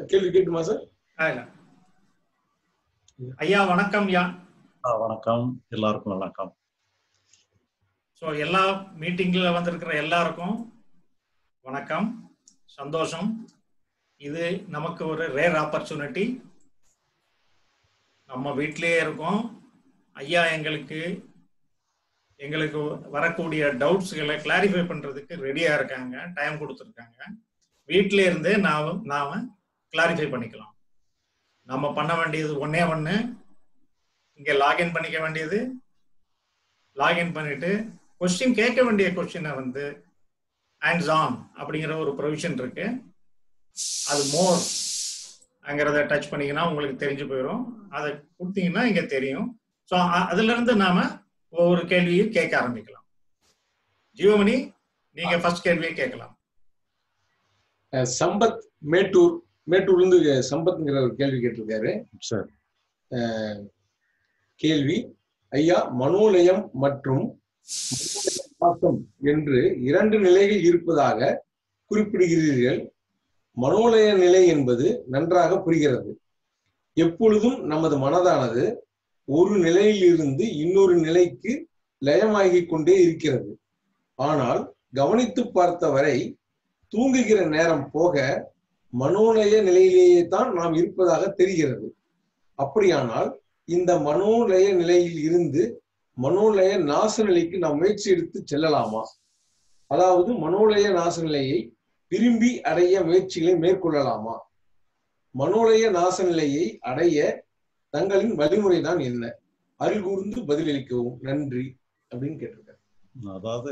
கேள்வி கேட்டுமா சார் ஆகல. ஐயா வணக்கம் யா ஆ, வணக்கம் எல்லாருக்கும் வணக்கம் ஸோ எல்லா மீட்டிங்ல வந்திருக்கிற எல்லாருக்கும் வணக்கம் சந்தோஷம் இது நமக்கு ஒரு ரேர் ஆப்பர்ச்சுனிட்டி நம்ம வீட்டிலேயே இருக்கோம் ஐயா எங்களுக்கு எங்களுக்கு வரக்கூடிய டவுட்ஸ்களை கிளாரிஃபை பண்றதுக்கு ரெடியா இருக்காங்க டைம் கொடுத்துருக்காங்க வீட்டிலே இருந்தே நாம நாம கிளாரிஃபை பண்ணிக்கலாம் நம்ம பண்ண வேண்டியது ஒண்ணே ஒண்ணு இங்க லாகின் பண்ணிக்க வேண்டியது லாகின் பண்ணிட்டு கொஸ்டின் கேட்க வேண்டிய கொஸ்டினை வந்து ஹேண்ட்ஸ் ஆன் அப்படிங்கிற ஒரு ப்ரொவிஷன் இருக்கு அது மோர் அங்கிறத டச் பண்ணீங்கன்னா உங்களுக்கு தெரிஞ்சு போயிடும் அதை கொடுத்தீங்கன்னா இங்க தெரியும் ஸோ அதுல இருந்து நாம ஒவ்வொரு கேள்வியும் கேட்க ஆரம்பிக்கலாம் ஜீவமணி நீங்க ஃபர்ஸ்ட் கேள்வியை கேட்கலாம் அஹ் சம்பத் மேட்டூர் மேட்டூர்ல இருந்து சம்பத்ங்கிற ஒரு கேள்வி கேட்டிருக்காரு சரி அஹ் கேள்வி ஐயா மனோலயம் மற்றும் பாசம் என்று இரண்டு நிலைகள் இருப்பதாக குறிப்பிடுகிறீர்கள் மனோலய நிலை என்பது நன்றாக புரிகிறது எப்பொழுதும் நமது மனதானது ஒரு நிலையிலிருந்து இன்னொரு நிலைக்கு லயமாகிக் கொண்டே இருக்கிறது ஆனால் கவனித்து பார்த்தவரை தூங்குகிற நேரம் போக மனோலய நிலையிலேயே தான் நாம் இருப்பதாக தெரிகிறது அப்படியானால் இந்த மனோலய நிலையில் இருந்து மனோலய நாச நிலைக்கு நாம் முயற்சி எடுத்து செல்லலாமா அதாவது மனோலய நாச நிலையை விரும்பி அடைய முயற்சிகளை மேற்கொள்ளலாமா மனோலய நாச நிலையை அடைய தங்களின் வழிமுறைதான் என்ன அருள் கூர்ந்து பதிலளிக்கவும் நன்றி அப்படின்னு கேட்டிருக்காரு அதாவது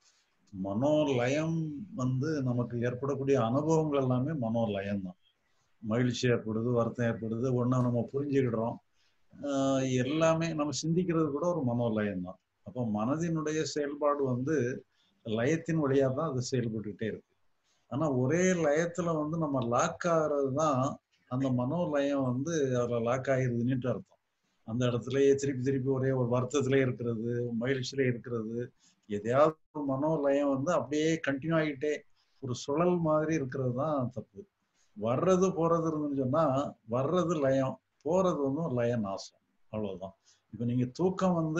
மனோலயம் வந்து நமக்கு ஏற்படக்கூடிய அனுபவங்கள் எல்லாமே மனோலயம் தான் மகிழ்ச்சி ஏற்படுது வருத்தம் ஏற்படுது ஒண்ணு நம்ம புரிஞ்சுக்கிடுறோம் ஆஹ் எல்லாமே நம்ம சிந்திக்கிறது கூட ஒரு மனோலயம் தான் அப்போ மனதினுடைய செயல்பாடு வந்து லயத்தின் வழியா தான் அது செயல்பட்டுக்கிட்டே இருக்கு ஆனா ஒரே லயத்துல வந்து நம்ம லாக் ஆகிறது தான் அந்த மனோலயம் வந்து அதுல லாக் ஆகிருதுன்னுட்டு அர்த்தம் அந்த இடத்துலயே திருப்பி திருப்பி ஒரே ஒரு வருத்தத்திலே இருக்கிறது மகிழ்ச்சியிலே இருக்கிறது எதையாவது ஒரு மனோலயம் வந்து அப்படியே கண்டினியூ ஆகிட்டே ஒரு சுழல் மாதிரி இருக்கிறது தான் தப்பு வர்றது போறது இருந்துன்னு சொன்னா வர்றது லயம் போறது வந்து ஒரு லய நாசம் அவ்வளவுதான் இப்ப நீங்க தூக்கம் வந்து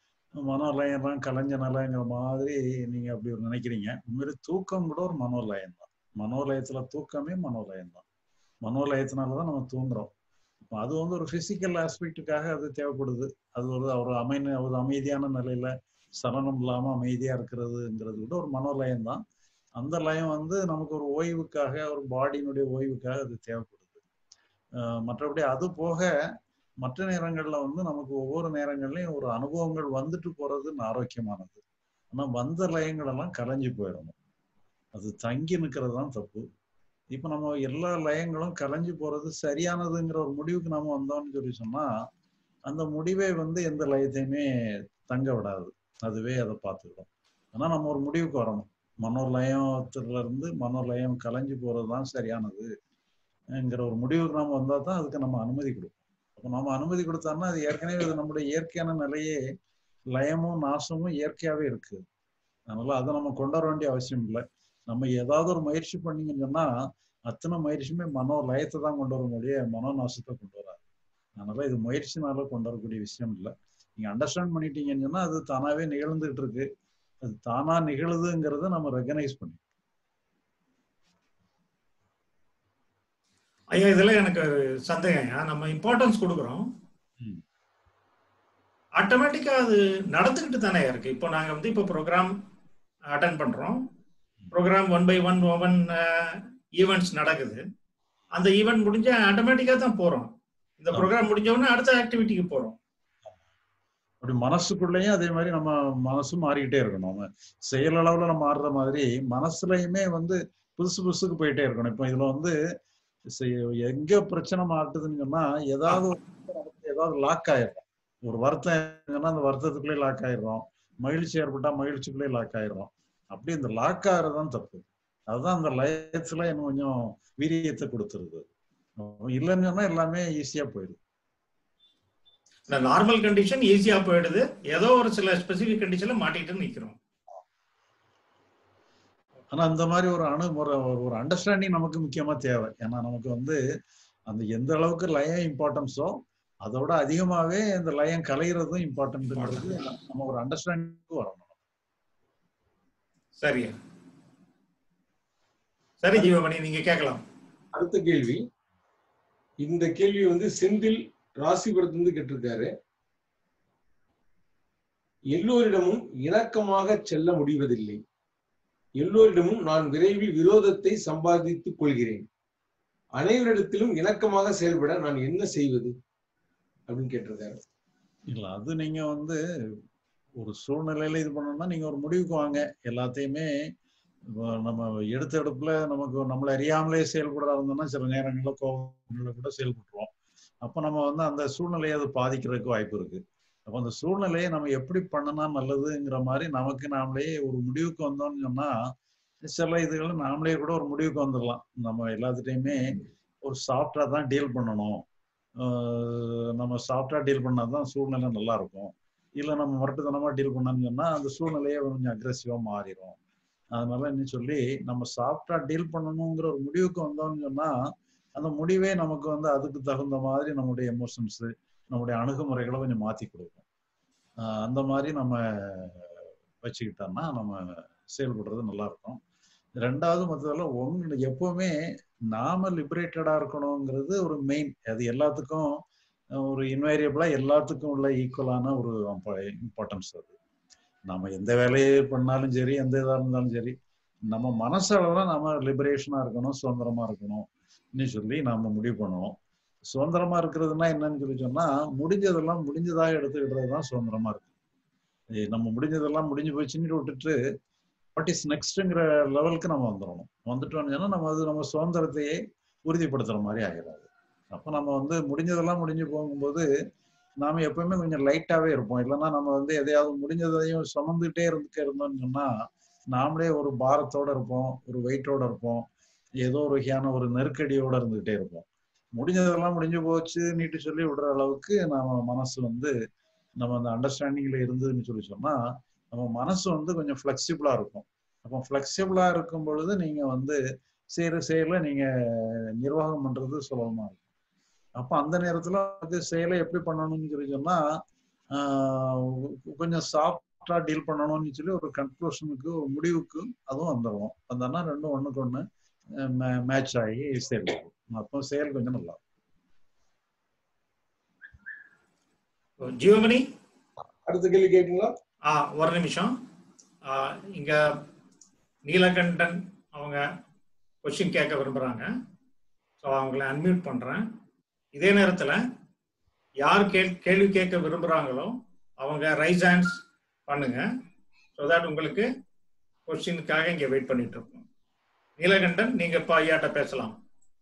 மனோலயம்லாம் கலைஞ்ச நிலைங்கிற மாதிரி நீங்க அப்படி ஒரு நினைக்கிறீங்க உண்மையிலே தூக்கம் கூட ஒரு மனோலயம் தான் மனோலயத்துல தூக்கமே மனோலயம் தான் மனோலயத்தினாலதான் நம்ம தூங்குறோம் இப்போ அது வந்து ஒரு பிசிக்கல் ஆஸ்பெக்டுக்காக அது தேவைப்படுது அது ஒரு ஒரு அமைன ஒரு அமைதியான நிலையில சலனம் இல்லாம அமைதியா இருக்கிறதுங்கிறது கூட ஒரு மனோலயம் தான் அந்த லயம் வந்து நமக்கு ஒரு ஓய்வுக்காக ஒரு பாடியினுடைய ஓய்வுக்காக அது தேவைப்படுது அஹ் மற்றபடி அது போக மற்ற நேரங்கள்ல வந்து நமக்கு ஒவ்வொரு நேரங்கள்லயும் ஒரு அனுபவங்கள் வந்துட்டு போறது ஆரோக்கியமானது ஆனா வந்த லயங்கள் எல்லாம் கலைஞ்சு போயிடணும் அது தங்கி நிற்கிறது தான் தப்பு இப்ப நம்ம எல்லா லயங்களும் கலைஞ்சு போறது சரியானதுங்கிற ஒரு முடிவுக்கு நாம வந்தோம்னு சொல்லி சொன்னா அந்த முடிவே வந்து எந்த லயத்தையுமே தங்க விடாது அதுவே அதை பார்த்துக்கிடும் ஆனா நம்ம ஒரு முடிவுக்கு வரணும் மனோலயத்துல இருந்து மனோலயம் கலைஞ்சு போறதுதான் சரியானதுங்கிற ஒரு முடிவுக்கு நாம வந்தா தான் அதுக்கு நம்ம அனுமதி கொடுப்போம் அப்போ நம்ம அனுமதி கொடுத்தோம்னா அது ஏற்கனவே அது நம்முடைய இயற்கையான நிலையே லயமும் நாசமும் இயற்கையாவே இருக்கு அதனால அதை நம்ம கொண்டு வர வேண்டிய அவசியம் இல்லை நம்ம ஏதாவது ஒரு முயற்சி பண்ணீங்கன்னு சொன்னா அத்தனை முயற்சியுமே மனோ லயத்தை தான் கொண்டு வர முடியும் மனோ நாசத்தை கொண்டு வராது அதனால இது முயற்சினால கொண்டு வரக்கூடிய விஷயம் இல்லை நீங்க அண்டர்ஸ்டாண்ட் பண்ணிட்டீங்கன்னு சொன்னா அது தானாவே நிகழ்ந்துகிட்டு இருக்கு அது தானா நிகழுதுங்கிறத நம்ம ரெகனைஸ் பண்ணி ஐயா இதுல எனக்கு சந்தேகம் ஐயா நம்ம இம்பார்ட்டன்ஸ் கொடுக்குறோம் ம். ஆட்டோமேட்டிக்கா அது நடந்துகிட்டு தானே இருக்கு இப்போ நாங்க வந்து இப்போ ப்ரோக்ராம் அட்டன் பண்றோம் program one by one one events நடக்குது அந்த ஈவெண்ட் முடிஞ்ச ஆட்டோமேட்டிக்கா தான் போறோம் இந்த ஆமா. ப்ரோக்ராம் முடிஞ்ச உடனே அடுத்த ஆக்டிவிட்டிக்கு போறோம் அப்படி மனசுக்குள்ளேயும் அதே மாதிரி நம்ம மனசு மாறிக்கிட்டே இருக்கணும் நம்ம செயல் அளவுல நம்ம மாறுற மாதிரி மனசுலயுமே வந்து புதுசு புதுசுக்கு போயிட்டே இருக்கணும் இப்போ இதுல வந்து செ- எங்க பிரச்சனை மாட்டுதுன்னு சொன்னா ஏதாவது ஒரு இடத்துல நமக்கு ஏதாவது லாக் ஆயிடும் ஒரு வருத்தம் இருந்துச்சுன்னா அந்த வருத்தத்துக்குள்ளே லாக் ஆயிடுறோம் மகிழ்ச்சி ஏற்பட்டா மகிழ்ச்சிக்குள்ளே லாக் ஆயிடுறோம் அப்படி இந்த லாக் ஆகிறதுதான் தப்பு அதுதான் அந்த லயத்துல இன்னும் கொஞ்சம் வீரியத்தை கொடுத்துருது இல்லைன்னு சொன்னா எல்லாமே ஈஸியா போயிடுது இந்த நார்மல் கண்டிஷன் ஈஸியா போயிடுது ஏதோ ஒரு சில ஸ்பெசிபிக் கண்டிஷன்ல மாட்டிட்டு நிக்கிறோம் ஆனா அந்த மாதிரி ஒரு அணுகுமுறை ஒரு- ஒரு அண்டர்ஸ்டாண்டிங் நமக்கு முக்கியமா தேவை ஏன்னா நமக்கு வந்து அந்த எந்த அளவுக்கு லயம் இம்பார்ட்டன்ஸோ அதோட அதிகமாவே இந்த லயம் கலைகிறதும் இம்பார்ட்டன்ட்ங்கிறது நம்ம ஒரு அண்டர்ஸ்டாண்டிங் வரணும் சரியா சரி ஜீவமணி நீங்க கேட்கலாம் அடுத்த கேள்வி இந்த கேள்வி வந்து செந்தில் ராசிபுரத்திலிருந்து கேட்டிருக்காரு எல்லோரிடமும் இணக்கமாக செல்ல முடிவதில்லை எல்லோரிடமும் நான் விரைவில் விரோதத்தை சம்பாதித்துக் கொள்கிறேன் அனைவரிடத்திலும் இணக்கமாக செயல்பட நான் என்ன செய்வது அப்படின்னு கேட்டிருக்காரு இல்ல அது நீங்க வந்து ஒரு சூழ்நிலையில இது பண்ணணும்னா நீங்க ஒரு முடிவுக்கு வாங்க எல்லாத்தையுமே இப்போ நம்ம எடுத்த எடுப்புல நமக்கு நம்மளை அறியாமலே செயல்படுறா இருந்தோம்னா சில நேரங்கள்ல கோபங்கள்ல கூட செயல்பட்டுருவோம் அப்ப நம்ம வந்து அந்த சூழ்நிலையை அது பாதிக்கிறதுக்கு வாய்ப்பு இருக்கு அப்ப அந்த சூழ்நிலையை நம்ம எப்படி பண்ணனா நல்லதுங்கிற மாதிரி நமக்கு நாமளே ஒரு முடிவுக்கு வந்தோம்னு சொன்னா சில இதுகளை நாமளே கூட ஒரு முடிவுக்கு வந்துடலாம் நம்ம எல்லாத்துட்டையுமே ஒரு சாஃப்டா தான் டீல் பண்ணணும் ஆஹ் நம்ம சாஃப்டா டீல் பண்ணாதான் சூழ்நிலை நல்லா இருக்கும் இல்லை நம்ம முரட்டுத்தனமா டீல் பண்ணோம்னு சொன்னா அந்த சூழ்நிலையே கொஞ்சம் அக்ரெசிவா மாறிடும் அதனால என்ன சொல்லி நம்ம சாஃப்டா டீல் பண்ணணுங்கிற ஒரு முடிவுக்கு வந்தோம்னு சொன்னா அந்த முடிவே நமக்கு வந்து அதுக்கு தகுந்த மாதிரி நம்முடைய எமோஷன்ஸ் நம்முடைய அணுகுமுறைகளை கொஞ்சம் மாத்தி கொடுக்கும் ஆஹ் அந்த மாதிரி நம்ம வச்சுக்கிட்டோம்னா நம்ம செயல்படுறது நல்லா இருக்கும் ரெண்டாவது மொத்தத்தில் ஒன்று எப்பவுமே நாம லிபரேட்டடா இருக்கணுங்கிறது ஒரு மெயின் அது எல்லாத்துக்கும் ஒரு இன்வேரியபிளா எல்லாத்துக்கும் உள்ள ஈக்குவலான ஒரு இம்பார்ட்டன்ஸ் அது நம்ம எந்த வேலையை பண்ணாலும் சரி எந்த இதாக இருந்தாலும் சரி நம்ம மனசளவில் நம்ம லிபரேஷனா இருக்கணும் சுதந்திரமா இருக்கணும்னு சொல்லி நாம முடிவு பண்ணணும் சுதந்திரமா இருக்கிறதுனா என்னன்னு சொல்லி சொன்னா முடிஞ்சதெல்லாம் முடிஞ்சதாக எடுத்துக்கிட்டது தான் சுதந்திரமா இருக்கு ஏய், நம்ம முடிஞ்சதெல்லாம் முடிஞ்சு போச்சுன்னு விட்டுட்டு வாட் இஸ் நெக்ஸ்ட்ங்கிற லெவலுக்கு நம்ம வந்துடணும் வந்துட்டோம்னு சொன்னா நம்ம அது நம்ம சுதந்திரத்தையே உறுதிப்படுத்துற மாதிரி ஆகிடாது அப்போ நம்ம வந்து முடிஞ்சதெல்லாம் முடிஞ்சு போகும்போது நாம எப்பவுமே கொஞ்சம் லைட்டாவே இருப்போம் இல்லைன்னா நம்ம வந்து எதையாவது முடிஞ்சதையும் சுமந்துட்டே இருந்துக்க இருந்தோம்னு சொன்னா நாமளே ஒரு பாரத்தோட இருப்போம் ஒரு வெயிட்டோட இருப்போம் ஏதோ ஒரு வகையான ஒரு நெருக்கடியோட இருந்துகிட்டே இருப்போம் முடிஞ்சதெல்லாம் முடிஞ்சு போச்சு நீட்டு சொல்லி விடுற அளவுக்கு நாம மனசு வந்து நம்ம அந்த அண்டர்ஸ்டாண்டிங்ல இருந்ததுன்னு சொல்லி சொன்னா நம்ம மனசு வந்து கொஞ்சம் ஃப்ளெக்சிபிளா இருக்கும் அப்போ ஃப்ளெக்சிபிளா இருக்கும் பொழுது நீங்க வந்து செய்யற செயலை நீங்க நிர்வாகம் பண்றது சுலபமா இருக்கும் அப்போ அந்த நேரத்துல வந்து செயலை எப்படி பண்ணணும்னு சொல்லி சொன்னா ஆஹ் கொஞ்சம் சாஃப்டா டீல் பண்ணணும்னு சொல்லி ஒரு கன்க்ளூஷனுக்கு ஒரு முடிவுக்கு அதுவும் வந்துடும் வந்தோன்னா ரெண்டும் ஒண்ணுக்கு ஒண்ணு மேட்ச் ஆகி செயல்படும் அப்போ செயல் கொஞ்சம் நல்லா இருக்கும். ஜீவமணி அடுத்த கேள்வி கேட்டீங்களா ஆ ஒரு நிமிஷம் ஆ, இங்க நீலகண்டன் அவங்க கொஸ்டின் கேட்க விரும்புறாங்க ஸோ அவங்கள அன்மியூட் பண்றேன் இதே நேரத்துல யார் கேள் கேள்வி கேட்க விரும்புறாங்களோ அவங்க ரைஸ் ஹேண்ட்ஸ் பண்ணுங்க ஸோ தட் உங்களுக்கு கொஸ்டினுக்காக இங்க வெயிட் பண்ணிட்டு இருக்கோம் நீலகண்டன் நீங்க இப்போ ஐயாட்ட பேசலாம்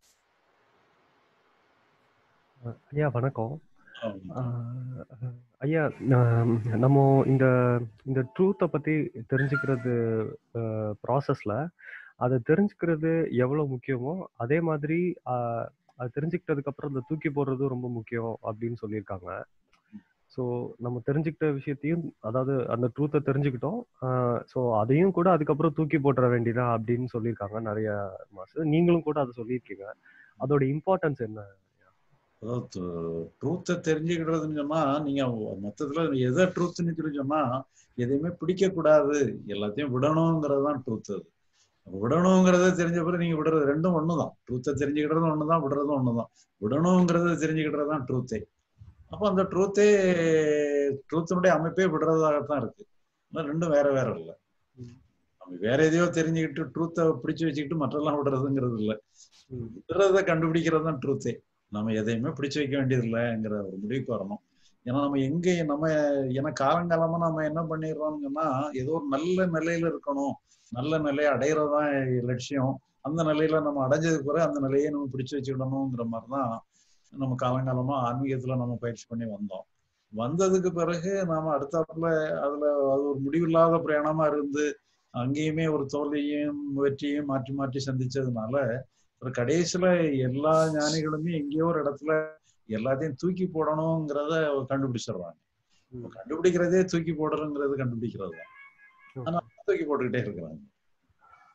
ஐயா வணக்கம் ஆமா. ஆஹ் ஐயா நான் நம்ம இந்த இந்த ட்ரூத்தை பத்தி தெரிஞ்சுக்கிறது ப்ராசஸ்ல அதை தெரிஞ்சுக்கிறது எவ்வளவு முக்கியமோ அதே மாதிரி ஆஹ் அது தெரிஞ்சுக்கிட்டதுக்கு அப்புறம் அதை தூக்கி போடுறதும் ரொம்ப முக்கியம் அப்படின்னு சொல்லியிருக்காங்க ஸோ நம்ம தெரிஞ்சுக்கிட்ட விஷயத்தையும் அதாவது அந்த ட்ரூத்தை தெரிஞ்சுக்கிட்டோம் ஸோ அதையும் கூட அதுக்கப்புறம் தூக்கி போட்டுற வேண்டியதா அப்படின்னு சொல்லியிருக்காங்க நிறைய மாசம் நீங்களும் கூட அதை சொல்லியிருக்கீங்க அதோட இம்பார்ட்டன்ஸ் என்ன அதாவது ட்ரூத்தை தெரிஞ்சுக்கிறதுன்னு சொன்னா நீங்க மொத்தத்துல எதை ட்ரூத்னு சொல்லி சொன்னா எதையுமே பிடிக்க கூடாது எல்லாத்தையும் விடணுங்கிறது தான் ட்ரூத் அது விடணுங்கிறத தெரிஞ்ச பிறகு நீங்க விடுறது ரெண்டும் ஒண்ணுதான் ட்ரூத்தை தெரிஞ்சுக்கிட்டதும் ஒண்ணுதான் விடுறதும் ஒண்ணுதான் விடணுங்கிறத தெரிஞ்சுக்கிட்டது தான் ட்ரூத்தே அப்போ அந்த ட்ரூத்தே ட்ரூத்தினுடைய அமைப்பே விடுறதாகத்தான் இருக்கு ஆனா ரெண்டும் வேற வேற இல்லை நம்ம வேற எதையோ தெரிஞ்சுக்கிட்டு ட்ரூத்தை பிடிச்சு வச்சுக்கிட்டு மற்றெல்லாம் விடுறதுங்கிறது இல்லை விடுறத கண்டுபிடிக்கிறது தான் ட்ரூத்தே நம்ம எதையுமே பிடிச்சு வைக்க வேண்டியது இல்லைங்கிற ஒரு முடிவுக்கு வரணும் ஏன்னா நம்ம எங்க நம்ம ஏன்னா காலங்காலமா நம்ம என்ன பண்ணிடுறோம்னு சொன்னா ஏதோ ஒரு நல்ல நிலையில இருக்கணும் நல்ல நிலையை அடையிறதுதான் லட்சியம் அந்த நிலையில நம்ம அடைஞ்சதுக்கு பிறகு அந்த நிலையை நம்ம பிடிச்சு வச்சுக்கிடணுங்கிற மாதிரிதான் நம்ம காலங்காலமா ஆன்மீகத்துல நம்ம பயிற்சி பண்ணி வந்தோம் வந்ததுக்கு பிறகு நாம அடுத்தாப்புல அதுல அது ஒரு முடிவில்லாத பிரயாணமா இருந்து அங்கேயுமே ஒரு தோல்வியும் வெற்றியும் மாற்றி மாற்றி சந்திச்சதுனால ஒரு கடைசியில எல்லா ஞானிகளுமே எங்கேயோ ஒரு இடத்துல எல்லாத்தையும் தூக்கி போடணுங்கிறத கண்டுபிடிச்சிடுறாங்க இப்ப கண்டுபிடிக்கிறதே தூக்கி போடுறோங்கிறது கண்டுபிடிக்கிறது தான் ஆனா தூக்கி போட்டுக்கிட்டே இருக்கிறாங்க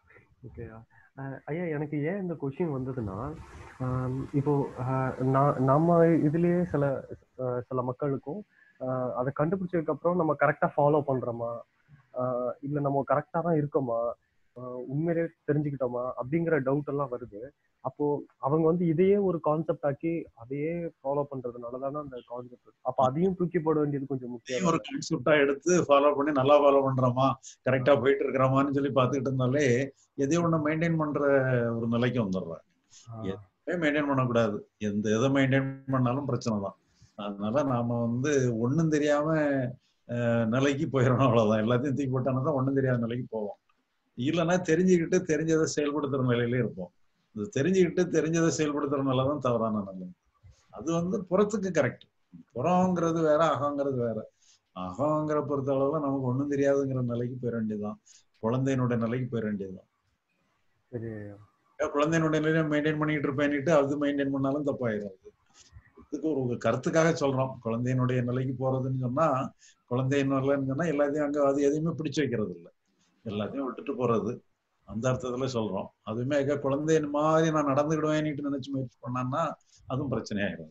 ஓகே ஐயா எனக்கு ஏன் இந்த கொஷின் வந்ததுன்னா ஆம், இப்போ ஆஹ், நான் நம்ம இதுலயே சில ஆஹ், சில மக்களுக்கும் ஆஹ், அதை கண்டுபிடிச்சதுக்கு அப்புறம் நம்ம கரெக்டா ஃபாலோ பண்றோமா ஆஹ், இல்ல நம்ம கரெக்டா தான் இருக்கோமா ஆஹ், உண்மையிலேயே தெரிஞ்சுக்கிட்டோமா அப்படிங்கிற டவுட் எல்லாம் வருது அப்போ அவங்க வந்து இதையே ஒரு கான்செப்ட் ஆக்கி அதையே ஃபாலோ பண்றதுனால தானே அந்த கான்செப்ட் அப்ப அதையும் தூக்கி போட வேண்டியது கொஞ்சம் முக்கியம் ஒரு கான்செப்டா எடுத்து ஃபாலோ பண்ணி நல்லா ஃபாலோ பண்றோமா கரெக்டா போயிட்டு இருக்கிறோமான்னு சொல்லி பார்த்துக்கிட்டு இருந்தாலே எதையோ ஒண்ணு மெயின்டைன் பண்ற ஒரு நிலைக்கு வந்துடுறாங்க எதுவுமே மெயின்டைன் பண்ணக்கூடாது எந்த எதை மெயின்டைன் பண்ணாலும் பிரச்சனை தான் அதனால நாம வந்து ஒண்ணும் தெரியாம அஹ், நிலைக்கு போயிடணும் அவ்வளவுதான் எல்லாத்தையும் தூக்கி போட்டானா தான் ஒண்ணும் தெரியாத நிலைக்கு போவோம் இல்லைன்னா தெரிஞ்சுக்கிட்டு தெரிஞ்சதை செயல்படுத்துற நிலையிலே இருப்போம் இது தெரிஞ்சுக்கிட்டு தெரிஞ்சதை செயல்படுத்துறதுனால தான் தவறான நிலை அது வந்து புறத்துக்கு கரெக்ட் புறங்கிறது வேற அகங்கிறது வேற அகங்கிற பொறுத்த அளவுல நமக்கு ஒண்ணும் தெரியாதுங்கிற நிலைக்கு போயிட வேண்டியதுதான் குழந்தையினுடைய நிலைக்கு போயிட வேண்டியதுதான் சரி ஏன் குழந்தையினுடைய நிலையை மெயின்டைன் பண்ணிட்டு இருப்பேன்னுட்டு அது மெயின்டைன் பண்ணாலும் தப்பாயிடும் அது இதுக்கு ஒரு கருத்துக்காக சொல்றோம் குழந்தையினுடைய நிலைக்கு போறதுன்னு சொன்னா குழந்தையின் நிலைன்னு சொன்னா எல்லாத்தையும் அங்க அது எதையுமே பிடிச்சு வைக்கிறது இல்லை எல்லாத்தையும் விட்டுட்டு போறது அந்த அர்த்தத்துல சொல்றோம் அதுவுமே அங்க குழந்தையின் மாதிரி நான் நடந்துக்கிடுவேன்னுட்டு நினைச்சு முயற்சி பண்ணான்னா அதுவும் பிரச்சனையாயிடும்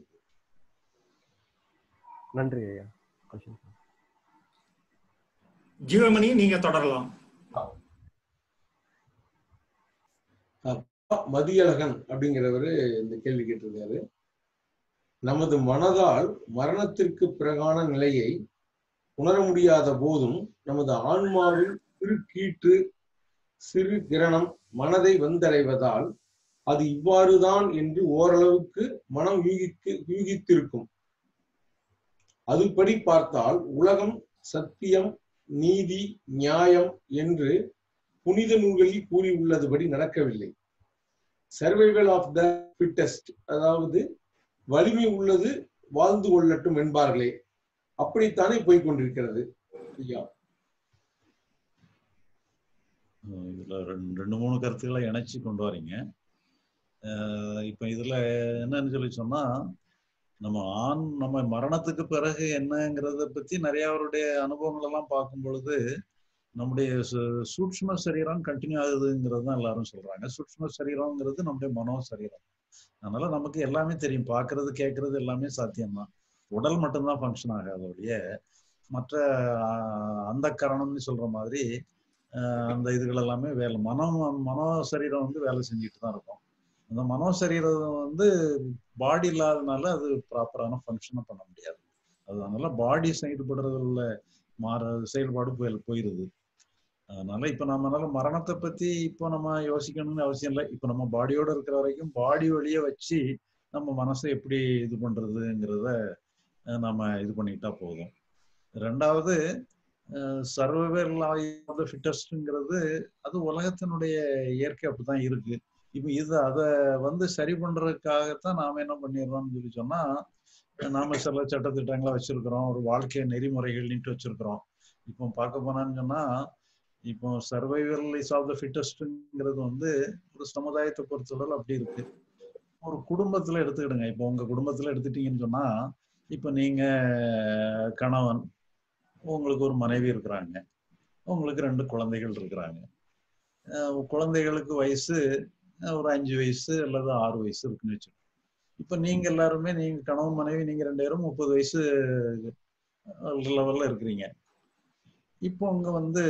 நன்றி ஐயா கொஷின் ஜீவமணி நீங்க தொடரலாம் மதியழகன் அப்படிங்கிறவரு இந்த கேள்வி கேட்டிருக்காரு நமது மனதால் மரணத்திற்கு பிறகான நிலையை உணர முடியாத போதும் நமது ஆன்மாவில் சிறு கீற்று சிறு கிரணம் மனதை வந்தடைவதால் அது இவ்வாறுதான் என்று ஓரளவுக்கு மனம் யூகிக்கு யூகித்திருக்கும் அதுபடி பார்த்தால் உலகம் சத்தியம் நீதி நியாயம் என்று புனித நூல்களில் கூறியுள்ளதுபடி நடக்கவில்லை சர்வைவல் ஆஃப் த ஃபிட்டஸ்ட் அதாவது வலிமை உள்ளது வாழ்ந்து கொள்ளட்டும் என்பார்களே அப்படித்தானே போய்க் கொண்டிருக்கிறது ஐயா அஹ் இதுல ரெண்டு ரெண்டு மூணு கருத்துக்களை இணைச்சு கொண்டு வரீங்க அஹ் இப்ப இதுல என்னன்னு சொல்லி சொன்னா நம்ம ஆண் நம்ம மரணத்துக்கு பிறகு என்னங்கிறத பத்தி நிறைய அவருடைய அனுபவங்கள் எல்லாம் பார்க்கும் பொழுது நம்முடைய சு- சூட்சும சரீரம் கண்டினியூ ஆகுதுங்கிறது தான் எல்லாரும் சொல்றாங்க சூட்சும சரீரம்ங்கிறது நம்முடைய மனோ சரீரம் அதனால நமக்கு எல்லாமே தெரியும் பார்க்கிறது கேட்கறது எல்லாமே சாத்தியம்தான் உடல் மட்டும்தான் ஃபங்க்ஷன் ஆகாது ஒழிய மற்ற அந்த கரணம்னு சொல்ற மாதிரி ஆஹ் அந்த இதுகள் எல்லாமே வேலை மனம் மனோ சரீரம் வந்து வேலை செஞ்சுட்டு தான் இருக்கும் அந்த மனோ சரீரம் வந்து பாடி இல்லாதனால அது ப்ராப்பரான ஃபங்க்ஷனை பண்ண முடியாது அதனால பாடி செயல்படுறதுல மாற செயல்பாடு போய் போயிருது அதனால இப்ப நம்மளால மரணத்தை பத்தி இப்போ நம்ம யோசிக்கணும்னு அவசியம் இல்லை இப்ப நம்ம பாடியோட இருக்கிற வரைக்கும் பாடி வழிய வச்சு நம்ம மனசை எப்படி இது பண்றதுங்கிறத அஹ் நம்ம இது பண்ணிக்கிட்டா போதும் ரெண்டாவது சர்வைவல் ஆஃப் த ஃபிட்டஸ்ட்ங்கிறது அது உலகத்தினுடைய இயற்கை அப்படிதான் இருக்கு இப்போ இது அதை வந்து சரி பண்றதுக்காகத்தான் நாம என்ன பண்ணிடுறோம்னு சொல்லி சொன்னா நாம சில சட்டத்திட்டங்களை வச்சிருக்கிறோம் ஒரு வாழ்க்கை நெறிமுறைகள் நீட்டு வச்சிருக்கிறோம் இப்போ பார்க்க போனான்னு சொன்னா இப்போ சர்வைவல் இஸ் ஆஃப் த ஃபிட்டஸ்ட்ங்கிறது வந்து ஒரு சமுதாயத்தை பொறுத்தளவு அப்படி இருக்கு ஒரு குடும்பத்துல எடுத்துக்கிடுங்க இப்போ உங்க குடும்பத்துல எடுத்துட்டீங்கன்னு சொன்னா இப்போ நீங்க கணவன் உங்களுக்கு ஒரு மனைவி இருக்கிறாங்க உங்களுக்கு ரெண்டு குழந்தைகள் இருக்கிறாங்க அஹ் குழந்தைகளுக்கு வயசு அஹ் ஒரு அஞ்சு வயசு அல்லது ஆறு வயசு இருக்குன்னு வச்சுக்கோங்க இப்ப நீங்க எல்லாருமே நீங்க கணவன் மனைவி நீங்க ரெண்டு பேரும் முப்பது வயசு லெவல்ல இருக்கிறீங்க இப்போ அங்க வந்து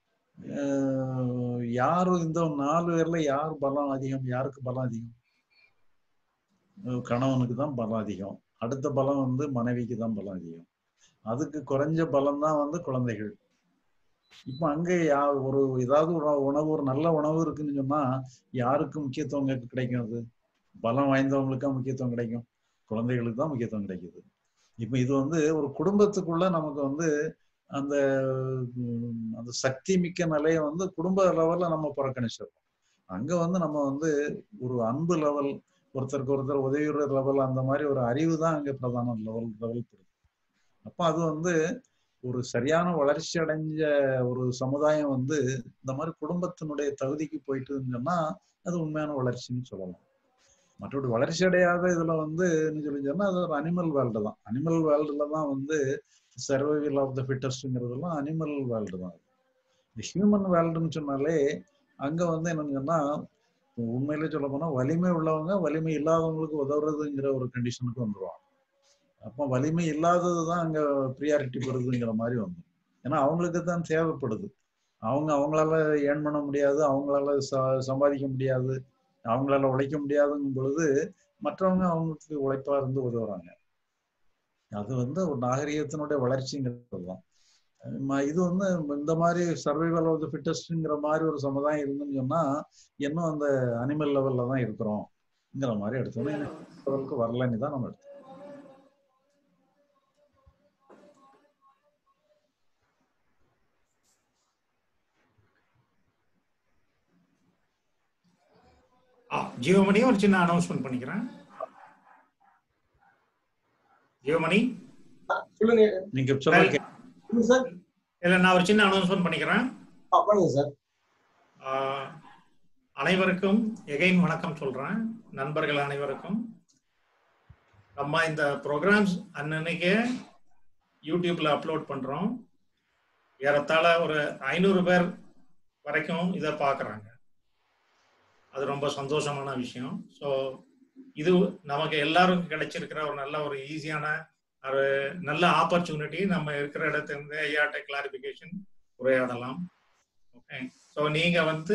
அஹ் யாரு இந்த நாலு பேர்ல யார் பலம் அதிகம் யாருக்கு பலம் அதிகம் அஹ் கணவனுக்கு தான் பலம் அதிகம் அடுத்த பலம் வந்து மனைவிக்கு தான் பலம் அதிகம் அதுக்கு குறைஞ்ச பலம் தான் வந்து குழந்தைகள் இப்ப அங்க யா ஒரு ஏதாவது ஒரு உணவு ஒரு நல்ல உணவு இருக்குன்னு சொன்னா யாருக்கு முக்கியத்துவம் கி- கிடைக்கும் அது பலம் வாய்ந்தவங்களுக்கா முக்கியத்துவம் கிடைக்கும் குழந்தைகளுக்கு தான் முக்கியத்துவம் கிடைக்குது இப்ப இது வந்து ஒரு குடும்பத்துக்குள்ள நமக்கு வந்து அந்த உம், அந்த சக்தி மிக்க நிலையை வந்து குடும்ப லெவல்ல நம்ம புறக்கணிச்சிடறோம் அங்க வந்து நம்ம வந்து ஒரு அன்பு லெவல் ஒருத்தருக்கு ஒருத்தர் உதவிடுற லெவல் அந்த மாதிரி ஒரு அறிவு தான் அங்க பிரதான லெவல் லெவல் அப்ப அது வந்து ஒரு சரியான வளர்ச்சி அடைஞ்ச ஒரு சமுதாயம் வந்து இந்த மாதிரி குடும்பத்தினுடைய தகுதிக்கு போயிட்டுன்னு சொன்னா அது உண்மையான வளர்ச்சின்னு சொல்லலாம் மற்றபடி வளர்ச்சி அடையாத இதுல வந்து என்ன சொல்லி சொன்னா அது ஒரு அனிமல் வேர்ல்டு தான் அனிமல் வேர்ல்டுல தான் வந்து சர்வைவல் ஆஃப் த ஃபிட்டஸ்ட்ங்கிறதெல்லாம் அனிமல் வேர்ல்டு தான் ஹியூமன் வேர்ல்டுன்னு சொன்னாலே அங்க வந்து என்னன்னு சொன்னா உண்மையிலே சொல்ல போனா வலிமை உள்ளவங்க வலிமை இல்லாதவங்களுக்கு உதவுறதுங்கிற ஒரு கண்டிஷனுக்கு வந்துருவாங்க அப்போ வலிமை இல்லாதது தான் அங்க ப்ரியாரிட்டி பெறுதுங்கிற மாதிரி வந்துடும் ஏன்னா அவங்களுக்கு தான் தேவைப்படுது அவங்க அவங்களால ஏர்ன் பண்ண முடியாது அவங்களால ச- சம்பாதிக்க முடியாது அவங்களால உழைக்க முடியாதுங்கும் பொழுது மற்றவங்க அவங்களுக்கு உழைப்பா இருந்து உதவுறாங்க அது வந்து ஒரு நாகரிகத்தினுடைய வளர்ச்சிங்கிறது தான் ம- இது வந்து இந்த மாதிரி சர்வைவல் ஆஃப் த ஃபிட்டஸ்ட்ங்கிற மாதிரி ஒரு சமுதாயம் இருந்துன்னு சொன்னா இன்னும் அந்த அனிமல் லெவல்ல தான் இருக்கிறோம்ங்கிற மாதிரி எடுத்தோம் லெவலுக்கு வரலன்னு தான் நம்ம எடுத்தோம் ஆ ஜியோமணி ஒரு சின்ன அனௌன்ஸ்மெண்ட் பண்ணிக்கிறேன் ஜியோமணி சொல்லுங்க நீங்க சொல்ல கே- சொல்லுங்க சார் இல்ல நான் ஒரு சின்ன அனௌன்ஸ்மெண்ட் பண்ணிக்கிறேன் ஆ, பண்ணுங்க சார் ஆஹ், அனைவருக்கும் எகைன் வணக்கம் சொல்றேன் நண்பர்கள் அனைவருக்கும் நம்ம இந்த ப்ரோக்ராம்ஸ் அன்னன்னைக்கே யூடியூப்ல அப்லோட் பண்றோம் ஏறத்தாழ ஒரு ஐநூறு பேர் வரைக்கும் இதை பார்க்குறாங்க அது ரொம்ப சந்தோஷமான விஷயம் ஸோ இது நமக்கு எல்லாருக்கும் கிடைச்சிருக்கிற ஒரு நல்ல ஒரு ஈஸியான ஒரு நல்ல ஆப்பர்ச்சுனிட்டி நம்ம இருக்கிற இடத்துல இருந்து ஐயாட்ட கிளாரிபிகேஷன் உரையாடலாம் ஓகே ஸோ நீங்க வந்து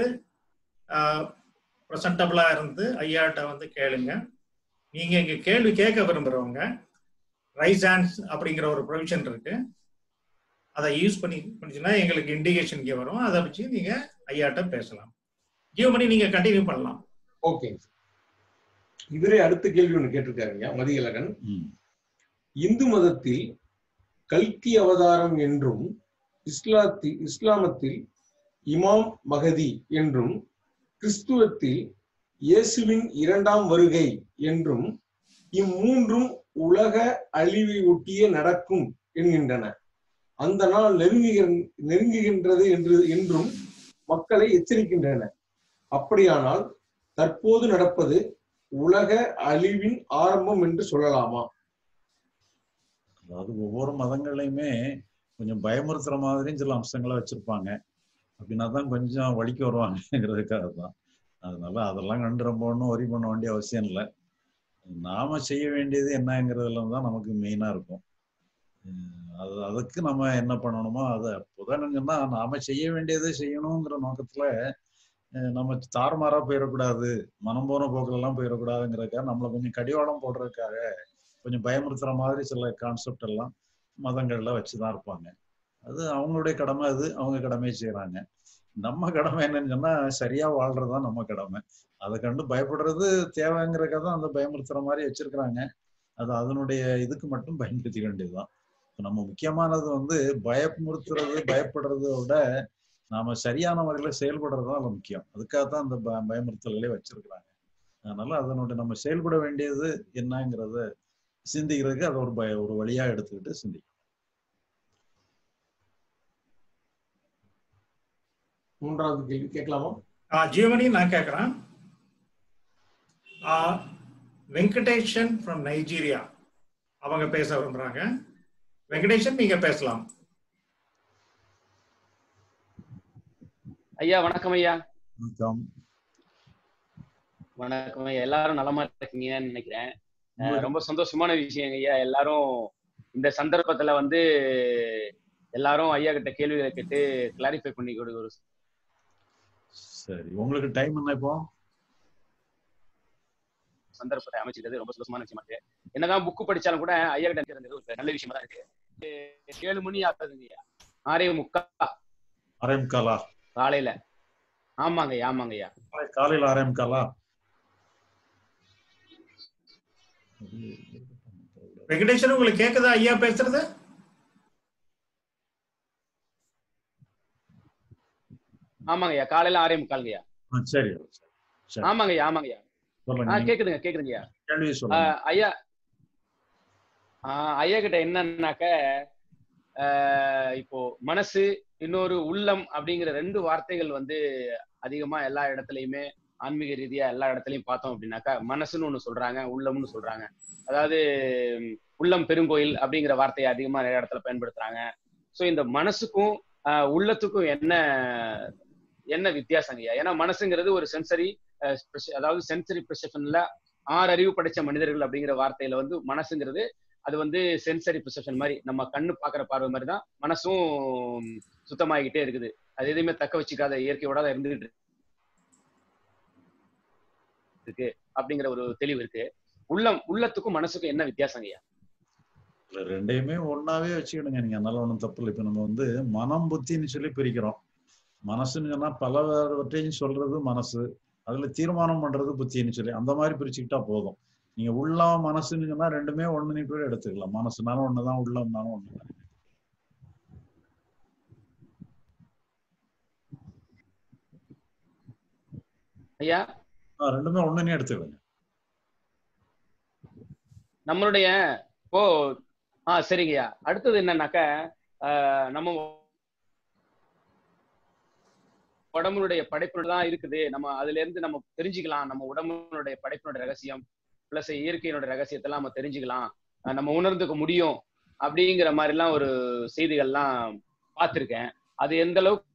ப்ரெசன்டபிளா இருந்து ஐயாட்ட வந்து கேளுங்க நீங்க இங்க கேள்வி கேட்க விரும்புறவங்க ரைஸ் ஹேண்ட்ஸ் அப்படிங்கிற ஒரு ப்ரொவிஷன் இருக்கு அதை யூஸ் பண்ணி பண்ணிச்சுன்னா எங்களுக்கு இண்டிகேஷன் இங்கே வரும் அதை வச்சு நீங்க ஐயாட்ட பேசலாம் ஜியோமணி நீங்க கண்டினியூ பண்ணலாம் ஓகே இவரே அடுத்த கேள்வி ஒண்ணு கேட்டிருக்காருங்க மதியழகன் ம். இந்து மதத்தில் கல்கி அவதாரம் என்றும் இஸ்லாத்தி இஸ்லாமத்தில் இமாம் மகதி என்றும் கிறிஸ்துவத்தில் இயேசுவின் இரண்டாம் வருகை என்றும் இம்மூன்றும் உலக அழிவை ஒட்டியே நடக்கும் என்கின்றன அந்த நாள் நெருங்குகிற நெருங்குகின்றது என்று என்றும் மக்களை எச்சரிக்கின்றன அப்படியானால் தற்போது நடப்பது உலக அழிவின் ஆரம்பம் என்று சொல்லலாமா அதாவது ஒவ்வொரு மதங்கள்லையுமே கொஞ்சம் பயமுறுத்துற மாதிரியும் சில அம்சங்களை வச்சிருப்பாங்க அப்படின்னா தான் கொஞ்சம் வலிக்கு வருவாங்கங்கிறதுக்காக தான் அதனால அதெல்லாம் கண்டு ரொம்ப ஒன்றும் ஒரி பண்ண வேண்டிய அவசியம் இல்லை நாம செய்ய வேண்டியது என்னங்கிறதுல தான் நமக்கு மெயினா இருக்கும் உம் அது அதுக்கு நம்ம என்ன பண்ணணுமோ அதை புதனுங்கன்னா நாம செய்ய வேண்டியதை செய்யணுங்கிற நோக்கத்துல அஹ் நம்ம தாறுமாறா போயிடக்கூடாது மனம் போன போக்குல எல்லாம் போயிடக்கூடாதுங்கிறதுக்காக நம்மளை கொஞ்சம் கடிவாளம் போடுறதுக்காக கொஞ்சம் பயமுறுத்துற மாதிரி சில கான்செப்ட் எல்லாம் மதங்கள்ல வச்சுதான் இருப்பாங்க அது அவங்களுடைய கடமை அது அவங்க கடமையை செய்யறாங்க நம்ம கடமை என்னன்னு சொன்னா சரியா வாழ்றதுதான் நம்ம கடமை அதை கண்டு பயப்படுறது தேவைங்கிறக்காக தான் அந்த பயமுறுத்துற மாதிரி வச்சிருக்கிறாங்க அது அதனுடைய இதுக்கு மட்டும் பயன்படுத்திக்க வேண்டியதுதான் இப்ப நம்ம முக்கியமானது வந்து பயமுறுத்துறது பயப்படுறதை விட நாம சரியான முறையில செயல்படுறது தான் அதுல முக்கியம் அதுக்காக தான் அந்த ப- பயமுறுத்தல்களே வச்சிருக்கிறாங்க அதனால அதனுடைய நம்ம செயல்பட வேண்டியது என்னங்கிறத சிந்திக்கிறதுக்கு அதை ஒரு பய ஒரு வழியா எடுத்துக்கிட்டு சிந்திக்கணும் மூன்றாவது கேள்வி கேட்கலாமா ஆஹ் ஜியோமணி நான் கேட்குறேன் வெங்கடேஷன் ஃப்ரம் நைஜீரியா அவங்க பேச விரும்புறாங்க வெங்கடேஷன் நீங்க பேசலாம் ஐயா வணக்கம் ஐயா வணக்கம் வணக்கம் ஐயா எல்லாரும் நலமா இருக்கீங்கன்னு நினைக்கிறேன் அஹ் ரொம்ப சந்தோஷமான விஷயம் ஐயா எல்லாரும் இந்த சந்தர்ப்பத்துல வந்து எல்லாரும் ஐயா கிட்ட கேள்விகளை கேட்டு கிளாரிஃபை பண்ணி கொடுக்க ஒரு சரி உங்களுக்கு டைம் என்ன இப்போ சந்தர்ப்பத்தை அமைச்சிருக்கிறது ரொம்ப சந்தோஷமான விஷயமா இருக்கு என்னதான் புக்கு படிச்சாலும் கூட ஐயா கிட்ட இருக்கிறது ஒரு நல்ல விஷயமா தான் இருக்கு இது ஏழு மணி ஆகுதுங்க ஐயா ஆறே முக்கா ஆரே முக்காலா காலையில ஆமாங்க ஐயா ஆமாங்க ஐயா காலையில ஆரே முக்காலா வெங்கடேஷன் உங்களுக்கு கேக்குதா ஐயா பேசுறது ஆமாங்க ஐயா காலையில ஆறே முக்காலுங்க ஐயா ஆ, சரி சரி ஆமாங்க ஐயா ஆமாங்க ஐயா ஆ சொல்லுங்க நீங்க கேக்குதுங்க கேக்குதுங்க ஐயா கேள்வி சொல்லுங்க ஆஹ் ஐயா ஆஹ் ஐயா கிட்ட என்னன்னாக்க ஆஹ் இப்போ மனசு இன்னொரு உள்ளம் அப்படிங்கிற ரெண்டு வார்த்தைகள் வந்து அதிகமா எல்லா இடத்துலயுமே ஆன்மீக ரீதியா எல்லா இடத்துலயும் பார்த்தோம் அப்படின்னாக்கா மனசுன்னு ஒண்ணு சொல்றாங்க உள்ளம்னு சொல்றாங்க அதாவது உம், உள்ளம் பெருங்கோயில் அப்படிங்கிற வார்த்தையை அதிகமா நிறைய இடத்துல பயன்படுத்துறாங்க சோ இந்த மனசுக்கும் ஆஹ் உள்ளத்துக்கும் என்ன என்ன வித்தியாசங்கய்யா ஏன்னா மனசுங்கிறது ஒரு சென்சரி அதாவது சென்சரி பெர்செப்ஷன்ல ஆறு அறிவு படைச்ச மனிதர்கள் அப்படிங்கிற வார்த்தையில வந்து மனசுங்கிறது அது வந்து சென்சரி பெர்செப்ஷன் மாதிரி நம்ம கண்ணு பாக்குற பார்வை மாதிரி தான் மனசும் சுத்தமாகிக்கிட்டே இருக்குது அது எதுவுமே தக்க வச்சுக்காத இயற்கையோட தான் இருந்துகிட்டு இருக்கு அப்படிங்கிற ஒரு தெளிவு இருக்கு உள்ளம் உள்ளத்துக்கும் மனசுக்கும் என்ன வித்தியாசங்கய்யா இல்ல, ரெண்டையுமே ஒன்னாவே வச்சுக்கிடுங்க நீங்க அதனால ஒண்ணும் தப்பு இல்லை இப்ப நம்ம வந்து மனம் புத்தின்னு சொல்லி பிரிக்கிறோம் மனசுன்னு சொன்னா பலவற்றையும் சொல்றது மனசு அதுல தீர்மானம் பண்றது புத்தின்னு சொல்லி அந்த மாதிரி பிரிச்சுக்கிட்டா போதும் நீங்க உள்ளம் மனசுன்னு சொன்னா ரெண்டுமே ஒண்ணு கூட எடுத்துக்கலாம் மனசுனாலும் ஒண்ணுதான் உள்ளம்னாலும் ஒண்ணுதான் ஐயா ஆ, ரெண்டுமே ஒண்ணுன்னே எடுத்துக்கிடுங்க நம்மளுடைய இப்போ ஆ சரிங்கய்யா அடுத்தது என்னன்னாக்க ஆஹ், நம்ம உடம்புடைய படைப்பு தான் இருக்குது நம்ம அதுல இருந்து நம்ம தெரிஞ்சுக்கலாம் நம்ம உடம்புடைய படைப்பினுடைய ரகசியம் பிளஸ் இயற்கையினுடைய ரகசியத்தெல்லாம் நம்ம தெரிஞ்சுக்கலாம் அஹ் நம்ம உணர்ந்துக்க முடியும் அப்படிங்கிற மாதிரிலாம் ஒரு செய்திகள்லாம் பார்த்துருக்கேன் அது எந்த அளவுக்கு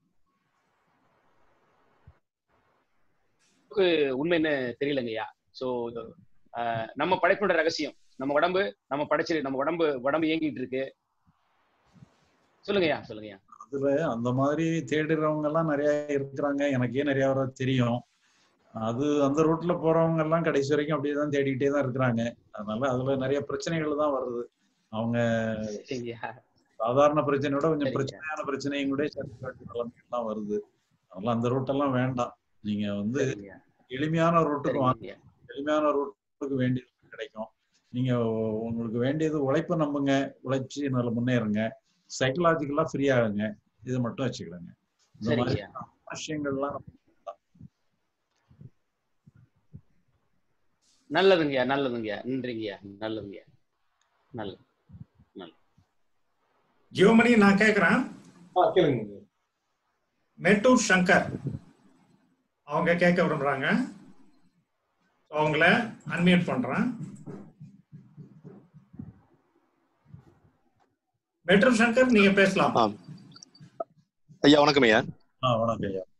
உண்மைன்னு தெரியலங்கய்யா ஸோ நம்ம படைப்பினுடைய ரகசியம் நம்ம உடம்பு நம்ம படைச்சு நம்ம உடம்பு உடம்பு இயங்கிட்டு இருக்கு சொல்லுங்கய்யா சொல்லுங்கய்யா அதுல அந்த மாதிரி தேடுறவங்க எல்லாம் நிறைய இருக்கிறாங்க எனக்கே நிறைய வர தெரியும் அது அந்த ரூட்ல போறவங்க எல்லாம் கடைசி வரைக்கும் அப்படியே தான் தேடிக்கிட்டே தான் இருக்கிறாங்க அதனால அதுல நிறைய பிரச்சனைகள் தான் வருது அவங்க சரிங்கய்யா சாதாரண பிரச்சனையோட கொஞ்சம் சரிங்க. பிரச்சனையான பிரச்சனையும் கூட சந்திக்க வேண்டிய நிலைமைகள்லாம் வருது அதனால அந்த ரூட் எல்லாம் வேண்டாம் நீங்க வந்து சரிங்கய்யா எளிமையான ரூட்டுக்கு வாங்க சரிங்கய்யா எளிமையான ரூட்டுக்கு வேண்டியது கிடைக்கும் நீங்க உங்களுக்கு வேண்டியது உழைப்பை நம்புங்க உழைச்சி நல்ல முன்னேறுங்க சைக்கலாஜிக்கலா ஃப்ரீ ஆகுங்க இதை மட்டும் வச்சுக்கிடுங்க இந்த மாதிரி சரிங்கய்யா விஷயங்கள்லாம் நல்லதுங்கய்யா நல்லதுங்கய்யா நன்றிங்கய்யா நல்லதுங்கய்யா நல்லது ஜியோமணி நான் கேக்குறேன் ஆ கேளுங்க மெட்டூர் சங்கர் அவங்க கேட்க விரும்புறாங்க அவங்கள அன்மியூட் பண்றேன் மெட்ரூர் சங்கர் நீங்க பேசலாம் ஆ. ஐயா வணக்கம் ஐயா ஆ வணக்கம் ஐயா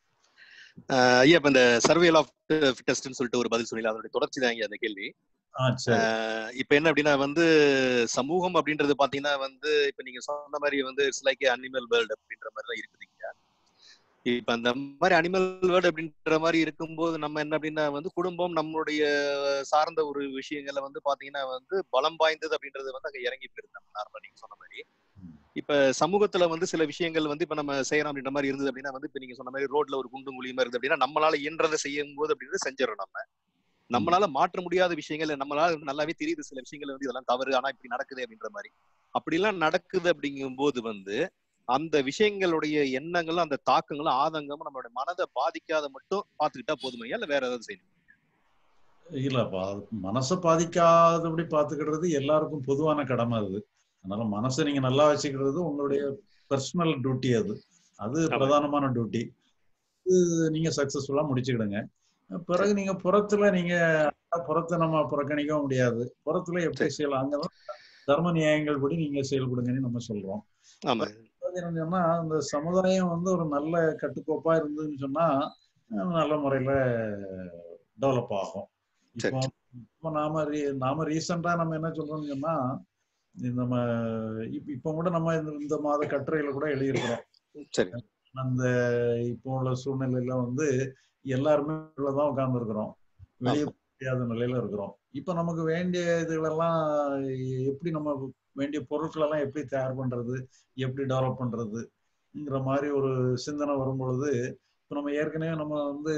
அஹ் ஐயா இப்ப இந்த சர்வேல் ஆஃப் ஃபிட்டஸ்ட்னு சொல்லிட்டு ஒரு பதில் சொன்னீங்க அதோட தொடர்ச்சி தான் ஐயா அந்த கேள்வி ஆ சரி அஹ் இப்ப என்ன அப்படின்னா வந்து சமூகம் அப்படின்றது பாத்தீங்கன்னா வந்து இப்ப நீங்க சொன்ன மாதிரி வந்து இட்ஸ் லைக் அனிமல் வேர்ல்டு அப்படின்ற மாதிரி தான் இருக்குதுங்க இப்ப அந்த மாதிரி அனிமல் வேர்ல்டு அப்படின்ற மாதிரி இருக்கும்போது நம்ம என்ன அப்படின்னா வந்து குடும்பம் நம்மளுடைய சார்ந்த ஒரு விஷயங்களை வந்து பாத்தீங்கன்னா வந்து பலம் வாய்ந்தது அப்படின்றது வந்து அங்க இறங்கி போயிருது நம்ம நார்மலா நீங்க சொன்ன மாதிரி இப்ப சமூகத்துல வந்து சில விஷயங்கள் வந்து இப்ப நம்ம செய்யறோம் அப்படின்ற மாதிரி இருந்தது அப்படின்னா வந்து இப்ப நீங்க சொன்ன மாதிரி ரோட்ல ஒரு குண்டும் குழியுமா இருக்குது அப்படின்னா நம்மளால இயன்றதை செய்யும் போது அப்படின்றது செஞ்சிடறோம் நம்ம நம்மளால மாற்ற முடியாத விஷயங்கள் நம்மளால நல்லாவே தெரியுது சில விஷயங்கள் வந்து இதெல்லாம் தவறு ஆனா இப்படி நடக்குது அப்படின்ற மாதிரி அப்படிலாம் நடக்குது அப்படிங்கும் போது வந்து அந்த விஷயங்களுடைய எண்ணங்களும் அந்த தாக்கங்களும் ஆதங்கமும் நம்மளுடைய மனதை பாதிக்காத மட்டும் பாத்துக்கிட்டா போதுமையா இல்ல வேற ஏதாவது செய்யணும் இல்லப்பா அது மனசை பாதிக்காதபடி பாத்துக்கிடுறது எல்லாருக்கும் பொதுவான கடமை அது அதனால மனசை நீங்க நல்லா வச்சுக்கிறது உங்களுடைய பர்சனல் டியூட்டி அது அது ஆமா. பிரதானமான டியூட்டி இது நீங்க சக்சஸ்ஃபுல்லா முடிச்சுக்கிடுங்க பிறகு நீங்க புறத்துல நீங்க புறத்தை நம்ம புறக்கணிக்கவும் முடியாது புறத்துல எப்படி செய்யலாம் அங்கதான் தர்ம நியாயங்கள் படி நீங்க செயல்படுங்கன்னு நம்ம சொல்றோம் ஆமா அதாவது என்னன்னு சொன்னா இந்த சமுதாயம் வந்து ஒரு நல்ல கட்டுக்கோப்பா இருந்ததுன்னு சொன்னா அஹ் நல்ல முறையில டெவலப் ஆகும் இப்போ இப்போ நாம re- நாம ரீசெண்டா நம்ம என்ன சொல்றோம்னு சொன்னா இந்த நம்ம இப்ப இப்போ கூட நம்ம இந்த- இந்த மாத கட்டுரையில கூட எழுதியிருக்கிறோம் சரி அந்த இப்போ உள்ள சூழ்நிலையில வந்து எல்லாருமே தான் உட்கார்ந்து இருக்கிறோம் வெளியே போக முடியாத நிலையில இருக்கிறோம் இப்ப நமக்கு வேண்டிய இதுகளெல்லாம் எப்படி நம்ம வேண்டிய பொருட்கள் எல்லாம் எப்படி தயார் பண்றது எப்படி டெவலப் பண்றதுங்கிற மாதிரி ஒரு சிந்தனை வரும் பொழுது இப்ப நம்ம ஏற்கனவே நம்ம வந்து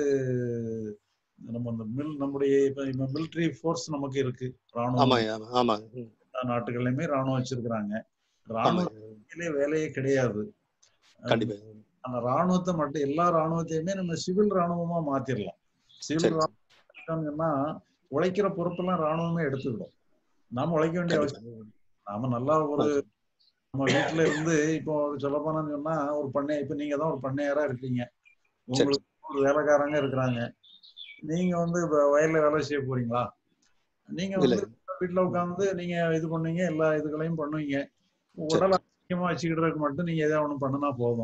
நம்ம இந்த மில் நம்முடைய இப்ப இப்ப மிலிட்ரி ஃபோர்ஸ் நமக்கு இருக்கு ஆமா ராணுவம் ஐயா, ஆமா ம், எல்லா நாட்டுகள்லயுமே ராணுவம் வச்சிருக்கிறாங்க ஆமா ராணுவத்திலே வேலையே கிடையாது கண்டிப்பா அந்த ராணுவத்தை மட்டும் எல்லா ராணுவத்தையுமே நம்ம சிவில் ராணுவமா மாத்திரலாம் சிவில் சரி. ராணுவம் சொன்னா உழைக்கிற பொறுப்பெல்லாம் ராணுவமே எடுத்துக்கிடும் நாம உழைக்க வேண்டிய கண்டிப்பா. அவசியம் இல்லை. நாம நல்லா ஒரு நம்ம வீட்டுல இருந்து இப்போ சொல்ல போனான்னு சொன்னா ஒரு பண்ணை இப்ப நீங்க தான் ஒரு பண்ணையாரா இருக்கீங்க உங்களுக்கு ஒரு வேலைக்காரங்க இருக்கிறாங்க நீங்க வந்து இப்ப வயல்ல வேலை செய்ய போறீங்களா நீங்க இல்ல. வந்து வீட்டுல உட்கார்ந்து நீங்க இது பண்ணுவீங்க எல்லா இதுகளையும் பண்ணுவீங்க உடல் ஆரோக்கியமா வச்சுக்கிடுறதுக்கு மட்டும் நீங்க எதாவது ஒண்ணு பண்ணுனா போதும்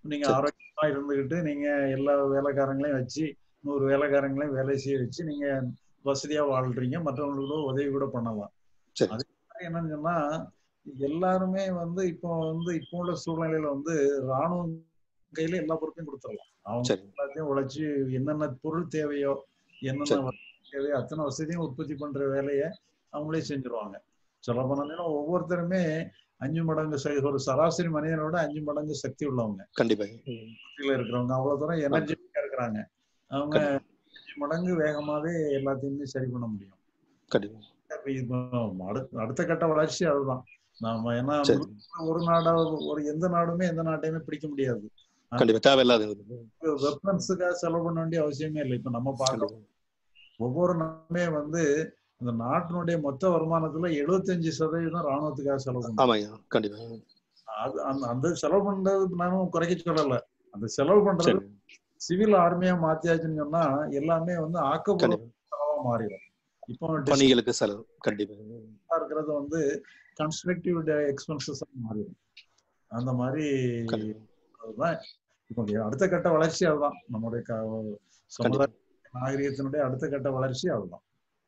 நீங்க சரி. ஆரோக்கியமா இருந்துகிட்டு நீங்க எல்லா வேலைக்காரங்களையும் வச்சு நூறு வேலைக்காரங்களையும் வேலை செய்ய வச்சு நீங்க வசதியா வாழ்றீங்க மற்றவங்களுக்கு உதவி கூட பண்ணலாம் சரி. அதே மாதிரி என்னன்னு சொன்னா எல்லாருமே வந்து இப்போ வந்து இப்போ உள்ள சூழ்நிலையில வந்து ராணுவம் கையில எல்லா பொறுப்பையும் கொடுத்துடலாம் அவங்க சரி எல்லாத்தையும் உழைச்சு என்னென்ன பொருள் தேவையோ என்னென்ன சரி. வசதி தேவையோ அத்தனை வசதியும் உற்பத்தி பண்ற வேலையை அவங்களே செஞ்சுருவாங்க சொல்ல போனோம்னா ஒவ்வொருத்தருமே அஞ்சு மடங்கு ச- ஒரு சராசரி மனிதனோட அஞ்சு மடங்கு சக்தி உள்ளவங்க கண்டிப்பா ம். கீழே இருக்கிறவங்க அவ்வளவு தூரம் எனர்ஜெட்டிக்கா இருக்கிறாங்க அவங்க அஞ்சு மடங்கு வேகமாவே எல்லாத்தையுமே சரி பண்ண முடியும் கண்டிப்பா அப்ப இப்போ அடுத்த அடுத்த கட்ட வளர்ச்சி அதுதான் நாம ஏன்னா சரி ஒரு நாடா ஒரு எந்த நாடுமே எந்த நாட்டையுமே பிடிக்க முடியாது கண்டிப்பா தேவையில்லாத வெப்பன்ஸுக்காக செலவு பண்ண வேண்டிய அவசியமே இல்லை இப்ப நம்ம பார்க்க கண்டிப்பா ஒவ்வொரு நாடுமே வந்து இந்த நாட்டினுடைய மொத்த வருமானத்துல 75% சதவீதம் ராணுவத்துக்காக செலவு பண்ணும் ஆமாய்யா கண்டிப்பா அது அந்த அந்த செலவு பண்றது நானும் குறைக்க சொல்லல அந்த செலவு பண்றது சரி சிவில் ஆர்மியா மாத்தியாச்சுன்னு சொன்னா எல்லாமே வந்து ஆக்கப்பூர்வ கண்டிப்பா செலவா மாறிடும் இப்போ பணிகளுக்கு செலவு கண்டிப்பா டிஸ்டா இருக்கிறது வந்து கன்ஸ்ட்ரக்டிவ் எக்ஸ்பென்சஸ் மாறிடும் அந்த மாதிரி கண்டிப்பா அதுதான் இப்போ அடுத்த கட்ட வளர்ச்சி அதுதான் நம்முடைய க- சமுதாய நாகரிகத்தினுடைய அடுத்த கட்ட வளர்ச்சி அதுதான்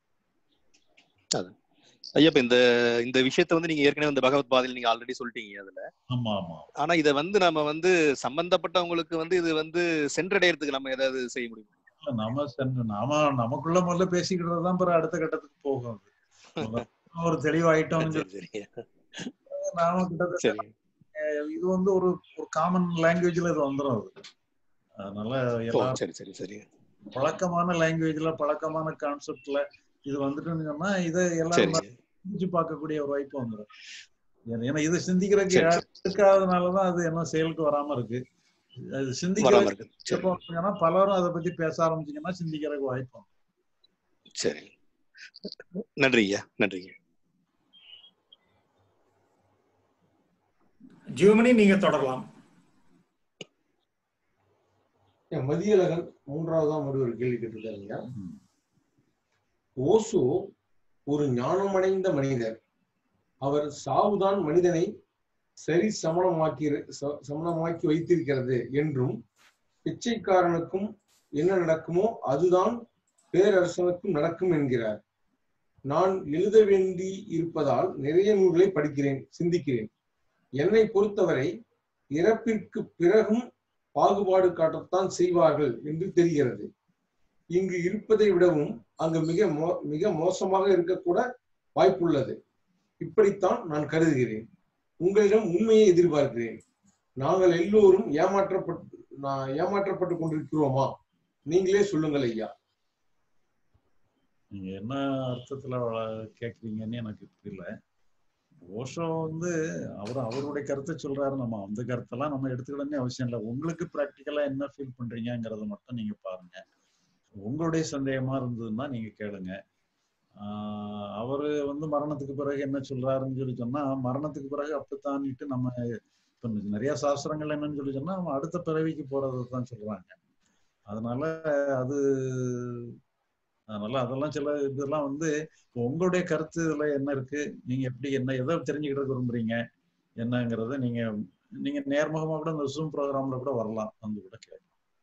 ஐயா இப்ப இந்த இந்த விஷயத்த வந்து நீங்க ஏற்கனவே இந்த பகவத் பாதையில் நீங்க ஆல்ரெடி சொல்லிட்டீங்க அதுல ஆமா ஆமா ஆனா இத வந்து நம்ம வந்து சம்பந்தப்பட்டவங்களுக்கு வந்து இது வந்து சென்றடையறதுக்கு நம்ம ஏதாவது செய்ய முடியும் இல்ல, நம்ம சென்று நாம நமக்குள்ள முதல்ல பேசிக்கிட்டு தான் பிறகு அடுத்த கட்டத்துக்கு போகும் அது. முதல்ல ஒரு தெளிவாயிட்டோம்னு சரி சரி சொல்லி நாம கிட்டத்தட்ட சரி இது வந்து ஒரு ஒரு காமன் லாங்குவேஜ்ல இது வந்துடும் அது அதனால ஓ எல்லாரும் சரி சரி சரி பழக்கமான லாங்குவேஜ்ல பழக்கமான கான்செப்ட்ல இது வந்துட்டுன்னு சொன்னா இதை சரி எல்லாரும் சரி சிந்திச்சு பார்க்கக்கூடிய ஒரு வாய்ப்பு வந்துடும் ஏன்னா இது சிந்திக்கிறதுக்கு சரி, சரி. இருக்காதனாலதான் அது என்ன செயலுக்கு வராம இருக்கு அது வராம சிந்திக்கிற இருக்கு சரி எப்போ வந்தீங்கன்னா பலரும் அதை பத்தி பேச ஆரம்பிச்சீங்கன்னா சிந்திக்கிறதுக்கு வாய்ப்பு வந்துரும். சரி நன்றி ஐயா நன்றி ஐயா ஜியோமணி நீங்க தொடரலாம் என் மதியழகன் மூன்றாவதா மறு ஒரு கேள்வி கேட்டிருக்காருங்க ம். ஓசோ ஒரு ஞானமடைந்த மனிதர் அவர் சாவுதான் மனிதனை சரி சமணமாக்கி ச- சமணமாக்கி வைத்திருக்கிறது என்றும் பிச்சைக்காரனுக்கும் என்ன நடக்குமோ அதுதான் பேரரசனுக்கும் நடக்கும் என்கிறார் நான் எழுத வேண்டி இருப்பதால் நிறைய நூல்களை படிக்கிறேன் சிந்திக்கிறேன் என்னை பொறுத்தவரை இறப்பிற்கு பிறகும் பாகுபாடு காட்டத்தான் செய்வார்கள் என்று தெரிகிறது இங்கு இருப்பதை விடவும் அங்கு மிக மோ மிக மோசமாக இருக்கக்கூட வாய்ப்புள்ளது இப்படித்தான் நான் கருதுகிறேன் உங்களிடம் உண்மையை எதிர்பார்க்கிறேன் நாங்கள் எல்லோரும் ஏமாற்றப்பட்டு நான் ஏமாற்றப்பட்டு கொண்டிருக்கிறோமா நீங்களே சொல்லுங்கள் ஐயா நீங்க என்ன அர்த்தத்துல வ- கேக்குறீங்கன்னு எனக்கு புரியல ஓஷோ வந்து அவர் அவருடைய கருத்தை சொல்றாரு நம்ம அந்த கருத்தெல்லாம் நம்ம எடுத்துக்கிடனே அவசியம் இல்லை உங்களுக்கு ப்ராக்டிக்கலா என்ன ஃபீல் பண்றீங்கங்கிறத மட்டும் நீங்க பாருங்க உங்களுடைய சந்தேகமா இருந்ததுன்னா நீங்க கேளுங்க ஆஹ் அவரு வந்து மரணத்துக்கு பிறகு என்ன சொல்றாருன்னு சொல்லி சொன்னா மரணத்துக்கு பிறகு அப்படித்தான்ட்டு நம்ம இப்ப நிறைய சாஸ்திரங்கள் என்னன்னு சொல்லி சொன்னா அவன் அடுத்த பிறவிக்கு போறதை தான் சொல்றாங்க அதனால அது அதனால அதெல்லாம் சில இதெல்லாம் வந்து இப்போ உங்களுடைய கருத்து இதுல என்ன இருக்கு நீங்க எப்படி என்ன எதை தெரிஞ்சுக்கிட விரும்புறீங்க என்னங்கிறத நீங்க நீங்க நேர்முகமா கூட இந்த ஜூம் ப்ரோக்ராம்ல கூட வரலாம் வந்து கூட கேட்கலாம்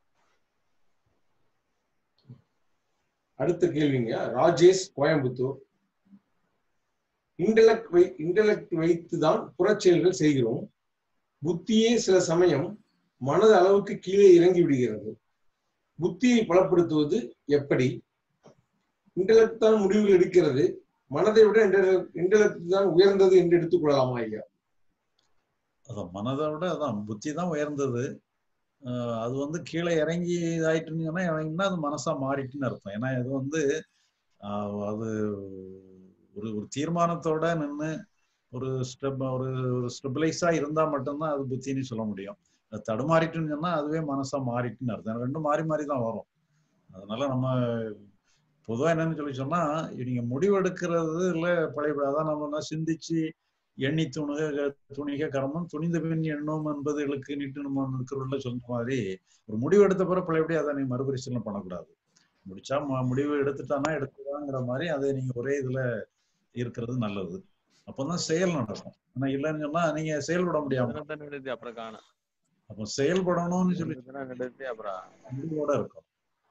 அடுத்த கேள்விங்க ராஜேஷ் கோயம்புத்தூர் இன்டலெக்ட் வை இன்டலெக்ட் வைத்து தான் புறச்செயல்கள் செய்கிறோம் புத்தியே சில சமயம் மனது அளவுக்கு கீழே இறங்கி விடுகிறது புத்தியை பலப்படுத்துவது எப்படி இன்டலெக்ட் தான் முடிவுகள் எடுக்கிறது மனதை விட இன்டலெக்ட் தான் உயர்ந்தது என்று எடுத்துக்கொள்ளலாமா ஐயா அதான் மனதை விட அதான் புத்தி தான் உயர்ந்தது ஆஹ் அது வந்து கீழே இறங்கி இதாயிட்டுன்னு சொன்னா இறங்கினா அது மனசா மாறிட்டுன்னு அர்த்தம் ஏன்னா இது வந்து ஆஹ் அது ஒரு ஒரு தீர்மானத்தோட நின்று ஒரு ஸ்டெப் ஒரு ஒரு ஸ்டெபிளைஸா இருந்தா மட்டும்தான் அது புத்தின்னு சொல்ல முடியும் அது தடுமாறிட்டுன்னு சொன்னா அதுவே மனசா மாறிட்டுன்னு அர்த்தம் ரெண்டும் மாறி மாறி தான் வரும் அதனால நம்ம பொதுவா என்னன்னு சொல்லி சொன்னா நீங்க முடிவெடுக்கிறது இல்ல பழைய அதான் நம்ம என்ன சிந்திச்சு எண்ணி துணுக துணிக கர்மம் துணிந்த பின் எண்ணம் என்பதுகளுக்கு நீட்டு நம்ம இருக்கிறவர்கள சொன்ன மாதிரி ஒரு முடிவு எடுத்த பிறகு பழையபடி அதை நீங்க மறுபரிசீலனை பண்ணக்கூடாது முடிச்சா ம- முடிவு எடுத்துட்டானா எடுத்துதாங்கிற மாதிரி அதை நீங்க ஒரே இதுல இருக்கிறது நல்லது அப்பதான் செயல் நடக்கும் ஆனா இல்லைன்னு சொன்னா நீங்க செயல்பட முடியாம ಅದನ್ನ ಹಿಡಿದ್ವಿ ಅಪ್ರಕಾಣ அப்போ செயல்படணும்னு சொல்லி நடத்தி அப்புறம் முடிவோட இருக்கும்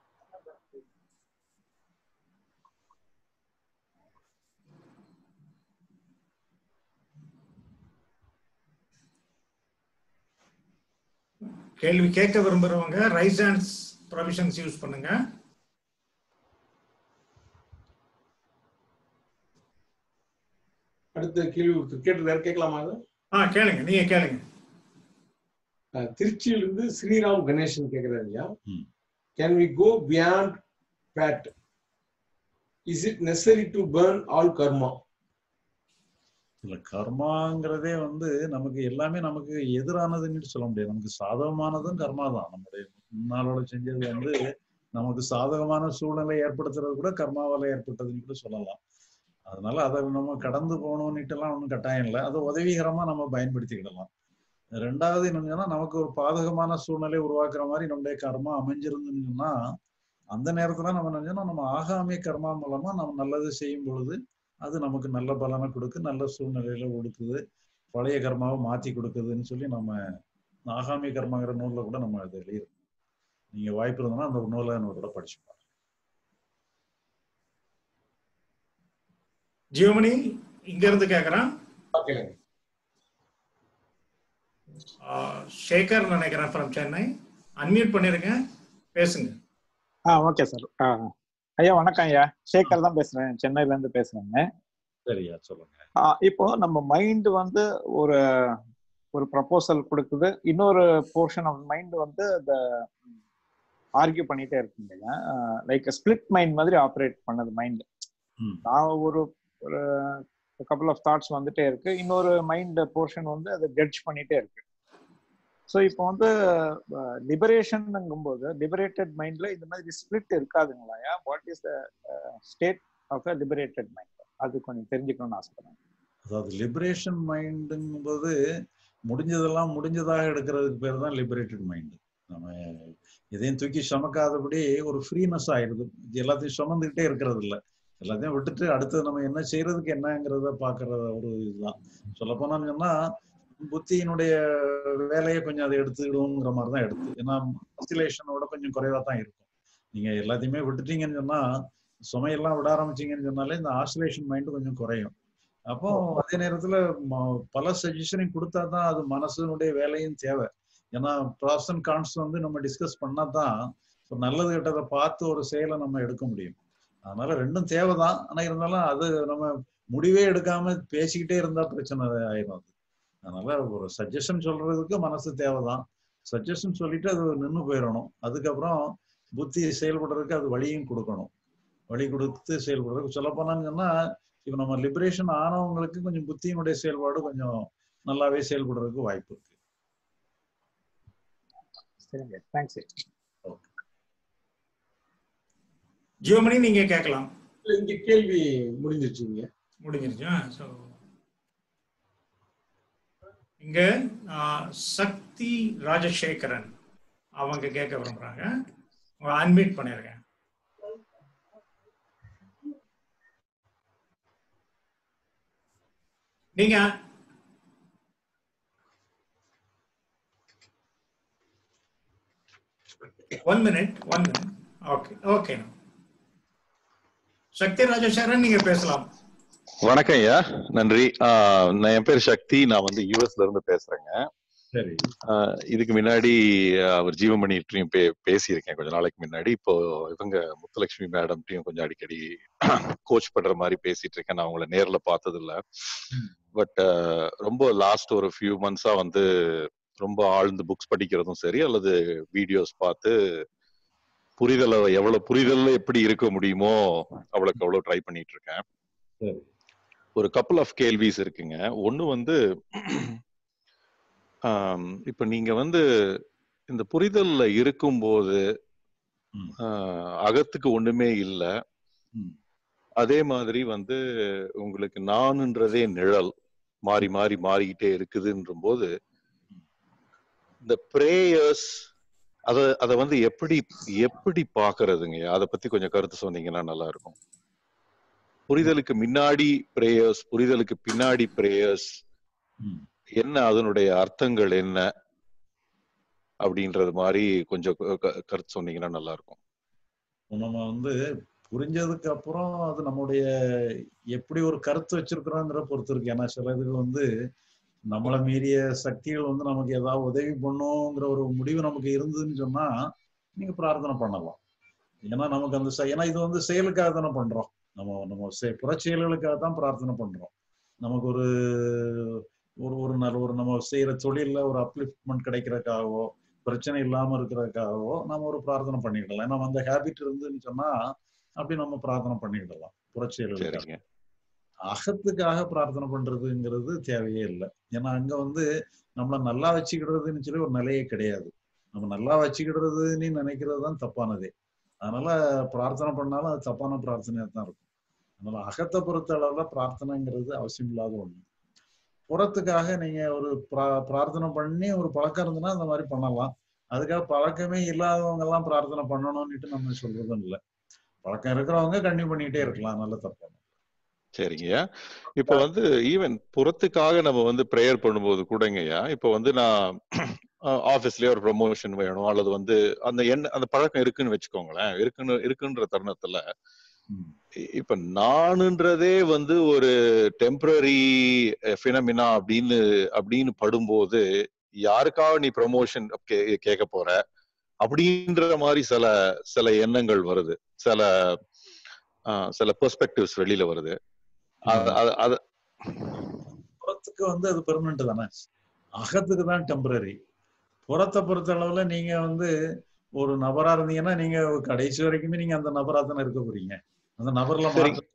கேள்வி கேட்க விரும்புறவங்க ரைஸ் ஹேண்ட்ஸ் ப்ரொவிஷன்ஸ் யூஸ் பண்ணுங்க அடுத்த கேள்வி கேட்டு கேட்கலாமா அது ஆ கேளுங்க நீங்க கேளுங்க அஹ், திருச்சியிலிருந்து ஸ்ரீராம் கணேசன் கேக்குறாரு ஐயா ம். Can we go beyond fate is it necessary to burn all karma இல்ல கர்மாங்கிறதே வந்து நமக்கு எல்லாமே நமக்கு எதிரானதுன்னு சொல்ல முடியாது நமக்கு சாதகமானதும் கர்மா தான் நம்முடைய முன்னாளோட செஞ்சது வந்து நமக்கு சாதகமான சூழ்நிலை ஏற்படுத்துறது கூட கர்மாவால ஏற்பட்டதுன்னு கூட சொல்லலாம் அதனால அதை நம்ம கடந்து போகணும்னுட்டுலாம் ஒன்றும் கட்டாயம் இல்லை அதை உதவிகரமா நம்ம பயன்படுத்திக்கிடலாம் ரெண்டாவது என்னங்கன்னா நமக்கு ஒரு பாதகமான சூழ்நிலை உருவாக்குற மாதிரி நம்முடைய கர்மா அமைஞ்சிருந்துன்னு சொன்னா அந்த நேரத்துல நம்ம நினைச்சோம்னா நம்ம ஆகாமிய கர்மா மூலமா நம்ம நல்லது செய்யும் பொழுது அது நமக்கு நல்ல பலனை கொடுக்கு நல்ல சூழ்நிலையில கொடுக்குது பழைய கர்மாவை மாத்தி கொடுக்குதுன்னு சொல்லி நம்ம ஆகாமிய கர்மாங்கிற நூல்ல கூட நம்ம அதை எழுதியிருக்கோம் நீங்க வாய்ப்பு இருந்ததுன்னா அந்த நூலை நம்ம கூட படிச்சு பாருங்க ஜியோமணி இங்க இருந்து கேக்குறான் கேளுங்க ஆ, சேகர் நினைக்கிறேன் ஃப்ரம் சென்னை அன்மியூட் பண்ணிருங்க பேசுங்க ஆ ஓகே சார் ஆ ஐயா வணக்கம் ஐயா சேகர் தான் பேசுறேன் சென்னையில இருந்து பேசுறேங்க சரியா சொல்லுங்க ஆ, இப்போ நம்ம மைண்ட் வந்து ஒரு ஒரு ப்ரப்போசல் கொடுக்குது இன்னொரு போர்ஷன் ஆஃப் மைண்ட் வந்து அந்த ஆர்கியூ பண்ணிட்டே இருக்குங்க லைக் ஸ்பிளிட் மைண்ட் மாதிரி ஆப்ரேட் பண்ணது மைண்ட் ம். நான் ஒரு ஒரு கப்பல் ஆஃப் தாட்ஸ் வந்துட்டே இருக்கு இன்னொரு மைண்ட் போர்ஷன் வந்து அதை ஜட்ஜ் பண்ணிட்டே இருக்கு ஸோ இப்போ வந்து லிபரேஷன்ங்கும்போது லிபரேட்டட் மைண்ட்ல இந்த மாதிரி ஸ்பிளிட் இருக்காதுங்களா what is the state of a liberated mind அது கொஞ்சம் தெரிஞ்சுக்கணும்னு ஆசைப்படுறேன் அதாவது லிபரேஷன் மைண்டுங்கும்போது முடிஞ்சதெல்லாம் முடிஞ்சதாக எடுக்கிறதுக்கு பேர் தான் லிபரேட்டட் மைண்டு நம்ம எதையும் தூக்கி சுமக்காதபடி ஒரு ஃப்ரீனஸ் ஆயிடுது இது எல்லாத்தையும் சுமந்துக்கிட்டே இருக்கிறது இல்ல எல்லாத்தையும் விட்டுட்டு அடுத்தது நம்ம என்ன செய்யறதுக்கு என்னங்கிறத பாக்குற ஒரு இதுதான் சொல்ல போனான்னு சொன்னா புத்தியினுடைய வேலையை கொஞ்சம் அதை எடுத்துக்கிடுவோங்கிற மாதிரி தான் எடுத்து ஏன்னா ஆசிலேஷனோட கொஞ்சம் குறைவா தான் இருக்கும் நீங்க எல்லாத்தையுமே விட்டுட்டீங்கன்னு சொன்னா சுமையெல்லாம் விட ஆரம்பிச்சீங்கன்னு சொன்னாலே இந்த ஆசிலேஷன் மைண்டு கொஞ்சம் குறையும் அப்போ அதே நேரத்துல ம- பல சஜஷனையும் கொடுத்தா தான் அது மனசனுடைய வேலையும் தேவை ஏன்னா ப்ராஸ் அண்ட் கான்ஸ் வந்து நம்ம டிஸ்கஸ் பண்ணா தான் ஒரு நல்லது கெட்டதை பார்த்து ஒரு செயலை நம்ம எடுக்க முடியும் அதனால ரெண்டும் தேவைதான் ஆனா இருந்தாலும் அது நம்ம முடிவே எடுக்காம பேசிக்கிட்டே இருந்தா பிரச்சனை ஆயிரும் அது அதனால ஒரு சஜஷன் சொல்றதுக்கு மனசு தேவைதான் சஜஷன் சொல்லிட்டு அது நின்று போயிடணும் அதுக்கப்புறம் புத்தி செயல்படுறதுக்கு அது வழியும் கொடுக்கணும் வழி கொடுத்து செயல்படுறதுக்கு சொல்ல போனான்னு சொன்னா இப்ப நம்ம லிபரேஷன் ஆனவங்களுக்கு கொஞ்சம் புத்தியினுடைய செயல்பாடு கொஞ்சம் நல்லாவே செயல்படுறதுக்கு வாய்ப்பு இருக்கு சரிங்க தேங்க்ஸ் ஜியோமணி நீங்க கேட்கலாம் இல்ல, இங்க கேள்வி முடிஞ்சிருச்சுங்க முடிஞ்சிருச்சா ஸோ இங்க ஆ, சக்தி ராஜசேகரன் அவங்க கேட்க விரும்புறாங்க உங்களை அன்மீட் பண்ணிருக்கேன் நீங்க one minute one minute okay okay Sakthi Rajasekaran நீங்க பேசலாம் வணக்கம் ஐயா நன்றி ஆஹ் நான் என் பேர் சக்தி நான் வந்து யூஎஸ்ல இருந்து பேசுறேங்க சரி ஆஹ் இதுக்கு முன்னாடி அவர் ஜீவமணிட்டையும் பே பேசியிருக்கேன் கொஞ்ச நாளைக்கு முன்னாடி இப்போ இவங்க முத்துலட்சுமி மேடம்ட்டையும் கொஞ்சம் அடிக்கடி கோச் பண்ற மாதிரி பேசிட்டு இருக்கேன் நான் அவங்கள நேர்ல பார்த்தது இல்ல பட் ரொம்ப லாஸ்ட் ஒரு ஃபியூ மந்த்ஸா வந்து ரொம்ப ஆழ்ந்து புக்ஸ் படிக்கிறதும் சரி அல்லது வீடியோஸ் பார்த்து புரிதலை எவ்வளவு புரிதல்ல எப்படி இருக்க முடியுமோ அவ்வளவுக்கு அவ்வளவு ட்ரை பண்ணிட்டு இருக்கேன் சரி ஒரு கப்பல் ஆஃப் கேள்விஸ் இருக்குங்க ஒண்ணு வந்து ஆம், இப்ப நீங்க வந்து இந்த புரிதல்ல இருக்கும்போது ம். ஆஹ், அகத்துக்கு ஒண்ணுமே இல்ல ம். அதே மாதிரி வந்து உங்களுக்கு நானுன்றதே நிழல் மாறி மாறி மாறிக்கிட்டே இருக்குதுன்ற போது இந்த பிரேயர்ஸ் அத அத வந்து எப்படி எப்படி பாக்குறதுங்க அத பத்தி கொஞ்சம் கருத்து சொன்னீங்கன்னா நல்லா இருக்கும் புரிதலுக்கு முன்னாடி பிரேயர்ஸ் புரிதலுக்கு பின்னாடி பிரேயர்ஸ் ம். என்ன அதனுடைய அர்த்தங்கள் என்ன அப்படின்றது மாதிரி கொஞ்சம் க- க- கருத்து சொன்னீங்கன்னா நல்லா இருக்கும் நம்ம வந்து புரிஞ்சதுக்கு அப்புறம் அது நம்முடைய எப்படி ஒரு கருத்து வச்சிருக்கிறோங்கிற பொறுத்து இருக்கு ஏன்னா சில இதுகள் வந்து நம்மளை மீறிய சக்திகள் வந்து நமக்கு ஏதாவது உதவி பண்ணுங்கிற ஒரு முடிவு நமக்கு இருந்ததுன்னு சொன்னா நீங்க பிரார்த்தனை பண்ணலாம் ஏன்னா நமக்கு அந்த செ- ஏன்னா இது வந்து செயலுக்காக தானே பண்றோம் நம்ம நம்ம செ- புறச்செயல்களுக்காக தான் பிரார்த்தனை பண்றோம் நமக்கு ஒரு ஒரு ஒரு நல்ல ஒரு நம்ம செய்யற தொழில்ல ஒரு அப்லிஃப்ட்மெண்ட் கிடைக்கிறதுக்காகவோ பிரச்சனை இல்லாம இருக்கிறதுக்காகவோ நம்ம ஒரு பிரார்த்தனை பண்ணிக்கிடலாம் ஏன்னா அந்த ஹேபிட் இருந்துன்னு சொன்னா அப்படி நம்ம பிரார்த்தனை பண்ணிக்கிடலாம் புறச்செயல்களுக்காக சரிங்க அகத்துக்காக பிரார்த்தனை பண்றதுங்கிறது தேவையே இல்லை ஏன்னா அங்க வந்து நம்மள நல்லா வச்சுக்கிடுறதுன்னு சொல்லி ஒரு நிலையே கிடையாது நம்ம நல்லா வச்சுக்கிடுறதுன்னு நினைக்கிறது தான் தப்பானதே அதனால பிரார்த்தனை பண்ணாலும் அது தப்பான பிரார்த்தனையா தான் இருக்கும் அதனால அகத்தை பொறுத்த அளவுல பிரார்த்தனைங்கிறது அவசியம் இல்லாத ஒண்ணு புறத்துக்காக நீங்க ஒரு பிரா- பிரார்த்தனை பண்ணி ஒரு பழக்கம் இருந்ததுன்னா அந்த மாதிரி பண்ணலாம் அதுக்காக பழக்கமே இல்லாதவங்க எல்லாம் பிரார்த்தனை பண்ணணும்னுட்டு நம்ம சொல்றதும் இல்லை பழக்கம் இருக்கிறவங்க கண்டினியூ பண்ணிக்கிட்டே இருக்கலாம் நல்ல தப்பு சரிங்கய்யா இப்போ வந்து ஈவன் புறத்துக்காக நம்ம வந்து ப்ரேயர் பண்ணும்போது கூடங்கய்யா இப்போ வந்து நான் ஆஃபீஸ்லயே ஒரு ப்ரொமோஷன் வேணும் அல்லது வந்து அந்த எண்ண அந்த பழக்கம் இருக்குன்னு வச்சுக்கோங்களேன் இருக்குன்னு இருக்குன்ற தருணத்துல இ- இப்ப நானுன்றதே வந்து ஒரு டெம்பரரி ஃபினமினா அப்படின்னு அப்படின்னு படும்போது யாருக்காக நீ ப்ரொமோஷன் கேட்க போற அப்படின்ற மாதிரி சில சில எண்ணங்கள் வருது சில ஆஹ், சில பெர்ஸ்பெக்டிவ்ஸ் வெளியில வருது அது அது- அது புறத்துக்கு வந்து அது பெர்மனண்ட் தானே அகத்துக்கு தான் டெம்பரரி புறத்தை பொறுத்த அளவுல நீங்க வந்து ஒரு நபரா இருந்தீங்கன்னா நீங்க கடைசி வரைக்குமே நீங்க அந்த நபரா தானே இருக்க போறீங்க அந்த நபர்ல சரி. மாற்ற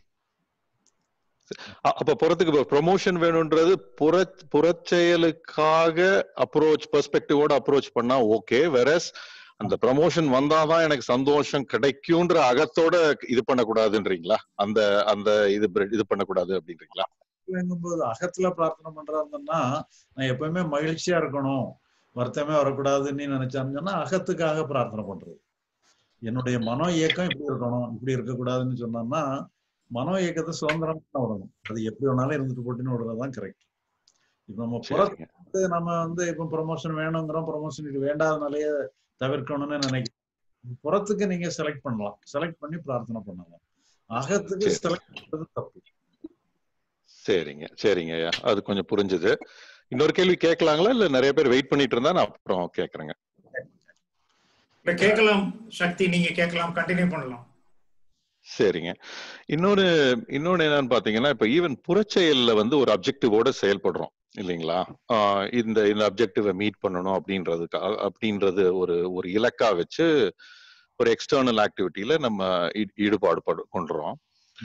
அ- அப்ப புறத்துக்கு ப்ரொமோஷன் வேணும்ன்றது புற புறச்செயலுக்காக அப்ரோச் பெர்ஸ்பெக்டிவோட அப்ரோச் பண்ணா ஓகே வெரஸ் அந்த ப்ரமோஷன் வந்தாதான் எனக்கு சந்தோஷம் கிடைக்கும்ன்ற அகத்தோட இது பண்ணக்கூடாதுன்றீங்களா அந்த அந்த இது ப- இது பண்ணக்கூடாது அப்படின்றீங்களா போது அகத்துல பிரார்த்தனை பண்றா இருந்தேன்னா நான் எப்பவுமே மகிழ்ச்சியா இருக்கணும் வருத்தமே வரக்கூடாதுன்னு நினைச்சான்னு சொன்னா அகத்துக்காக பிரார்த்தனை பண்றது என்னுடைய மனோ இயக்கம் இப்படி இருக்கணும் இப்படி இருக்கக்கூடாதுன்னு சொன்னோம்னா மனோ இயக்கத்தை சுதந்திரமா தான் விடணும் அது எப்படி வேணாலும் இருந்துட்டு போட்டுன்னு விடுறதுதான் கரெக்ட் இப்ப நம்ம சரிங்க புறத்து நம்ம வந்து இப்ப ப்ரொமோஷன் வேணுங்கிறோம் ப்ரொமோஷன் இது வேண்டாதனாலேயே தவிர்க்கணும்னு நினைக்கிறோம் புறத்துக்கு நீங்க செலக்ட் பண்ணலாம் செலக்ட் பண்ணி பிரார்த்தனை பண்ணலாம் அகத்துக்கு சரி. செலக்ட் பண்றது தப்பு சரிங்க சரிங்க ஐயா அது கொஞ்சம் புரிஞ்சுது இன்னொரு கேள்வி கேட்கலாங்களா இல்ல நிறைய பேர் வெயிட் பண்ணிட்டு இருந்தா நான் அப்புறம் கேக்குறேங்க இல்ல கேட்கலாம் சக்தி நீங்க கேட்கலாம் கண்டினியூ பண்ணலாம் சரிங்க இன்னொரு இன்னொன்னு என்னன்னு பாத்தீங்கன்னா இப்ப ஈவன் புறச்செயல்ல வந்து ஒரு அப்ஜெக்டிவோட செயல்படுறோம் இல்லைங்களா ஆஹ் இந்த இந்த அப்ஜெக்டிவை மீட் பண்ணணும் அப்படின்றதுக்கு அப்படின்றது ஒரு ஒரு இலக்கா வச்சு ஒரு எக்ஸ்டர்னல் ஆக்டிவிட்டியில நம்ம ஈ- ஈடுபாடு படு- கொண்டுறோம்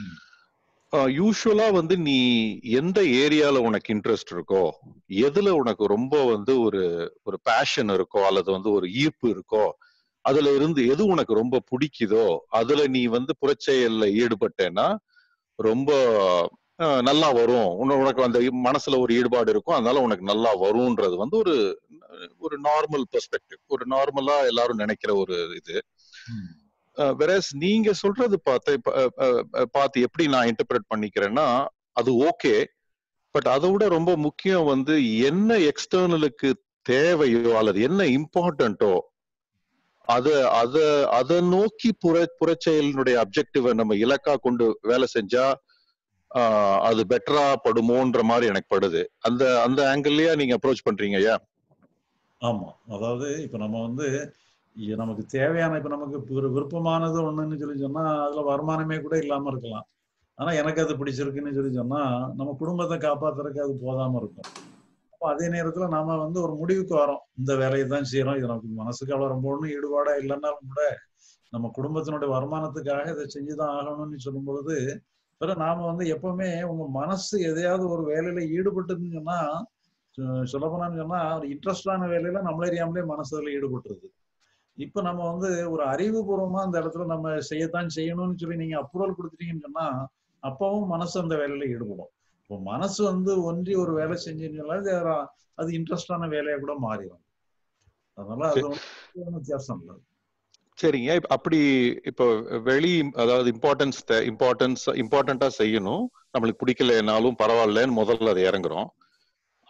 யூஸ்வலா வந்து நீ எந்த ஏரியால உனக்கு இன்ட்ரெஸ்ட் இருக்கோ எதுல உனக்கு ரொம்ப வந்து ஒரு ஒரு பேஷன் இருக்கோ அல்லது வந்து ஒரு ஈர்ப்பு இருக்கோ அதுல இருந்து எது உனக்கு ரொம்ப பிடிக்குதோ அதுல நீ வந்து புறச்செயல்ல ஈடுபட்டேன்னா ரொம்ப அஹ், நல்லா வரும் உன்ன- உனக்கு அந்த மனசுல ஒரு ஈடுபாடு இருக்கும் அதனால உனக்கு நல்லா வரும்ன்றது வந்து ஒரு ஒரு நார்மல் பெர்ஸ்பெக்டிவ் ஒரு நார்மலா எல்லாரும் நினைக்கிற ஒரு இது வெரஸ் நீங்க சொல்றது பார்த்து இப்ப, அஹ், அஹ், அஹ், பார்த்து எப்படி நான் இன்டர்பிரட் பண்ணிக்கிறேன்னா அது ஓகே பட் அதை விட ரொம்ப முக்கியம் வந்து என்ன எக்ஸ்டர்னலுக்கு தேவையோ அல்லது என்ன இம்பார்ட்டன்ட்டோ அத அத அதை நோக்கி புற புறச்செயலினுடைய அப்ஜெக்டிவை நம்ம இலக்கா கொண்டு வேலை செஞ்சா ஆஹ், அது பெட்டரா படுமோன்ற மாதிரி எனக்கு படுது அந்த அந்த ஆங்கிள்லயா நீங்க அப்ரோச் பண்றீங்க ஐயா ஆமா அதாவது இப்ப நம்ம வந்து இ- நமக்கு தேவையான இப்ப நமக்கு விரு- விருப்பமானது ஒண்ணுன்னு சொல்லி சொன்னா அதுல வருமானமே கூட இல்லாம இருக்கலாம் ஆனா எனக்கு அது பிடிச்சிருக்குன்னு சொல்லி சொன்னா நம்ம குடும்பத்தை காப்பாத்துறதுக்கு அது போதாம இருக்கும் அப்போ அதே நேரத்துல நாம வந்து ஒரு முடிவுக்கு வரோம் இந்த வேலையை தான் செய்யறோம் இது நமக்கு மனசுக்கு அவ்வளவு ரொம்ப ஒண்ணும் ஈடுபாடா இல்லைன்னாலும் கூட நம்ம குடும்பத்தினுடைய வருமானத்துக்காக இதை செஞ்சுதான் ஆகணும்னு சொல்லும் பொழுது பிறகு நாம வந்து எப்பவுமே உங்க மனசு எதையாவது ஒரு வேலையில ஈடுபட்டுன்னு சொன்னா சொ- சொல்லப்போனான்னு சொன்னா ஒரு இன்ட்ரெஸ்டான வேலையில நம்மள அறியாமலே மனசு அதுல ஈடுபட்டுருது இப்ப நம்ம வந்து ஒரு அறிவுபூர்வமா அந்த இடத்துல நம்ம செய்யத்தான் செய்யணும்னு சொல்லி நீங்க அப்ரூவல் கொடுத்துட்டீங்கன்னு சொன்னா அப்பவும் மனசு அந்த வேலையில ஈடுபடும் இப்போ மனசு வந்து ஒன்றி ஒரு வேலை செஞ்சீங்கன்னு சொன்னா அது ஒரு- அது இன்ட்ரெஸ்டான வேலையா கூட மாறிடும் அதனால அது ஒண்ணும் வித்தியாசம் இல்லை சரிங்க இப்ப அப்படி இப்போ வெளி அதாவது இம்பார்ட்டன்ஸ் இம்பார்ட்டன்ஸ் இம்பார்ட்டண்டா செய்யணும் நம்மளுக்கு பிடிக்கலைனாலும் பரவாயில்லன்னு முதல்ல அதை இறங்குறோம்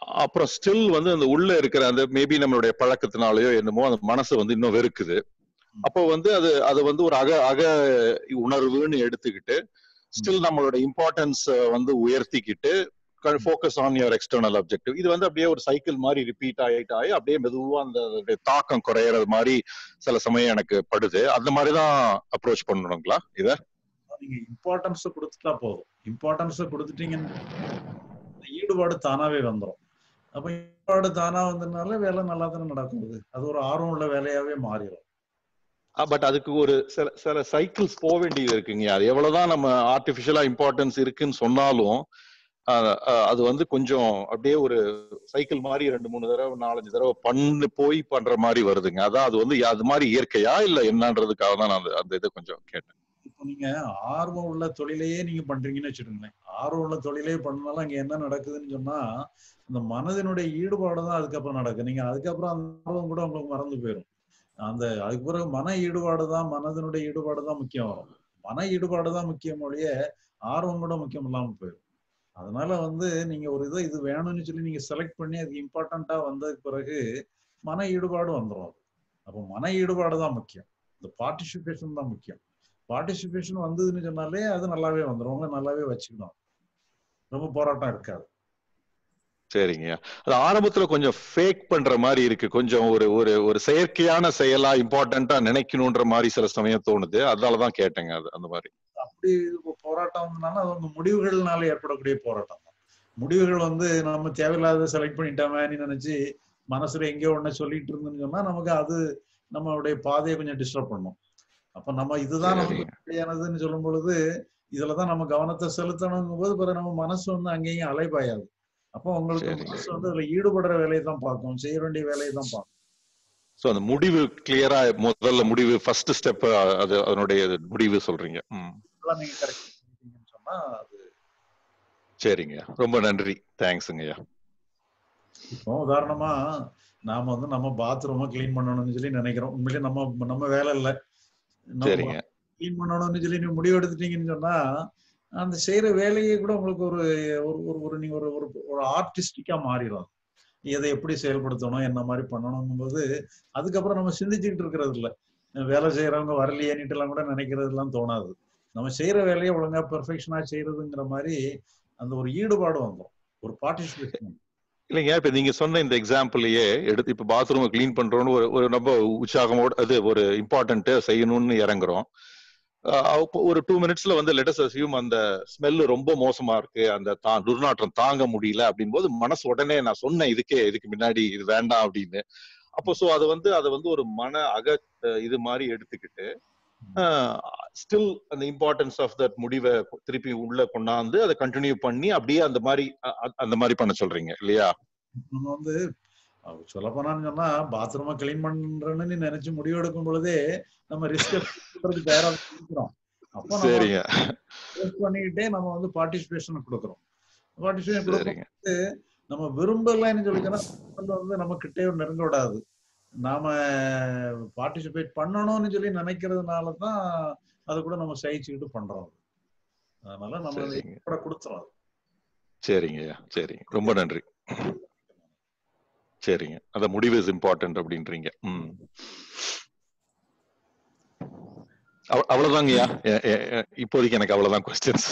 அப்புறம் ஸ்டில் வந்து அந்த உள்ள இருக்கிற அந்த மேபி நம்மளுடைய பழக்கத்தினாலயோ என்னமோ அந்த மனசு வந்து இன்னும் வெறுக்குது அப்போ வந்து அது அது வந்து ஒரு அக அக உணர்வுன்னு எடுத்துக்கிட்டு ஸ்டில் நம்மளோட இம்பார்ட்டன்ஸ் வந்து உயர்த்திக்கிட்டு focus on your external objective இது வந்து அப்படியே ஒரு சைக்கிள் மாதிரி ரிப்பீட் ஆகிட்டு ஆகி அப்படியே மெதுவா அந்த அதோடைய தாக்கம் குறையறது மாதிரி சில சமயம் எனக்கு படுது அந்த மாதிரி தான் அப்ரோச் பண்ணணுங்களா இத நீங்க இம்பார்ட்டன்ஸ் கொடுத்துட்டா போதும் இம்பார்ட்டன்ஸ் கொடுத்துட்டீங்கன்னு ஈடுபாடு தானாவே வந்துடும் அப்ப ஈடுபாடு தானா வந்ததுனால வேலை நல்லா தானே நடக்குது அது ஒரு ஆர்வம் உள்ள வேலையாவே மாறிடும் பட் அதுக்கு ஒரு சில சில சைக்கிள்ஸ் போக வேண்டியது இருக்குங்க அது எவ்வளவுதான் நம்ம ஆர்டிபிஷியலா இம்பார்ட்டன்ஸ் இருக்குன்னு சொன்னாலும் அஹ், அஹ், அது வந்து கொஞ்சம் அப்படியே ஒரு சைக்கிள் மாதிரி ரெண்டு மூணு தடவை நாலஞ்சு தடவை பண்ணு போய் பண்ற மாதிரி வருதுங்க அதான் அது வந்து அது மாதிரி இயற்கையா இல்ல என்னன்றதுக்காக தான் நான் அந்த- அந்த இதை கொஞ்சம் கேட்டேன் இப்போ நீங்க ஆர்வம் உள்ள தொழிலையே நீங்க பண்றீங்கன்னு வச்சுக்கோங்களேன் ஆர்வம் உள்ள தொழிலே பண்ணாலும் அங்க என்ன நடக்குதுன்னு சொன்னா அந்த மனதினுடைய ஈடுபாடு தான் அதுக்கப்புறம் நடக்கும் நீங்க அதுக்கப்புறம் அந்த ஆர்வம் கூட உங்களுக்கு மறந்து போயிடும் அந்த அதுக்கு பிறகு மன ஈடுபாடு தான் மனதினுடைய ஈடுபாடு தான் முக்கியம் வரும் மன ஈடுபாடு தான் முக்கியம் ஒழிய ஆர்வம் கூட முக்கியம் இல்லாம போயிடும் அதனால வந்து நீங்க ஒரு இதை இது வேணும்னு சொல்லி நீங்க செலக்ட் பண்ணி அது இம்பார்ட்டண்டா வந்ததுக்கு பிறகு மன ஈடுபாடு வந்துடும் அது அப்போ மன ஈடுபாடு தான் முக்கியம் இந்த பார்ட்டிசிபேஷன் தான் முக்கியம் பார்ட்டிசிபேஷன் வந்ததுன்னு சொன்னாலே அது நல்லாவே வந்துடும் உங்களை நல்லாவே வச்சுக்கணும் ரொம்ப போராட்டம் இருக்காது சரிங்க அது ஆரம்பத்துல கொஞ்சம் ஃபேக் பண்ற மாதிரி இருக்கு கொஞ்சம் ஒரு ஒரு ஒரு செயற்கையான செயலா இம்பார்ட்டண்டா நினைக்கணுன்ற மாதிரி சில சமயம் தோணுது அதனாலதான் கேட்டேங்க அது அந்த மாதிரி அப்படி இது போராட்டம் வந்தனால அது வந்து முடிவுகள்னால ஏற்படக்கூடிய போராட்டம் தான் முடிவுகள் வந்து நம்ம தேவையில்லாத செலக்ட் பண்ணிட்டோமேன்னு நினைச்சு மனசுல எங்கேயோ ஒண்ணு சொல்லிட்டு இருந்தோம்னு சொன்னா நமக்கு அது நம்மளுடைய பாதையை கொஞ்சம் டிஸ்டர்ப் பண்ணும் அப்ப நம்ம இதுதான் நமக்கு சரிங்க. சரியானதுன்னு சொல்லும் பொழுது இதுலதான் நம்ம கவனத்தை செலுத்தணுங்கும் போது பிறகு நம்ம மனசு வந்து அங்கேயும் அலைபாயாது அப்போ உங்களுக்கு சரிங்க. மனசு வந்து அதுல ஈடுபடுற வேலையை தான் பார்க்கும் செய்ய வேண்டிய வேலையை தான் பார்க்கும் சோ அந்த முடிவு கிளியரா முதல்ல முடிவு ஃபர்ஸ்ட் ஸ்டெப் அது அதனுடைய முடிவு சொல்றீங்க ம் இதெல்லாம் நீங்க கரெக்ட் பண்ணிட்டீங்கன்னு சொன்னா அது சரிங்க ரொம்ப நன்றி தேங்க்ஸுங்கய்யா இப்போ உதாரணமா நாம வந்து நம்ம பாத்ரூமை க்ளீன் பண்ணணும்னு சொல்லி நினைக்கிறோம் உண்மையிலேயே நம்ம நம்ம வேலை இல்ல சரிங்க க்ளீன் பண்ணணும்னு சொல்லி நீங்க முடிவு எடுத்துட்டீங்கன்னு சொன்னா அந்த செய்யற வேலையே கூட உங்களுக்கு ஒரு ஒரு ஒரு ஒரு நீங்க ஒரு ஒரு ஒரு ஆர்டிஸ்டிக்கா மாறிடும் எதை எப்படி செயல்படுத்தணும் என்ன மாதிரி பண்ணணுங்கும் போது அதுக்கப்புறம் நம்ம சிந்திச்சுக்கிட்டு இருக்கிறது இல்ல வேலை செய்யறவங்க வரலையேன்னுட்டு எல்லாம் கூட நினைக்கிறது எல்லாம் தோணாது நம்ம செய்யற வேலையை ஒழுங்கா பெர்ஃபெக்ஷனா செய்யறதுங்கிற மாதிரி அந்த ஒரு ஈடுபாடு வந்துடும் ஒரு பார்ட்டிசிபேஷன் இல்லைங்க இப்ப நீங்க சொன்ன இந்த எக்ஸாம்பிள்லயே எடுத்து இப்ப பாத்ரூம் க்ளீன் பண்றோம்னு ஒரு ஒரு ரொம்ப உற்சாகமோட அது ஒரு இம்பார்ட்டன்ட் செய்யணும்னு இறங்குறோம் அஹ் அப்போ ஒரு டூ மினிட்ஸ்ல வந்து லெட்டஸ் அசியூம் அந்த ஸ்மெல் ரொம்ப மோசமா இருக்கு அந்த தா துர்நாற்றம் தாங்க முடியல அப்படின் போது மனசு உடனே நான் சொன்னேன் இதுக்கே இதுக்கு முன்னாடி இது வேண்டாம் அப்படின்னு அப்போ சோ அது வந்து அதை வந்து ஒரு மன அக அஹ் இது மாதிரி எடுத்துக்கிட்டு ஸ்டில் அந்த இம்பார்ட்டன்ஸ் ஆஃப் தட் முடிவை திருப்பி உள்ள கொண்டாந்து அதை கண்டினியூ பண்ணி அப்படியே அந்த மாதிரி அ- அ- அந்த மாதிரி பண்ண சொல்றீங்க இல்லையா நம்ம வந்து சொல்ல போனான்னு சொன்னா பாத்ரூமை கிளீன் பண்றேன்னு நீ நினைச்சு முடிவு எடுக்கும் பொழுதே நம்ம ரிஸ்க் பண்றதுக்கு தயாரா இருக்கிறோம் அப்போ நம்ம சரிங்க ரிஸ்க் பண்ணிக்கிட்டே நம்ம வந்து பார்ட்டிசிபேஷன் கொடுக்குறோம் பார்ட்டிசிபேஷன் சரிங்க கொடுக்கும்போது நம்ம விரும்பலைன்னு சொல்லிச்சோன்னா அது வந்து நம்ம கிட்டே நெருங்க விடாது நாம பார்ட்டிசிபேட் பண்ணணும்னு சொல்லி நினைக்கிறதுனால தான் அது கூட நம்ம சகிச்சுக்கிட்டு பண்றோம் அதனால நம்ம அதை சரிங்க கூட கொடுத்துறோம் சரிங்கய்யா சரிங்க ரொம்ப நன்றி சரிங்க அந்த முடிவு இஸ் இம்பார்ட்டன்ட் அப்படின்றீங்க ம் அவ- அவ்வளவுதாங்கய்யா எ- எ- எ- இப்போதைக்கு எனக்கு அவ்வளவுதான் கொஸ்டின்ஸ்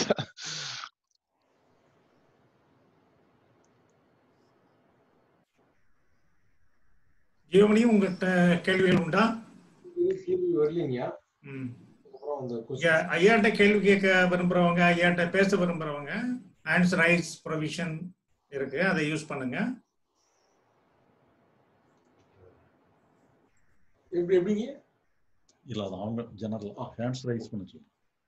ஜீவமணி உங்ககிட்ட கேள்விகள் உண்டா கேள்வி வரலீங்கய்யா ம் அப்புறம் அந்த இங்க question- ஐயாட்ட கேள்வி கேட்க விரும்புறவங்க ஐயாட்ட பேச விரும்புறவங்க ஆன்சர் ரைஸ் ப்ரொவிஷன் இருக்கு அதை யூஸ் பண்ணுங்க எப்படி எப்படிங்க இல்ல அது அவங்க ஜெனரல் ஹேண்ட்ஸ் ரைஸ் பண்ண சொல்லு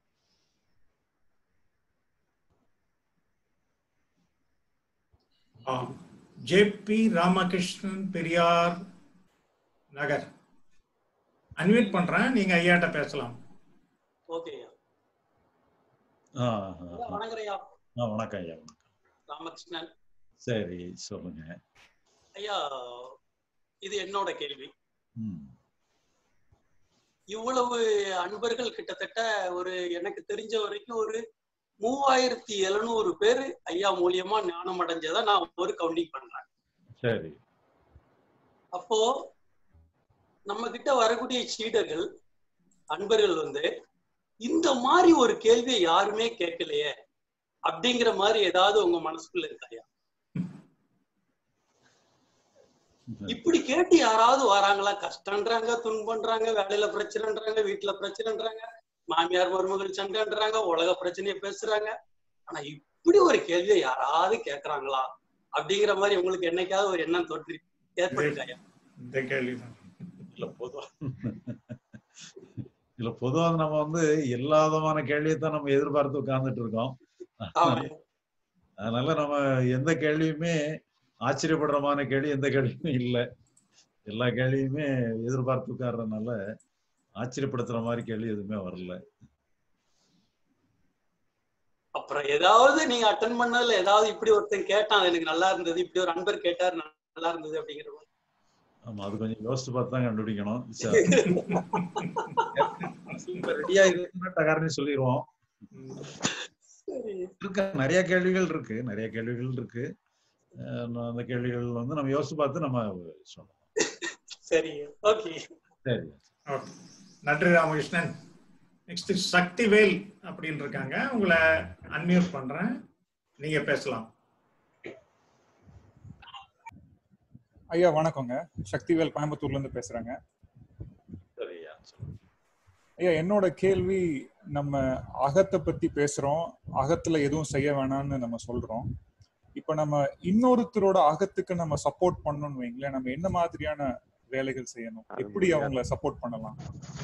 ஜேபி ராமகிருஷ்ணன் பெரியார் நகர் அன்மியூட் பண்றேன் நீங்க ஐயாட்ட பேசலாம் ஓகேயா ஆ, ஆ, ஆ. வணக்கம் ஐயா ஆ, வணக்கம் ஐயா வணக்கம் ராமகிருஷ்ணன் சரி சொல்லுங்க ஐயா இது என்னோட கேள்வி ம் இவ்வளவு அன்பர்கள் கிட்டத்தட்ட ஒரு எனக்கு தெரிஞ்ச வரைக்கும் ஒரு மூவாயிரத்தி எழுநூறு பேர் ஐயா மூலியமா ஞானம் அடைஞ்சதை நான் ஒரு கவுண்டிங் பண்றேன் சரி அப்போ நம்ம கிட்ட வரக்கூடிய சீடர்கள் அன்பர்கள் வந்து இந்த மாதிரி ஒரு கேள்வியை யாருமே கேட்கலையே அப்படிங்கிற மாதிரி ஏதாவது உங்க மனசுக்குள்ள இருக்காயா இப்படி கேட்டு யாராவது வராங்களா கஷ்டன்றாங்க துன்பன்றாங்க வேலையில பிரச்சனைன்றாங்க வீட்டுல பிரச்சனைன்றாங்க மாமியார் மருமகள் சண்டைன்றாங்க உலக பிரச்சனையை பேசுறாங்க ஆனா இப்படி ஒரு கேள்வியை யாராவது கேக்குறாங்களா அப்படிங்கிற மாதிரி உங்களுக்கு என்னைக்காவது ஒரு எண்ணம் தோற்றி ஏற்பட்டிருக்காயா இந்த கேள்விதான் இல்ல பொதுவா இல்ல பொதுவா நம்ம வந்து எல்லா விதமான கேள்வியை தான் நம்ம எதிர்பார்த்து உட்கார்ந்துட்டு இருக்கோம் ஆமா அதனால நம்ம எந்த கேள்வியுமே ஆச்சரியப்படுறமான கேள்வி எந்த கேள்வியுமே இல்லை எல்லா கேள்வியுமே எதிர்பார்த்து உட்கார்றதுனால ஆச்சரியப்படுத்துற மாதிரி கேள்வி எதுவுமே வரல அப்புறம் ஏதாவது நீங்க அட்டன் பண்ணதுல ஏதாவது இப்படி ஒருத்தன் கேட்டான் அது எனக்கு நல்லா இருந்தது இப்படி ஒரு அன்பர் கேட்டார் நல்லா இருந்தது அப்படிங்கிற மாதிரி ஆமா அது கொஞ்சம் யோசிச்சு பார்த்து தான் கண்டுபிடிக்கணும் ரெடியா இருக்குன்னா டகார்னு சொல்லிடுவோம் சரி இருக்கு நிறைய கேள்விகள் இருக்கு நிறைய கேள்விகள் இருக்கு அஹ் நான் அந்த கேள்விகள் வந்து நம்ம யோசிச்சு பார்த்து நம்ம சொல்லலாம் சரி ஓகே சரி ஓகே நன்றி ராமகிருஷ்ணன் நெக்ஸ்ட் சக்திவேல் அப்படின்னு இருக்காங்க உங்களை அன்மியூட் பண்றேன் நீங்க பேசலாம் ஐயா வணக்கங்க சக்திவேல் கோயம்புத்தூர்ல இருந்து பேசுறேங்க சரியா சொல்லுங்க ஐயா என்னோட கேள்வி நம்ம அகத்தை பத்தி பேசுறோம் அகத்துல எதுவும் செய்ய வேணாம்னு நம்ம சொல்றோம் இப்ப நம்ம இன்னொருத்தரோட அகத்துக்கு நம்ம சப்போர்ட் பண்ணணும்னு வைங்களேன் நம்ம என்ன மாதிரியான வேலைகள் செய்யணும் எப்படி அவங்கள சப்போர்ட் பண்ணலாம்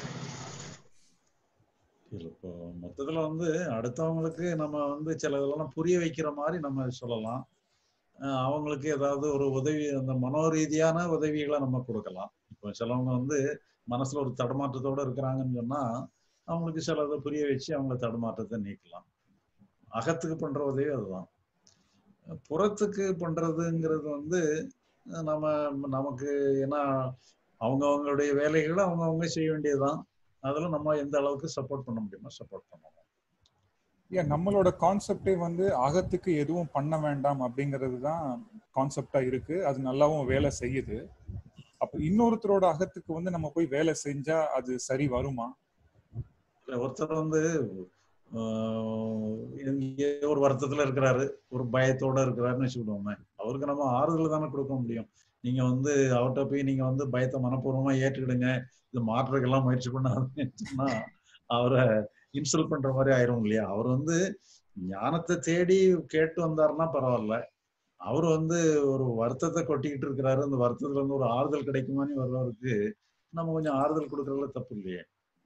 இல்ல இப்போ மொத்தத்துல வந்து அடுத்தவங்களுக்கு நம்ம வந்து சில இதெல்லாம் புரிய வைக்கிற மாதிரி நம்ம சொல்லலாம் அஹ் அவங்களுக்கு ஏதாவது ஒரு உதவி அந்த மனோரீதியான உதவிகளை நம்ம கொடுக்கலாம் இப்போ சிலவங்க வந்து மனசுல ஒரு தடுமாற்றத்தோட இருக்கிறாங்கன்னு சொன்னா அவங்களுக்கு சில இதை புரிய வச்சு அவங்கள தடுமாற்றத்தை நீக்கலாம் அகத்துக்கு பண்ற உதவி அதுதான் புறத்துக்கு பண்றதுங்கிறது வந்து அஹ் நம்ம நமக்கு ஏன்னா அவங்க அவங்களுடைய வேலைகளை அவங்க அவங்க செய்ய வேண்டியதுதான் அதுல நம்ம எந்த அளவுக்கு சப்போர்ட் பண்ண முடியுமோ சப்போர்ட் பண்ணுவோம் ஐயா நம்மளோட கான்செப்டே வந்து அகத்துக்கு எதுவும் பண்ண வேண்டாம் அப்படிங்கிறது தான் கான்செப்டா இருக்கு அது நல்லாவும் வேலை செய்யுது அப்ப இன்னொருத்தரோட அகத்துக்கு வந்து நம்ம போய் வேலை செஞ்சா அது சரி வருமா இல்ல, ஒருத்தர் வந்து ஆஹ், இங்கே ஒரு வருத்தத்துல இருக்கிறாரு ஒரு பயத்தோட இருக்கிறாருன்னு வச்சுக்கிடுவோமே அவருக்கு நம்ம ஆறுதல் தானே கொடுக்க முடியும் நீங்க வந்து அவர்கிட்ட போய் நீங்க வந்து பயத்தை மனப்பூர்வமா ஏற்றுக்கிடுங்க இது மாற்றுறதுக்கெல்லாம் முயற்சி பண்ணாதுன்னு சொன்னா அவரை இன்சல்ட் பண்ற மாதிரி ஆயிரும் இல்லையா அவர் வந்து ஞானத்தை தேடி கேட்டு வந்தாருன்னா பரவாயில்ல அவர் வந்து ஒரு வருத்தத்தை கொட்டிக்கிட்டு இருக்கிறாரு அந்த வருத்தத்துல இருந்து ஒரு ஆறுதல் கிடைக்குமான்னு வர்றவருக்கு நம்ம கொஞ்சம் ஆறுதல் கொடுக்கறதுல தப்பு இல்லையே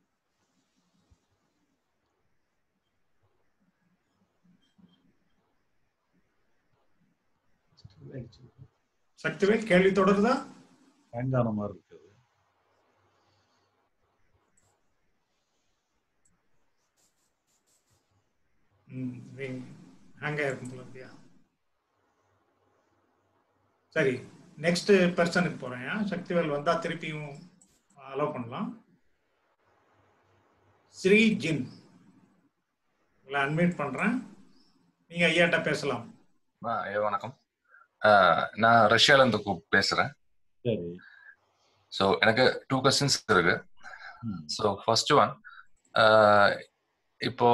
சக்திவேல் கேள்வி தொடருதா ஹேங் ஆன மாதிரி இருக்குது ஹேங் ஆயிருக்கும் போல இல்லையா சரி நெக்ஸ்ட் பர்சனுக்கு போறேன் சக்திவேல் வந்தா திருப்பியும் அலோவ் பண்ணலாம் ஸ்ரீ ஜின் உங்களை அன்மியூட் பண்றேன் நீங்க ஐயாட்ட பேசலாம் ஆ, ஐயா வணக்கம் ஆஹ் நான் ரஷ்யால இருந்து கூப் பேசுறேன் சரி ஸோ எனக்கு டூ கொஸ்டின்ஸ் இருக்கு ம். ஸோ ஃபர்ஸ்ட் ஒன் இப்போ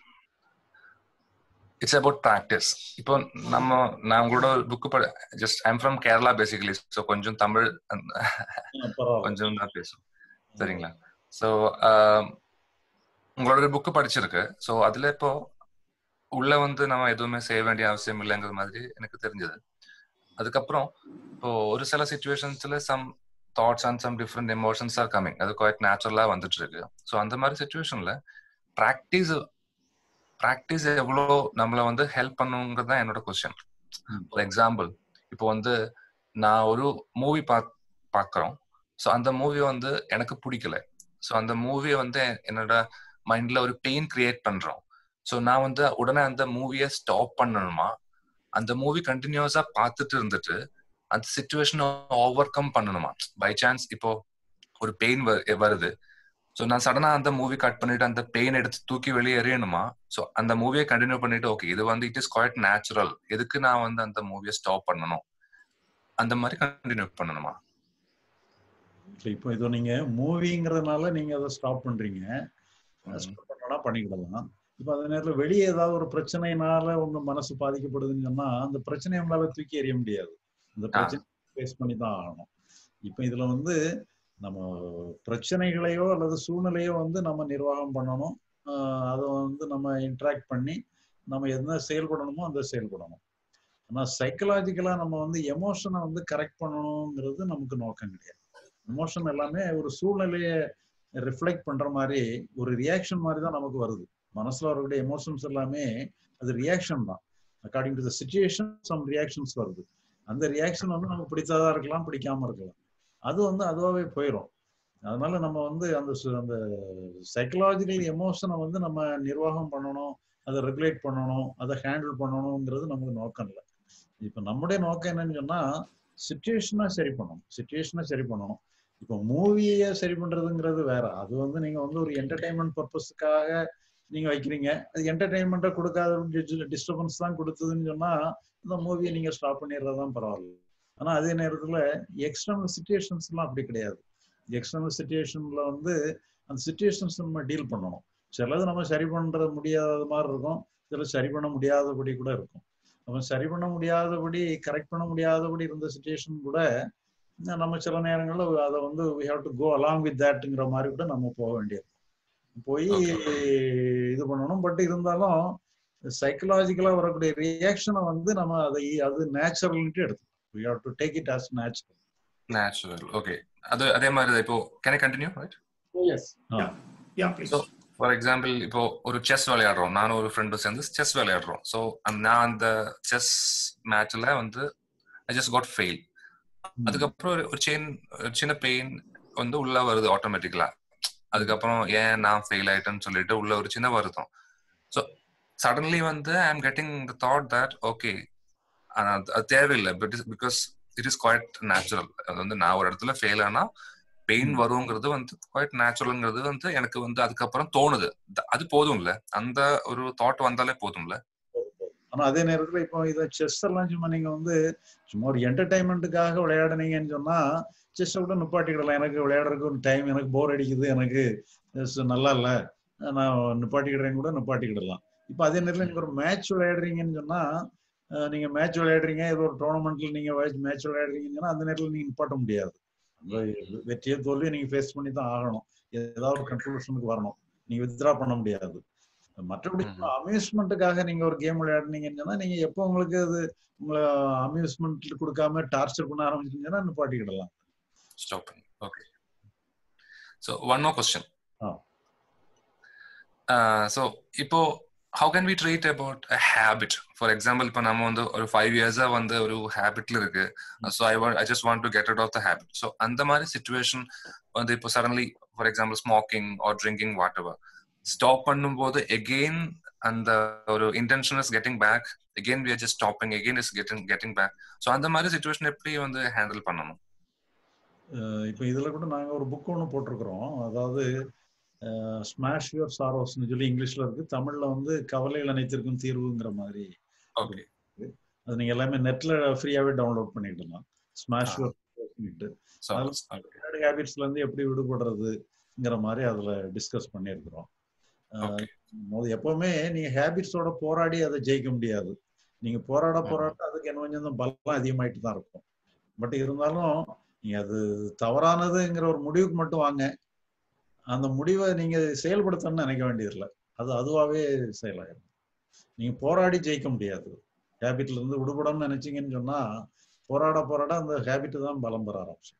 இட்ஸ் அபவுட் ப்ராக்டிஸ் இப்போ நம்ம நான் உங்களோட புக்கு படி just I'm from Kerala basically so கொஞ்சம் தமிழ் அந்த- ஆ, பரவாயில்ல கொஞ்சம் தான் பேசும் சரிங்களா ஸோ உங்களோட புக்கு படிச்சிருக்கு ஸோ அதுல இப்போ உள்ள வந்து நம்ம எதுவுமே செய்ய வேண்டிய அவசியம் இல்லைங்கிற மாதிரி எனக்கு தெரிஞ்சது அதுக்கப்புறம் இப்போ ஒரு சில சுச்சுவேஷன்ஸ்ல some thoughts and some different emotions are coming அது குவாய்ட் நேச்சுரலா வந்துட்டு இருக்கு ஸோ அந்த மாதிரி சுச்சுவேஷன்ல ப்ராக்டிஸ் ப்ராக்டிஸ் எவ்வளோ நம்மளை வந்து ஹெல்ப் பண்ணுங்கிறது தான் என்னோட கொஸ்டின் ம். ஃபார் எக்ஸாம்பிள் இப்போ வந்து நான் ஒரு மூவி பா பார்க்குறோம் ஸோ அந்த மூவி வந்து எனக்கு பிடிக்கல ஸோ அந்த மூவியை வந்து என்னோட மைண்ட்ல ஒரு பெயின் கிரியேட் பண்றோம் ஸோ நான் வந்து உடனே அந்த மூவியை ஸ்டாப் பண்ணணுமா அந்த மூவி கண்டினியூஸா பார்த்துட்டு இருந்துட்டு அந்த சுச்சுவேஷனை ஓவர் கம் பண்ணணுமா பை சான்ஸ் இப்போ ஒரு பெயின் வருது ஸோ நான் சடனா அந்த மூவி கட் பண்ணிட்டு அந்த பெயின் எடுத்து தூக்கி வெளியே எறியணுமா ஸோ அந்த மூவியை கண்டினியூ பண்ணிட்டு ஓகே இது வந்து இட் இஸ் குவாய்ட் நேச்சுரல் எதுக்கு நான் வந்து அந்த மூவியை ஸ்டாப் பண்ணணும் அந்த மாதிரி கண்டினியூ பண்ணணுமா இல்ல, இப்போ இது நீங்க மூவிங்கிறதுனால நீங்க அதை ஸ்டாப் பண்றீங்க ஸ்டாப் பண்ணனா பண்ணிக்கிடலாம் இப்போ அதே நேரத்தில் வெளியே ஏதாவது ஒரு பிரச்சனையினால உங்க மனசு பாதிக்கப்படுதுன்னு சொன்னா அந்த பிரச்சனையை நம்மளால தூக்கி எறிய முடியாது அந்த பிரச்சனை ஃபேஸ் பண்ணி தான் ஆகணும் இப்போ இதுல வந்து நம்ம பிரச்சனைகளையோ அல்லது சூழ்நிலையோ வந்து நம்ம நிர்வாகம் பண்ணணும் ஆஹ் அதை வந்து நம்ம இன்ட்ராக்ட் பண்ணி நம்ம என்ன செயல்படணுமோ அந்த செயல்படணும் ஆனா சைக்கலாஜிக்கலா நம்ம வந்து எமோஷனை வந்து கரெக்ட் பண்ணணுங்கிறது நமக்கு நோக்கம் கிடையாது எமோஷன் எல்லாமே ஒரு சூழ்நிலையை ரிஃப்ளெக்ட் பண்ற மாதிரி ஒரு ரியாக்ஷன் மாதிரி தான் நமக்கு வருது மனசுல வரக்கூடிய எமோஷன்ஸ் எல்லாமே அது ரியாக்ஷன் தான் according to the situation some reactions வருது அந்த ரியாக்ஷன் வந்து நமக்கு பிடித்ததா இருக்கலாம் பிடிக்காம இருக்கலாம் அது வந்து அதுவாகவே போயிடும் அதனால நம்ம வந்து அந்த சு- அந்த சைக்கலாஜிக்கல் எமோஷனை வந்து நம்ம நிர்வாகம் பண்ணணும் அதை ரெகுலேட் பண்ணணும் அதை ஹேண்டில் பண்ணணுங்கிறது நமக்கு நோக்கம் இல்லை இப்போ நம்முடைய நோக்கம் என்னன்னு சொன்னா சுச்சுவேஷனை சரி பண்ணணும் சுச்சுவேஷனை சரி பண்ணணும் இப்போ மூவியை சரி பண்றதுங்கிறது வேற அது வந்து நீங்க வந்து ஒரு என்டர்டைன்மெண்ட் பர்பஸ்க்காக நீங்க வைக்கிறீங்க அது என்டர்டைன்மெண்ட்டை கொடுக்காத டிஸ்டர்பன்ஸ் தான் கொடுத்ததுன்னு சொன்னா இந்த மூவியை நீங்க ஸ்டாப் பண்ணிடுறதுதான் பரவாயில்ல ஆனா அதே நேரத்துல எக்ஸ்டர்னல் சுச்சுவேஷன்ஸ் எல்லாம் அப்படி கிடையாது எக்ஸ்டர்னல் சுச்சுவேஷன்ல வந்து அந்த சுச்சுவேஷன்ஸ் நம்ம டீல் பண்ணணும் சிலது நம்ம சரி பண்ற முடியாத மாதிரி இருக்கும் சில சரி பண்ண முடியாதபடி கூட இருக்கும் நம்ம சரி பண்ண முடியாதபடி கரெக்ட் பண்ண முடியாதபடி இருந்த சுச்சுவேஷன் கூட நம்ம சில நேரங்களில் அதை வந்து we have to go along with தேட்டுங்கிற மாதிரி கூட நம்ம போக வேண்டியது போய் இது பண்ணணும் பட் இருந்தாலும் சைக்கலாஜிக்கலா வரக்கூடிய ரியாக்ஷனை வந்து நம்ம அதை அது நேச்சுரல்ட்டு எடுத்துக்கணும் we have to take it as natural natural okay அது அதே மாதிரி தான் இப்போ can I continue right yes yeah please for example இப்போ ஒரு செஸ் விளையாடுறோம் நானும் ஒரு ஃப்ரெண்டும் சேர்ந்து செஸ் விளையாடுறோம் ஸோ நான் அந்த செஸ் மேட்ச்ல வந்து ஐ ஜஸ்ட் காட் ஃபெயில் அதுக்கப்புறம் ஒரு- ஒரு செயின் சின்ன பெயின் வந்து உள்ள வருது ஆட்டோமேட்டிக்கலா அதுக்கப்புறம் ஏன் நான் ஃபெயில் ஆயிட்டேன்னு சொல்லிட்டு உள்ள ஒரு சின்ன வருத்தம் ஸோ சடன்லி வந்து I am getting the thought that okay அது தேவையில்லை but because it is quite natural அது வந்து நான் ஒரு இடத்துல ஃபெயில் ஆனா பெயின் வருங்கிறது வந்து குவாய்ட் நேச்சுரல்ங்கிறது வந்து எனக்கு வந்து அதுக்கப்புறம் தோணுது த- அது போதும்ல அந்த ஒரு தாட் வந்தாலே போதும்ல ஆனா அதே நேரத்துல இப்போ இதை செஸ் எல்லாம் சும்மா நீங்க வந்து சும்மா ஒரு என்டர்டைன்மெண்ட்டுக்காக விளையாடுனீங்கன்னு சொன்னா செஸ்ஸை கூட நிப்பாட்டிக்கிடலாம் எனக்கு விளையாடுறதுக்கு ஒரு டைம் எனக்கு போர் அடிக்குது எனக்கு chess நல்லா இல்ல நான் நிப்பாட்டிக்கிடுறேன் கூட நிப்பாட்டிக்கிடலாம் இப்போ அதே நேரத்துல நீங்க ஒரு மேட்ச் விளையாடுறீங்கன்னு சொன்னா அஹ் நீங்க மேட்ச் விளையாடுறீங்க ஏதோ ஒரு டோர்னமெண்ட்ல நீங்க மேட்ச் விளையாடுறீங்கன்னு சொன்னா அந்த நேரத்துல நீங்க நிப்பாட்ட முடியாது அந்த வெற்றியை தோல்வியை நீங்க ஃபேஸ் பண்ணி தான் ஆகணும் ஏதாவது ஒரு கன்க்ளூஷனுக்கு வரணும் நீங்க வித்ரா பண்ண முடியாது மற்றபடி அம்யூஸ்மெண்ட்டுக்காக நீங்க ஒரு கேம் விளையாடுனீங்கன்னு சொன்னா நீங்க எப்போ உங்களுக்கு அது உங்களை அம்யூஸ்மெண்ட் கொடுக்காம டார்ச்சர் பண்ண ஆரம்பிச்சீங்கன்னா நிப்பாட்டிக்கிடலாம் ஸ்டாப் பண்ணி okay so one more question so இப்போ how can we treat about a habit for example இப்போ நம்ம வந்து ஒரு ஃபைவ் இயர்ஸா வந்து ஒரு ஹேபிட்ல இருக்கு so I want I just want to get out of the habit so அந்த மாதிரி சுச்சுவேஷன் வந்து இப்போ suddenly for example smoking or drinking whatever stop பண்ணும்போது எகெயின் அந்த ஒரு intention is getting back again we are just stopping again is getting getting back so அந்த மாதிரி situation எப்படி வந்து ஹேண்டில் பண்ணணும் அஹ் இப்போ இதுல கூட நாங்க ஒரு புக் ஒன்று போட்டிருக்கிறோம் அதாவது ஸ்மாஷ் யுவர் சாரோஸ்னு சொல்லி இங்கிலீஷ்ல இருக்கு தமிழ்ல வந்து கவலைகள் அனைத்திற்கும் தீர்வுங்கிற மாதிரி ஓகே அது நீங்க எல்லாமே நெட்ல ஃப்ரீயாவே டவுன்லோட் பண்ணிக்கலாம் ஸ்மாஷ் யுவர் பேட் ஹேபிட்ஸ்ல இருந்து எப்படி விடுபடுறதுங்கிற மாதிரி அதுல டிஸ்கஸ் பண்ணியிருக்கிறோம் அஹ் மொத- எப்பவுமே நீங்க ஹேபிட்ஸோட போராடி அதை ஜெயிக்க முடியாது நீங்க போராட போராட அதுக்கு என்ன கொஞ்சம் தான் பலம் அதிகமாயிட்டு தான் இருக்கும் பட் இருந்தாலும் நீங்க அது தவறானதுங்கிற ஒரு முடிவுக்கு மட்டும் வாங்க அந்த முடிவை நீங்க செயல்படுத்தணும்னு நினைக்க வேண்டியதில்லை அது அதுவாகவே செயலாயிரும் நீங்க போராடி ஜெயிக்க முடியாது ஹேபிட்ல இருந்து விடுபடணும்னு நினைச்சீங்கன்னு சொன்னா போராட போராட அந்த ஹேபிட் தான் பலம் பெற ஆரம்பிச்சு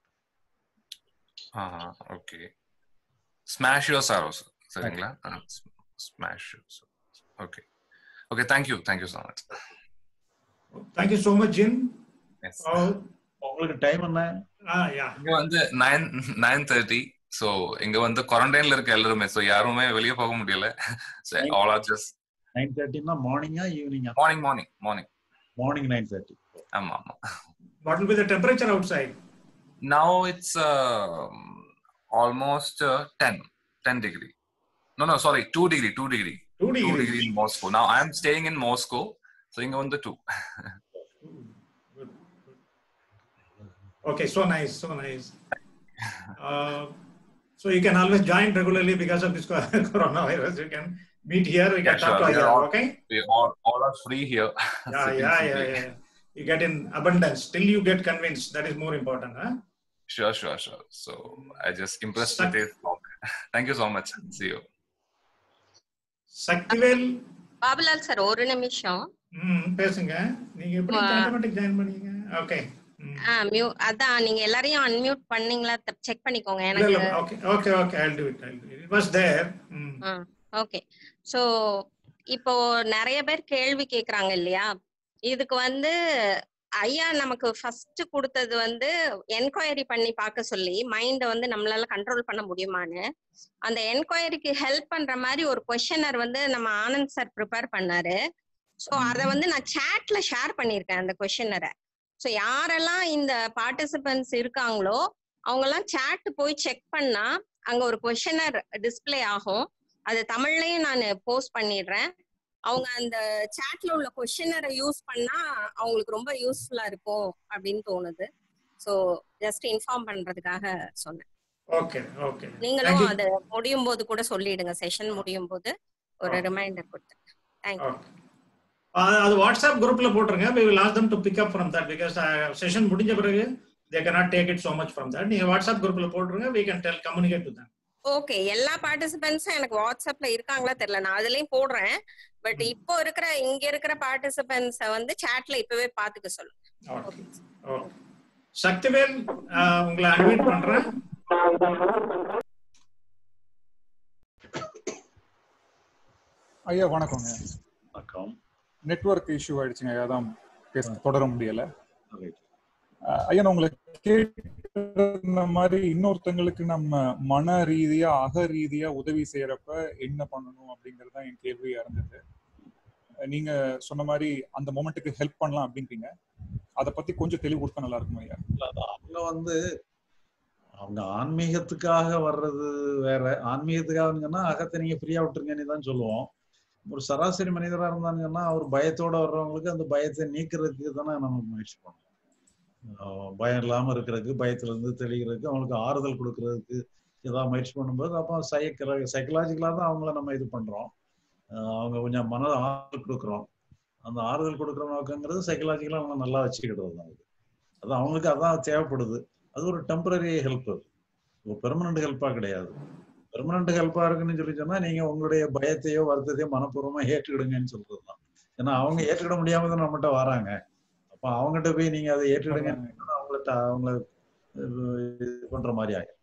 ஓகே ஸ்மாஷ் யுவர் சாரோஸ் சரிங்களா smash okay okay thank you thank you so much thank you so much ஜின் உங்களுக்கு டைம் என்ன இங்க வந்து நைன் நைன் தேர்ட்டி ஸோ இங்க வந்து குவாரண்டைன்ல இருக்க எல்லாருமே ஸோ யாருமே வெளியே போக முடியல ஆல் ஆர் ஜஸ்ட் நைன் தேர்ட்டின்னா மார்னிங்கா ஈவினிங்கா morning morning morning morning nine thirty ஆமா ஆமா What will be the temperature outside? Now it's uh, almost uh, 10, 10 degree. No, no, sorry, 2 degree, 2 degree. 2 degree. degree in Moscow. Now I am staying in Moscow, so inga on the 2. Okay, so nice, so nice. Uh, so you can always join regularly because of this coronavirus. You can meet here. We can Yeah, talk sure. to We you. are all, Okay. we all, all are free here. Yeah, Sitting yeah, yeah, freely. yeah. You get in abundance till you get convinced. That is more important, huh? Sure, sure, sure. So I just impressed with this talk. Thank you so much. See you. Sakthivel Babulal sir ஒரு நிமிஷம் ம் பேசுங்க நீங்க எப்படி ஆ. Automatic join பண்ணீங்க okay ஆ மியூ அதான் நீங்க எல்லாரையும் அன்மியூட் பண்ணீங்களா செக் பண்ணிக்கோங்க இல்ல எனக்கு இல்ல okay okay okay I do it I do it was there ம் ஓகே சோ இப்போ நிறைய பேர் கேள்வி கேக்குறாங்க இல்லையா இதுக்கு வந்து ஐயா நமக்கு ஃபர்ஸ்ட் கொடுத்தது வந்து என்கொயரி பண்ணி பார்க்க சொல்லி மைண்டை வந்து நம்மளால கண்ட்ரோல் பண்ண முடியுமான்னு அந்த என்கொயரிக்கு ஹெல்ப் பண்ற மாதிரி ஒரு கொஷனர் வந்து நம்ம ஆனந்த் சார் ப்ரிப்பேர் பண்ணாரு ஸோ அதை வந்து நான் சேட்ல ஷேர் பண்ணியிருக்கேன் அந்த கொஷனரை ஸோ யாரெல்லாம் இந்த பார்ட்டிசிபென்ட்ஸ் இருக்காங்களோ அவங்கெல்லாம் சேட் போய் செக் பண்ணா அங்க ஒரு கொஷனர் டிஸ்ப்ளே ஆகும் அது தமிழ்லயும் நான் போஸ்ட் பண்ணிடுறேன் அவங்க அந்த சேட்ல உள்ள கொஷனரை யூஸ் பண்ணா அவங்களுக்கு ரொம்ப யூஸ்ஃபுல்லா இருக்கும் அப்படின்னு தோணுது ஸோ ஜஸ்ட் இன்ஃபார்ம் பண்றதுக்காக சொன்னேன் ஓகே ஓகே நீங்களும் அது முடியும் போது கூட சொல்லிடுங்க செஷன் முடியும் போது ஒரு ரிமைண்டர் கொடுத்து தேங்க்யூ அது வாட்ஸ்அப் குரூப்ல போட்டுருங்க we will ask them to pick up from that because session முடிஞ்ச பிறகு they cannot take it so much from that நீங்க வாட்ஸ்அப் குரூப்ல போட்டுருங்க we can tell communicate to them okay எல்லா பார்ட்டிசிபென்ட்ஸும் எனக்கு வாட்ஸ்அப்ல இருக்காங்களா தெரியல நான் அதுலயும் போடுறேன் பட் இப்போ இருக்கிற இங்க இருக்கிற பார்ட்டிசிபென்ட்ஸ வந்து சாட்ல இப்பவே பாத்துக்க சொல்லுங்க ஓகே ஓகே சக்திவேல் ஆஹ், உங்களை அட்மிட் பண்றேன் ஐயா வணக்கங்க வணக்கம் நெட்வொர்க் இஷ்யூ ஆயிடுச்சுங்க ஐயா அதான் பேச தொடர முடியல Right. அஹ் ஐயா நான் உங்களை கேட்ட மாதிரி இன்னொருத்தங்களுக்கு நம்ம மன ரீதியா அக ரீதியா உதவி செய்யறப்ப என்ன பண்ணணும் அப்படிங்கறது தான் என் கேள்வியா இருந்தது அஹ் நீங்க சொன்ன மாதிரி அந்த மொமெண்ட்டுக்கு ஹெல்ப் பண்ணலாம் அப்படின்றீங்க அதை பத்தி கொஞ்சம் தெளிவு கொடுத்தா நல்லா இருக்கும் ஐயா இல்ல, அது அவங்க வந்து அவங்க ஆன்மீகத்துக்காக வர்றது வேற ஆன்மீகத்துக்காக சொன்னா அகத்தை நீங்க ஃப்ரீயா விட்டுருங்கன்னு தான் சொல்லுவோம் ஒரு சராசரி மனிதரா இருந்தாங்கன்னா அவர் பயத்தோட வர்றவங்களுக்கு அந்த பயத்தை நீக்கிறதுக்கு தானே நம்ம முயற்சி பண்ணணும் ஆஹ் பயம் இல்லாம இருக்கிறதுக்கு பயத்துல இருந்து தெளிகிறதுக்கு அவங்களுக்கு ஆறுதல் கொடுக்கறதுக்கு ஏதாவது முயற்சி பண்ணும்போது அப்போ சைக்கல சைக்கலாஜிக்கலா தான் அவங்கள நம்ம இது பண்றோம் ஆஹ் அவங்க கொஞ்சம் மன ஆறுதல் கொடுக்குறோம் அந்த ஆறுதல் கொடுக்குற நோக்கங்கிறது சைக்கலாஜிக்கலா அவங்க நல்லா வச்சுக்கிடுறது தான் அது அது அவங்களுக்கு அதான் தேவைப்படுது அது ஒரு டெம்பரரி ஹெல்ப் அது ஒரு பெர்மனன்ட் ஹெல்ப்பா கிடையாது பெர்மனன்ட் ஹெல்ப்பா இருக்குன்னு சொல்லி சொன்னா நீங்க உங்களுடைய பயத்தையோ வருத்தத்தையோ மனப்பூர்வமா ஏற்றுக்கிடுங்கன்னு சொல்றது தான் ஏன்னா அவங்க ஏற்றுக்கிட முடியாம தான் நம்மகிட்ட வராங்க அப்ப அவங்ககிட்ட போய் நீங்க அதை ஏற்றுக்கிடுங்க அவங்கள்ட்ட அவங்கள அஹ், இது பண்ற மாதிரி ஆயிடும்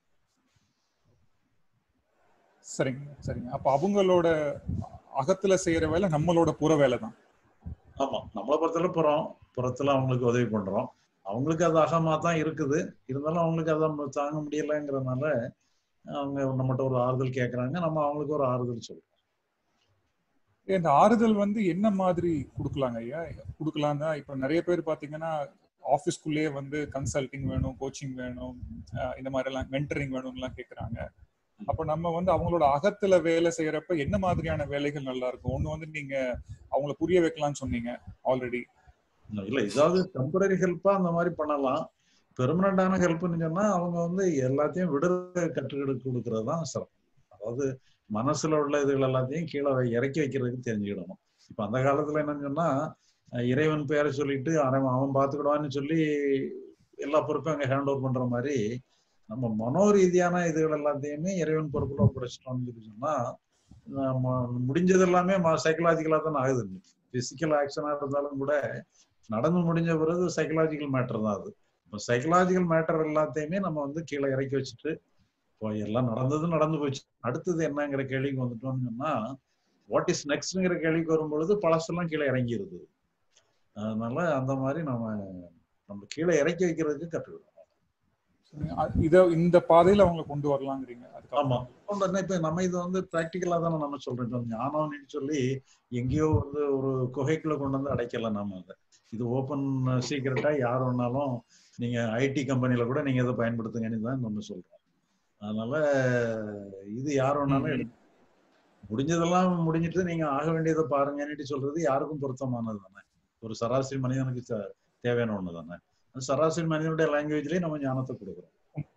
சரிங்க சரிங்க அப்ப அவங்களோட அகத்துல செய்யற வேலை நம்மளோட புற வேலை தான் ஆமா நம்மளை பொறுத்தவரை புறம் புறத்துல அவங்களுக்கு உதவி பண்றோம் அவங்களுக்கு அது அகமா தான் இருக்குது இருந்தாலும் அவங்களுக்கு அதை நம்ம தாங்க முடியலைங்கிறதுனால அவங்க நம்மகிட்ட ஒரு ஆறுதல் கேட்கறாங்க நம்ம அவங்களுக்கு ஒரு ஆறுதல் சொல்றோம் இந்த ஆறுதல் வந்து என்ன மாதிரி கொடுக்கலாங்க ஐயா கொடுக்கலாம் தான் இப்ப நிறைய பேர் பாத்தீங்கன்னா ஆஃபீஸ்க்குள்ளேயே வந்து கன்சல்டிங் வேணும் கோச்சிங் வேணும் அஹ் இந்த மாதிரி எல்லாம் மென்டரிங் வேணும்லாம் கேக்குறாங்க அப்ப நம்ம வந்து அவங்களோட அகத்துல வேலை செய்யறப்ப என்ன மாதிரியான வேலைகள் நல்லா இருக்கும் ஒண்ணு வந்து நீங்க அவங்கள புரிய வைக்கலாம்னு சொன்னீங்க ஆல்ரெடி இல்ல இதாவது டெம்பரரி ஹெல்ப்பா அந்த மாதிரி பண்ணலாம் பெர்மனண்டான ஹெல்ப்னு சொன்னா அவங்க வந்து எல்லாத்தையும் விடுற கற்றுக்கிட்டு கொடுக்கறது தான் சிறப்பு அதாவது மனசுல உள்ள இதுகள் எல்லாத்தையும் கீழே வை- இறக்கி வைக்கிறதுக்கு தெரிஞ்சுக்கிடணும் இப்ப அந்த காலத்துல என்னன்னு சொன்னா அஹ் இறைவன் பேரை சொல்லிட்டு அவன் அவன் பாத்துக்கிடுவான்னு சொல்லி எல்லா பொறுப்பும் அங்க ஹேண்ட் ஓவர் பண்ற மாதிரி நம்ம மனோ ரீதியான இதுகள் எல்லாத்தையுமே இறைவன் பொறுப்புல ஒப்படைச்சிட்டோம்னு சொல்லி சொன்னா நம்ம முடிஞ்சது எல்லாமே சைக்கலாஜிக்கலா தான் ஆகுது பிசிக்கல் ஆக்ஷனா இருந்தாலும் கூட நடந்து முடிஞ்ச பிறகு சைக்கலாஜிக்கல் மேட்டர் தான் அது இப்போ சைக்கலாஜிக்கல் மேட்டர் எல்லாத்தையுமே நம்ம வந்து கீழே இறக்கி வச்சுட்டு இப்போ எல்லாம் நடந்தது நடந்து போச்சு அடுத்தது என்னங்கிற கேள்விக்கு வந்துட்டோம்னு சொன்னா வாட் இஸ் நெக்ஸ்ட்ங்கிற கேள்விக்கு வரும்பொழுது பழசெல்லாம் கீழே இறங்கிருது அதனால அந்த மாதிரி நம்ம நம்ம கீழே இறக்கி வைக்கிறதுக்கு கற்றுக்கணும் இத இந்த பாதையில அவங்க கொண்டு வரலாங்கிறீங்க அதுக்கு ஆமா கொண்டு இப்ப நம்ம இது வந்து பிராக்டிக்கலா தானே நம்ம சொல்றோம் இப்ப ஞானம்னு சொல்லி எங்கேயோ வந்து ஒரு குகைக்குள்ள கொண்டு வந்து அடைக்கல நாம அதை இது ஓப்பன் சீக்கிரட்டா யார் வேணாலும் நீங்க ஐடி கம்பெனில கூட நீங்க இதை பயன்படுத்துங்கன்னு தான் நம்ம சொல்றோம் அதனால இது யார் வேணாலும் எடுக்க முடிஞ்சதெல்லாம் முடிஞ்சிட்டு நீங்க ஆக வேண்டியதை பாருங்கன்னு சொல்றது யாருக்கும் பொருத்தமானது தானே ஒரு சராசரி மனிதனுக்கு தேவையான ஒண்ணு தானே அந்த சராசரி மனிதனுடைய லாங்குவேஜ்லயே நம்ம ஞானத்தை கொடுக்குறோம்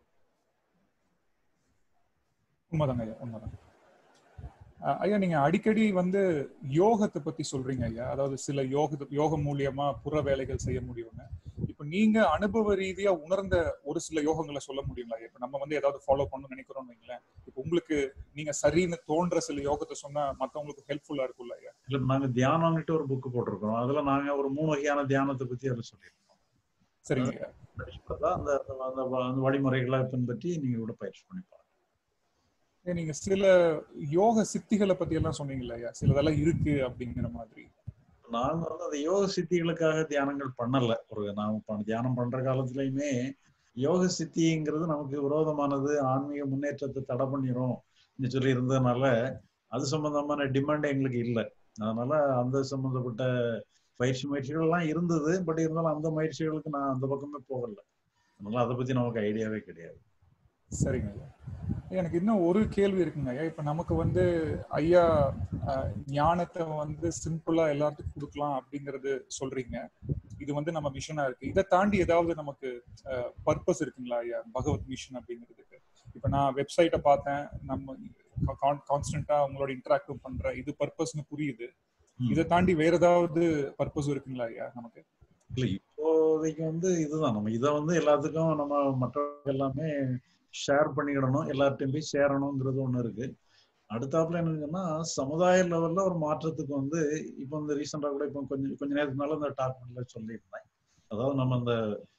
உண்மைதாங்க ஐயா உண்மைதான் அஹ் ஐயா நீங்க அடிக்கடி வந்து யோகத்தை பத்தி சொல்றீங்க ஐயா அதாவது சில யோக யோகம் மூலியமா புற வேலைகள் செய்ய முடியும்னு இப்ப நீங்க அனுபவ ரீதியா உணர்ந்த ஒரு சில யோகங்களை சொல்ல முடியுங்களா இப்ப நம்ம வந்து ஏதாவது ஃபாலோ பண்ணணும்னு நினைக்கிறோம்னு வைங்களேன் இப்ப உங்களுக்கு நீங்க சரின்னு தோன்ற சில யோகத்தை சொன்னா மத்தவங்களுக்கு ஹெல்ப்ஃபுல்லா இருக்கும்ல ஐயா இல்ல நாங்க தியானம்னுட்டு ஒரு புக் போட்டிருக்கோம் அதுல நாங்க ஒரு மூணு வகையான தியானத்தை பத்தி அதுல சொல்லியிருக்கோம் சரிங்க ஐயா படிச்சு பார்த்தா அந்த அந்த அந்த வழிமுறைகளை பின்பற்றி நீங்க கூட பயிற்சி பண்ணி பாருங்க ஏன் நீங்க சில யோக சித்திகளை பத்தி எல்லாம் சொன்னீங்கல்ல ஐயா சிலதெல்லாம் இருக்கு அப்படிங்கிற மாதிரி நாங்க வந்து அந்த யோக சித்திகளுக்காக தியானங்கள் பண்ணல ஒரு நாம ப- தியானம் பண்ற காலத்துலயுமே யோக சித்திங்கிறது நமக்கு விரோதமானது ஆன்மீக முன்னேற்றத்தை தடை பண்ணிரும் சொல்லி இருந்ததுனால அது சம்பந்தமான டிமாண்ட் எங்களுக்கு இல்லை அதனால அந்த சம்பந்தப்பட்ட பயிற்சி முயற்சிகள் எல்லாம் இருந்தது பட் இருந்தாலும் அந்த முயற்சிகளுக்கு நான் அந்த பக்கமே போகல அதனால அதை பத்தி நமக்கு ஐடியாவே கிடையாது சரிங்க ஐயா எனக்கு இன்னும் ஒரு கேள்வி இருக்குங்க ஐயா இப்ப நமக்கு வந்து ஐயா அஹ், ஞானத்தை வந்து சிம்பிளா எல்லாத்துக்கும் கொடுக்கலாம் அப்படிங்கறது சொல்றீங்க இது வந்து நம்ம மிஷனா இருக்கு இதை தாண்டி ஏதாவது நமக்கு பர்பஸ் இருக்குங்களா ஐயா பகவத் மிஷன் அப்படிங்கிறதுக்கு இப்ப நான் வெப்சைட்டை பார்த்தேன் நம்ம கான்ஸ்டன்டா உங்களோட இன்டராக்டிவ் பண்ற இது பர்பஸ்னு புரியுது இதை தாண்டி வேற ஏதாவது பர்பஸ் இருக்குங்களா ஐயா நமக்கு இல்ல இப்போதைக்கு வந்து இதுதான் நம்ம இதை வந்து எல்லாத்துக்கும் நம்ம மற்றவங்க எல்லாமே ஷேர் பண்ணிக்கிடணும் எல்லார்ட்டையும் போய் சேரணுங்கிறது ஒண்ணு இருக்கு அடுத்தாப்புல என்னன்னா சமுதாய லெவல்ல ஒரு மாற்றத்துக்கு வந்து இப்போ இந்த ரீசெண்டா கூட இப்போ கொஞ்சம் கொஞ்ச நேரத்துக்கு மேல இந்த டாக்மெண்ட்ல சொல்லியிருந்தேன் அதாவது நம்ம அந்த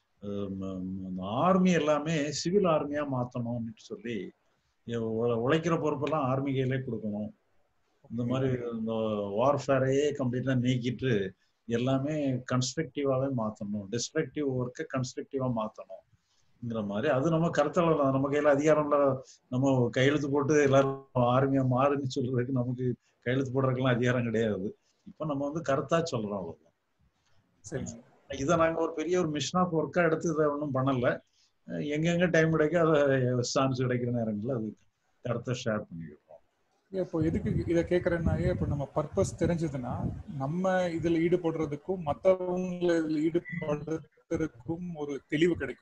ஆர்மி எல்லாமே சிவில் ஆர்மியா மாத்தணும்னு சொல்லி உ- உழைக்கிற பொறுப்பெல்லாம் ஆர்மி கையிலே கொடுக்கணும் இந்த மாதிரி இந்த வார்ஃபேரையே கம்ப்ளீட்டா நீக்கிட்டு எல்லாமே கன்ஸ்ட்ரக்டிவாவே மாத்தணும் டிஸ்ட்ரக்டிவ் ஒர்க்கை கன்ஸ்ட்ரக்டிவா மாத்தணும்ங்கிற மாதிரி அது நம்ம கருத்துல தான். நம்ம கையில அதிகாரம்ல நம்ம கையெழுத்து போட்டு எல்லாரும் ஆர்மியா மாறுன்னு சொல்றதுக்கு நமக்கு கையெழுத்து போடுறதுக்கெல்லாம் அதிகாரம் கிடையாது இப்ப நம்ம வந்து கருத்தா சொல்றோம் அவ்வளவுதான் சரிங்க இதை நாங்க ஒரு பெரிய ஒரு மிஷன் ஆஃப் ஒர்க்கா எடுத்து இதை ஒன்றும் பண்ணல அஹ் எங்கெங்க டைம் கிடைக்க அதை சான்ஸ் கிடைக்கிற நேரங்கள்ல அது கருத்தை ஷேர் பண்ணிக்கிட்டோம் ஏன் இப்போ எதுக்கு இதை கேட்கறேன்னா இப்போ நம்ம பர்பஸ் தெரிஞ்சதுன்னா நம்ம இதுல ஈடுபடுறதுக்கும் மத்தவங்க இதுல ஈடுபடுறதுக்கும் ஒரு தெளிவு கிடைக்கும்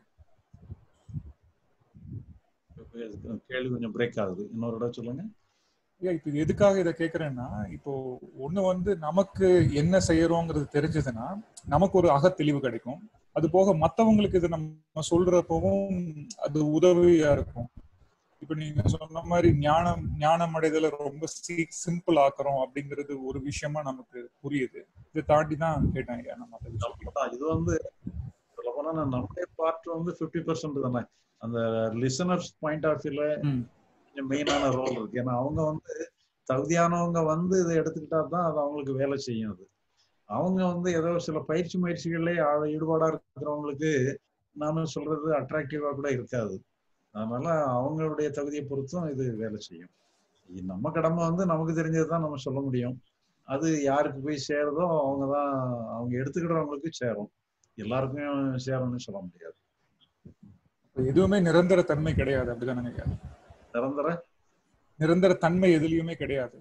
கேள்வி கொஞ்சம் பிரேக் ஆகுது இன்னொரு இடம் சொல்லுங்க ஏன் இப்போ இது எதுக்காக இதை கேட்கறேன்னா இப்போ ஒண்ணு வந்து நமக்கு என்ன செய்யறோங்கிறது தெரிஞ்சதுன்னா நமக்கு ஒரு அக தெளிவு கிடைக்கும் அது போக மத்தவங்களுக்கு இது நம்ம சொல்றப்பவும் அது உதவியா இருக்கும் இப்ப நீங்க சொன்ன மாதிரி ஞானம் ஞானம் அடைதல ரொம்ப சிம்பிள் ஆக்குறோம் அப்படிங்கிறது ஒரு விஷயமா நமக்கு புரியுது இதை தாண்டி தான் கேட்டேன் ஐயா நம்ம அதை விஷயம். அதான் இது வந்து சொல்ல போனா நம்முடைய பார்ட் வந்து ஃபிஃப்டி பர்சன்ட் தானே அந்த லிசனர்ஸ் பாயிண்ட் ஆஃப் வியூல கொஞ்சம் மெயினான ரோல் இருக்கு ஏன்னா அவங்க வந்து தகுதியானவங்க வந்து இதை எடுத்துக்கிட்டா தான் அது அவங்களுக்கு வேலை செய்யும் அது அவங்க வந்து ஏதோ சில பயிற்சி முயற்சிகளே ஆழ- ஈடுபாடா இருக்கிறவங்களுக்கு நாம சொல்றது அட்ராக்டிவா கூட இருக்காது அதனால அவங்களுடைய தகுதியை பொறுத்தும் இது வேலை செய்யும் இது நம்ம கடமை வந்து நமக்கு தெரிஞ்சது தான் நம்ம சொல்ல முடியும் அது யாருக்கு போய் சேருதோ அவங்க தான் அவங்க எடுத்துக்கிட்டவங்களுக்கு சேரும் எல்லாருக்கும் சேரும்னு சொல்ல முடியாது இப்ப எதுவுமே நிரந்தர தன்மை கிடையாது அப்படிதானங்க ஐயா நிரந்தர நிரந்தர தன்மை எதுலயுமே கிடையாது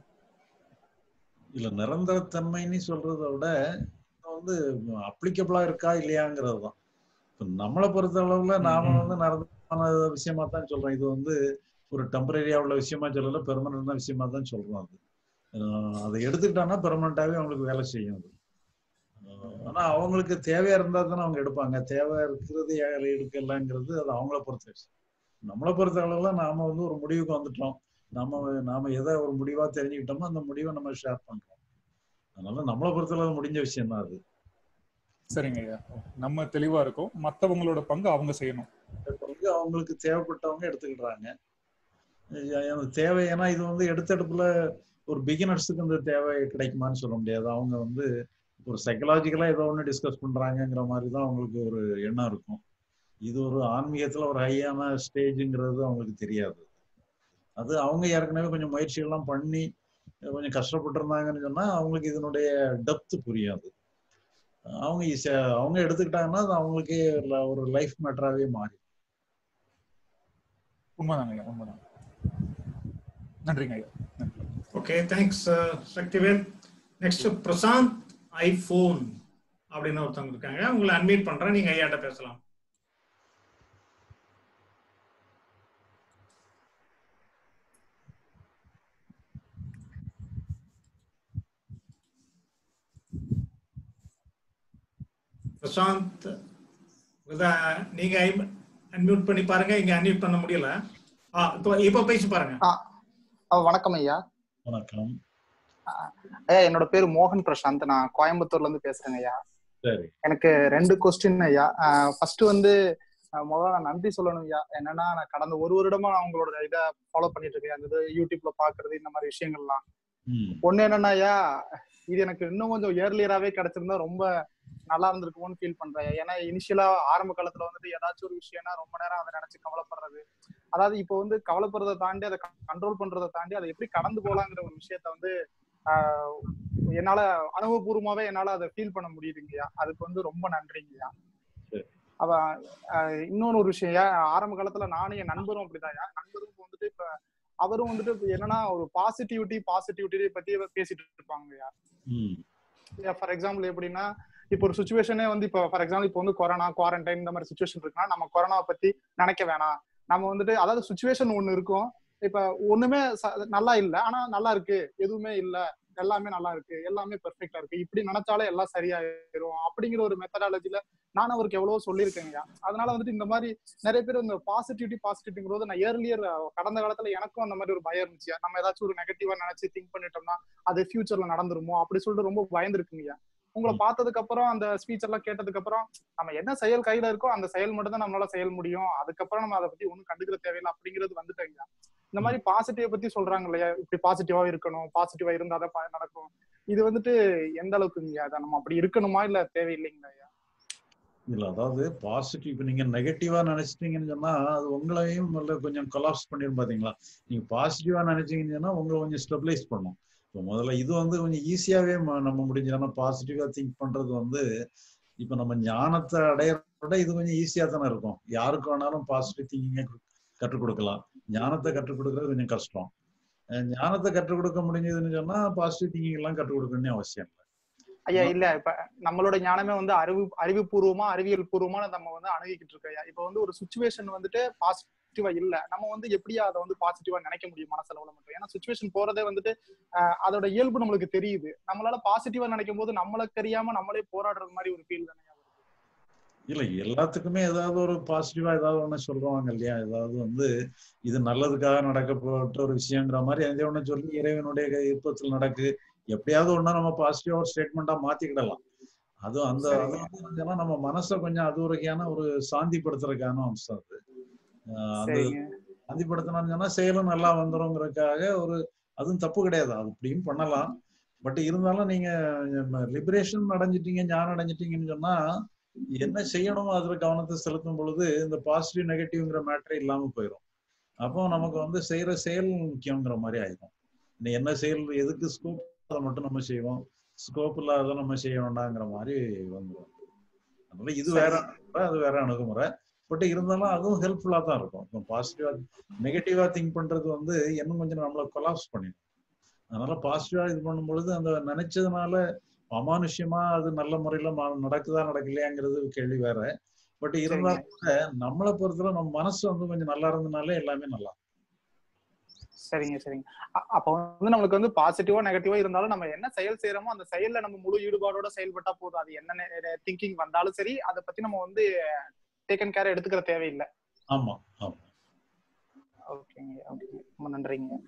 இல்ல நிரந்தரத்தன்மைன்னு சொல்றதை விட இது வந்து அப்ளிகபிளா இருக்கா இல்லையாங்கிறது தான் இப்ப நம்மளை பொறுத்த அளவுல நாம வந்து நிரந்தரமான விஷயமா தான் சொல்றோம் இது வந்து ஒரு டெம்பரரியா உள்ள விஷயமா சொல்லல பெர்மனண்டான விஷயமா தான் சொல்றோம் அது அஹ் அதை எடுத்துக்கிட்டாங்கன்னா பெர்மனண்டாவே அவங்களுக்கு வேலை செய்யும் அது அஹ் ஆனா அவங்களுக்கு தேவையா இருந்தா தானே அவங்க எடுப்பாங்க தேவை இருக்கிறது யார் எடுக்கலங்கிறது அது அவங்கள பொறுத்த விஷயம் நம்மளை பொறுத்த அளவுல நாம வந்து ஒரு முடிவுக்கு வந்துட்டோம் நாம நாம எதை ஒரு முடிவா தெரிஞ்சுக்கிட்டோமோ அந்த முடிவை நம்ம ஷேர் பண்றோம் அதனால நம்மளை பொறுத்தளவு முடிஞ்ச விஷயம் தான் அது சரிங்க ஐயா நம்ம தெளிவா இருக்கோம் மத்தவங்களோட பங்கு அவங்க செய்யணும் பங்கு அவங்களுக்கு தேவைப்பட்டவங்க எடுத்துக்கிடுறாங்க அஹ் எனக்கு தேவை ஏன்னா இது வந்து எடுத்தெடுப்புல ஒரு பிகினர்ஸுக்கு இந்த தேவை கிடைக்குமான்னு சொல்ல முடியாது அவங்க வந்து ஒரு சைக்கலாஜிக்கலா ஏதோ ஒன்று டிஸ்கஸ் பண்றாங்கங்கிற மாதிரி தான் அவங்களுக்கு ஒரு எண்ணம் இருக்கும் இது ஒரு ஆன்மீகத்துல ஒரு ஹையான ஸ்டேஜுங்கிறது அவங்களுக்கு தெரியாது அது அவங்க ஏற்கனவே கொஞ்சம் முயற்சிகள்லாம் பண்ணி கொஞ்சம் கஷ்டப்பட்டு இருந்தாங்கன்னு சொன்னா அவங்களுக்கு இதனுடைய டெப்த் புரியாது அவங்க ஈஸியா அவங்க எடுத்துக்கிட்டாங்கன்னா அது அவங்களுக்கே ல- ஒரு லைஃப் மேட்டராகவே மாறி உண்மைதாங்க ஐயா உண்மைதான் நன்றிங்க ஐயா நன்றி okay thanks Sakthivel next Prasanth iPhone அப்படின்னு ஒருத்தவங்க இருக்காங்க உங்களை அன்மீட் பண்றேன் நீங்க ஐயாட்ட பேசலாம் பிரசாந்த் இதா, நீங்க அன்மியூட் பண்ணி பாருங்க இங்க அன்மியூட் பண்ண முடியல ஆ இப்போ இப்போ பேசி பாருங்க ஆ, வணக்கம் ஐயா வணக்கம் ஐயா என்னோட பேரு மோகன் பிரசாந்த் நான் கோயம்புத்தூர்ல இருந்து பேசுறேங்க ஐயா சரி எனக்கு ரெண்டு கொஸ்டின் ஐயா ஃபர்ஸ்ட் வந்து அஹ், முதல்ல நான் நன்றி சொல்லணும் ஐயா என்னன்னா நான் கடந்த ஒரு வருடமா நான் உங்களோட இதை ஃபாலோ பண்ணிட்டு இருக்கேன் அந்த இது யூடியூப்ல பாக்குறது இந்த மாதிரி விஷயங்கள்லாம் ம் ஒண்ணு என்னன்னா ஐயா இது எனக்கு இன்னும் கொஞ்சம் ஏர்லியராவே கிடைச்சிருந்தா ரொம்ப நல்லா இருந்திருக்குமோன்னு ஃபீல் பண்றேன் ஏன்னா இனிஷியலா ஆரம்ப காலத்துல வந்துட்டு ஏதாச்சும் ஒரு விஷயம்னா ரொம்ப நேரம் அதை நினைச்சு கவலைப்படுறது அதாவது இப்போ வந்து கவலைப்படுறதை தாண்டி அதை கண்ட்ரோல் பண்றதை தாண்டி அதை எப்படி கடந்து போலாங்கிற ஒரு விஷயத்த வந்து ஆஹ், என்னால அனுபவபூர்வமாவே என்னால அதை ஃபீல் பண்ண முடியுதுங்கய்யா அதுக்கு வந்து ரொம்ப நன்றிங்கய்யா சரி. அவ ஆஹ், இன்னொன்னு ஒரு விஷயம் ஐயா, ஆரம்ப காலத்துல நானும் என் நண்பரும் அப்படிதான் நண்பரும் இப்ப வந்துட்டு இப்ப அவரும் வந்துட்டு இப்ப என்னன்னா ஒரு பாசிட்டிவிட்டி பாசிட்டிவிட்டி பத்தி பேசிட்டு இருப்பாங்கய்யா ம் ஃபார் எக்ஸாம்பிள் எப்படின்னா இப்போ ஒரு சுச்சுவேஷனே வந்து இப்போ ஃபார் எக்ஸாம்பிள் இப்போ வந்து கொரோனா குவாரண்டைன் இந்த மாதிரி சுச்சுவேஷன் இருக்குன்னா நம்ம கொரோனாவை பத்தி நினைக்க வேணாம் நம்ம வந்துட்டு அதாவது சுச்சுவேஷன் ஒண்ணு இருக்கும் இப்ப ஒண்ணுமே ச- நல்லா இல்ல ஆனா நல்லா இருக்கு எதுவுமே இல்ல எல்லாமே நல்லா இருக்கு எல்லாமே பெர்ஃபெக்டா இருக்கு இப்படி நினைச்சாலே எல்லாம் சரியாயிரும் அப்படிங்கிற ஒரு மெத்தடாலஜில நான் அவருக்கு எவ்வளவோ சொல்லியிருக்கேங்க அதனால வந்துட்டு இந்த மாதிரி நிறைய பேர் இந்த பாசிட்டிவிட்டி பாசிட்டிவ்ங்கிறது நான் இயர்லியர் கடந்த காலத்துல எனக்கும் அந்த மாதிரி ஒரு பயம் இருந்துச்சு நம்ம ஏதாச்சும் ஒரு நெகட்டிவா நினைச்சு திங்க் பண்ணிட்டோம்னா அது ஃபியூச்சர்ல நடந்துருமோ அப்படி சொல்லிட்டு ரொம்ப பயந்துருக்குங்க உங்களை பார்த்ததுக்கு அப்புறம் அந்த ஸ்பீச் எல்லாம் கேட்டதுக்கு அப்புறம் நம்ம என்ன செயல் கையில இருக்கோ அந்த செயல் மட்டும் தான் நம்மளால செயல் முடியும் அதுக்கப்புறம் நம்ம அதை பத்தி ஒண்ணும் கண்டுக்கிற தேவையில்லை அப்படிங்கிறது வந்துட்டேங்க இந்த மாதிரி பாசிட்டிவ் பத்தி சொல்றாங்க இல்லையா இப்படி பாசிட்டிவா இருக்கணும் பாசிட்டிவா இருந்தா தான் ப- நடக்கும் இது வந்துட்டு எந்த அளவுக்குங்க அதை நம்ம அப்படி இருக்கணுமா இல்ல தேவையில்லைங்களா ஐயா இல்ல அதாவது பாசிட்டிவ் இப்போ நீங்க நெகட்டிவா நினைச்சிட்டீங்கன்னு சொன்னா அது உங்களையும் முதல்ல கொஞ்சம் கொலாப்ஸ் பண்ணிடும் பாத்தீங்களா நீங்க பாசிட்டிவா நினைச்சீங்கன்னு சொன்னா உங்களை கொஞ்சம் ஸ்டெபிலைஸ் பண்ணும் இப்போ முதல்ல இது வந்து கொஞ்சம் ஈஸியாவே ம- நம்ம முடிஞ்சு ஏன்னா பாசிட்டிவா திங்க் பண்றது வந்து இப்போ நம்ம ஞானத்தை அடையறத விட இது கொஞ்சம் ஈஸியா தானே இருக்கும் யாருக்கு வேணாலும் பாசிட்டிவ் திங்கிங்கை கற்றுக் கொடுக்கலாம் ஞானத்தை கற்றுக் கொடுக்கறது கொஞ்சம் கஷ்டம் அஹ் ஞானத்தை கற்றுக் கொடுக்க முடிஞ்சதுன்னு சொன்னா பாசிட்டிவ் திங்கிங் எல்லாம் கற்றுக் கொடுக்கணும்னு அவசியம் இல்லை ஐயா இல்ல இப்ப நம்மளோட ஞானமே வந்து அறிவு அறிவுபூர்வமா அறிவியல் பூர்வமா நம்ம வந்து அணுகிக்கிட்டு இருக்கோம் ஐயா இப்ப வந்து ஒரு சுச்சுவேஷன் வந்துட்டு பாசிட்டிவா இல்ல நம்ம வந்து எப்படியா அதை வந்து பாசிட்டிவா நினைக்க முடியும் மனசளவுல மட்டும் ஏன்னா சுச்சுவேஷன் போறதே வந்துட்டு ஆஹ் அதோட இயல்பு நம்மளுக்கு தெரியுது நம்மளால பாசிட்டிவா நினைக்கும் போது நம்மளுக்கு தெரியாம நம்மளே போராடுறது மாதிரி ஒரு ஃபீல் தானே இல்ல எல்லாத்துக்குமே ஏதாவது ஒரு பாசிட்டிவா ஏதாவது ஒண்ணு சொல்றாங்க இல்லையா ஏதாவது வந்து இது நல்லதுக்காக நடக்கப்பட்ட ஒரு விஷயங்கிற மாதிரி எந்த ஒண்ணு சொல்லி இறைவனுடைய விருப்பத்தில் நடக்கு எப்படியாவது ஒண்ணா நம்ம பாசிட்டிவா ஒரு ஸ்டேட்மெண்டா மாத்திக்கிடலாம் அது அந்த அது வந்து என்னன்னா நம்ம மனசை கொஞ்சம் அது வரைக்கான ஒரு சாந்திப்படுத்துறதுக்கான அம்சம் அது ஆஹ் அந்த சரிங்க சாந்திப்படுத்தணும்னு சொன்னா செயலும் நல்லா வந்துருங்கிறதுக்காக ஒரு அதுவும் தப்பு கிடையாது அது இப்படியும் பண்ணலாம் பட் இருந்தாலும் நீங்க லிபரேஷன் அடைஞ்சிட்டீங்க ஞானம் அடைஞ்சிட்டீங்கன்னு சொன்னா என்ன செய்யணுமோ அதுல கவனத்தை செலுத்தும் பொழுது இந்த பாசிட்டிவ் நெகட்டிவ்ங்கிற மேட்டரே இல்லாம போயிடும் அப்போ நமக்கு வந்து செய்யற செயல் முக்கியங்கிற மாதிரி ஆயிடும் நீ என்ன செயல் எதுக்கு ஸ்கோப் அதை மட்டும் நம்ம செய்வோம் ஸ்கோப் இல்லாத நம்ம செய்ய வேண்டாங்கிற மாதிரி வந்துடும் அதனால இது வேற அணுகுமுறை, அது வேற அணுகுமுறை பட் இருந்தாலும் அதுவும் ஹெல்ப்ஃபுல்லா தான் இருக்கும் இப்போ பாசிட்டிவா நெகட்டிவா திங்க் பண்றது வந்து இன்னும் கொஞ்சம் நம்மளை கொலாப்ஸ் பண்ணிடும் அதனால பாசிட்டிவா இது பண்ணும் பொழுது அந்த நினைச்சதுனால அமானுஷ்யமா அது நல்ல முறையில ம- நடக்குதா நடக்கலையாங்கிறது ஒரு கேள்வி வேற பட் இருந்தாலும் கூட நம்மளை பொறுத்தவரை நம்ம மனசு வந்து கொஞ்சம் நல்லா இருந்தனாலே எல்லாமே நல்லா இருக்கும். சரிங்க சரிங்க அ- அப்ப வந்து நம்மளுக்கு வந்து பாசிட்டிவா நெகட்டிவா இருந்தாலும் நம்ம என்ன செயல் செய்யறோமோ அந்த செயல்ல நம்ம முழு ஈடுபாடோட செயல்பட்டா போதும் அது என்ன திங்கிங் வந்தாலும் சரி அதை பத்தி நம்ம வந்து டேக்கன் கேர் எடுத்துக்கிற தேவையில்லை ஆமா ஆமா ஓகேங்க ஓகே ரொம்ப நன்றிங்க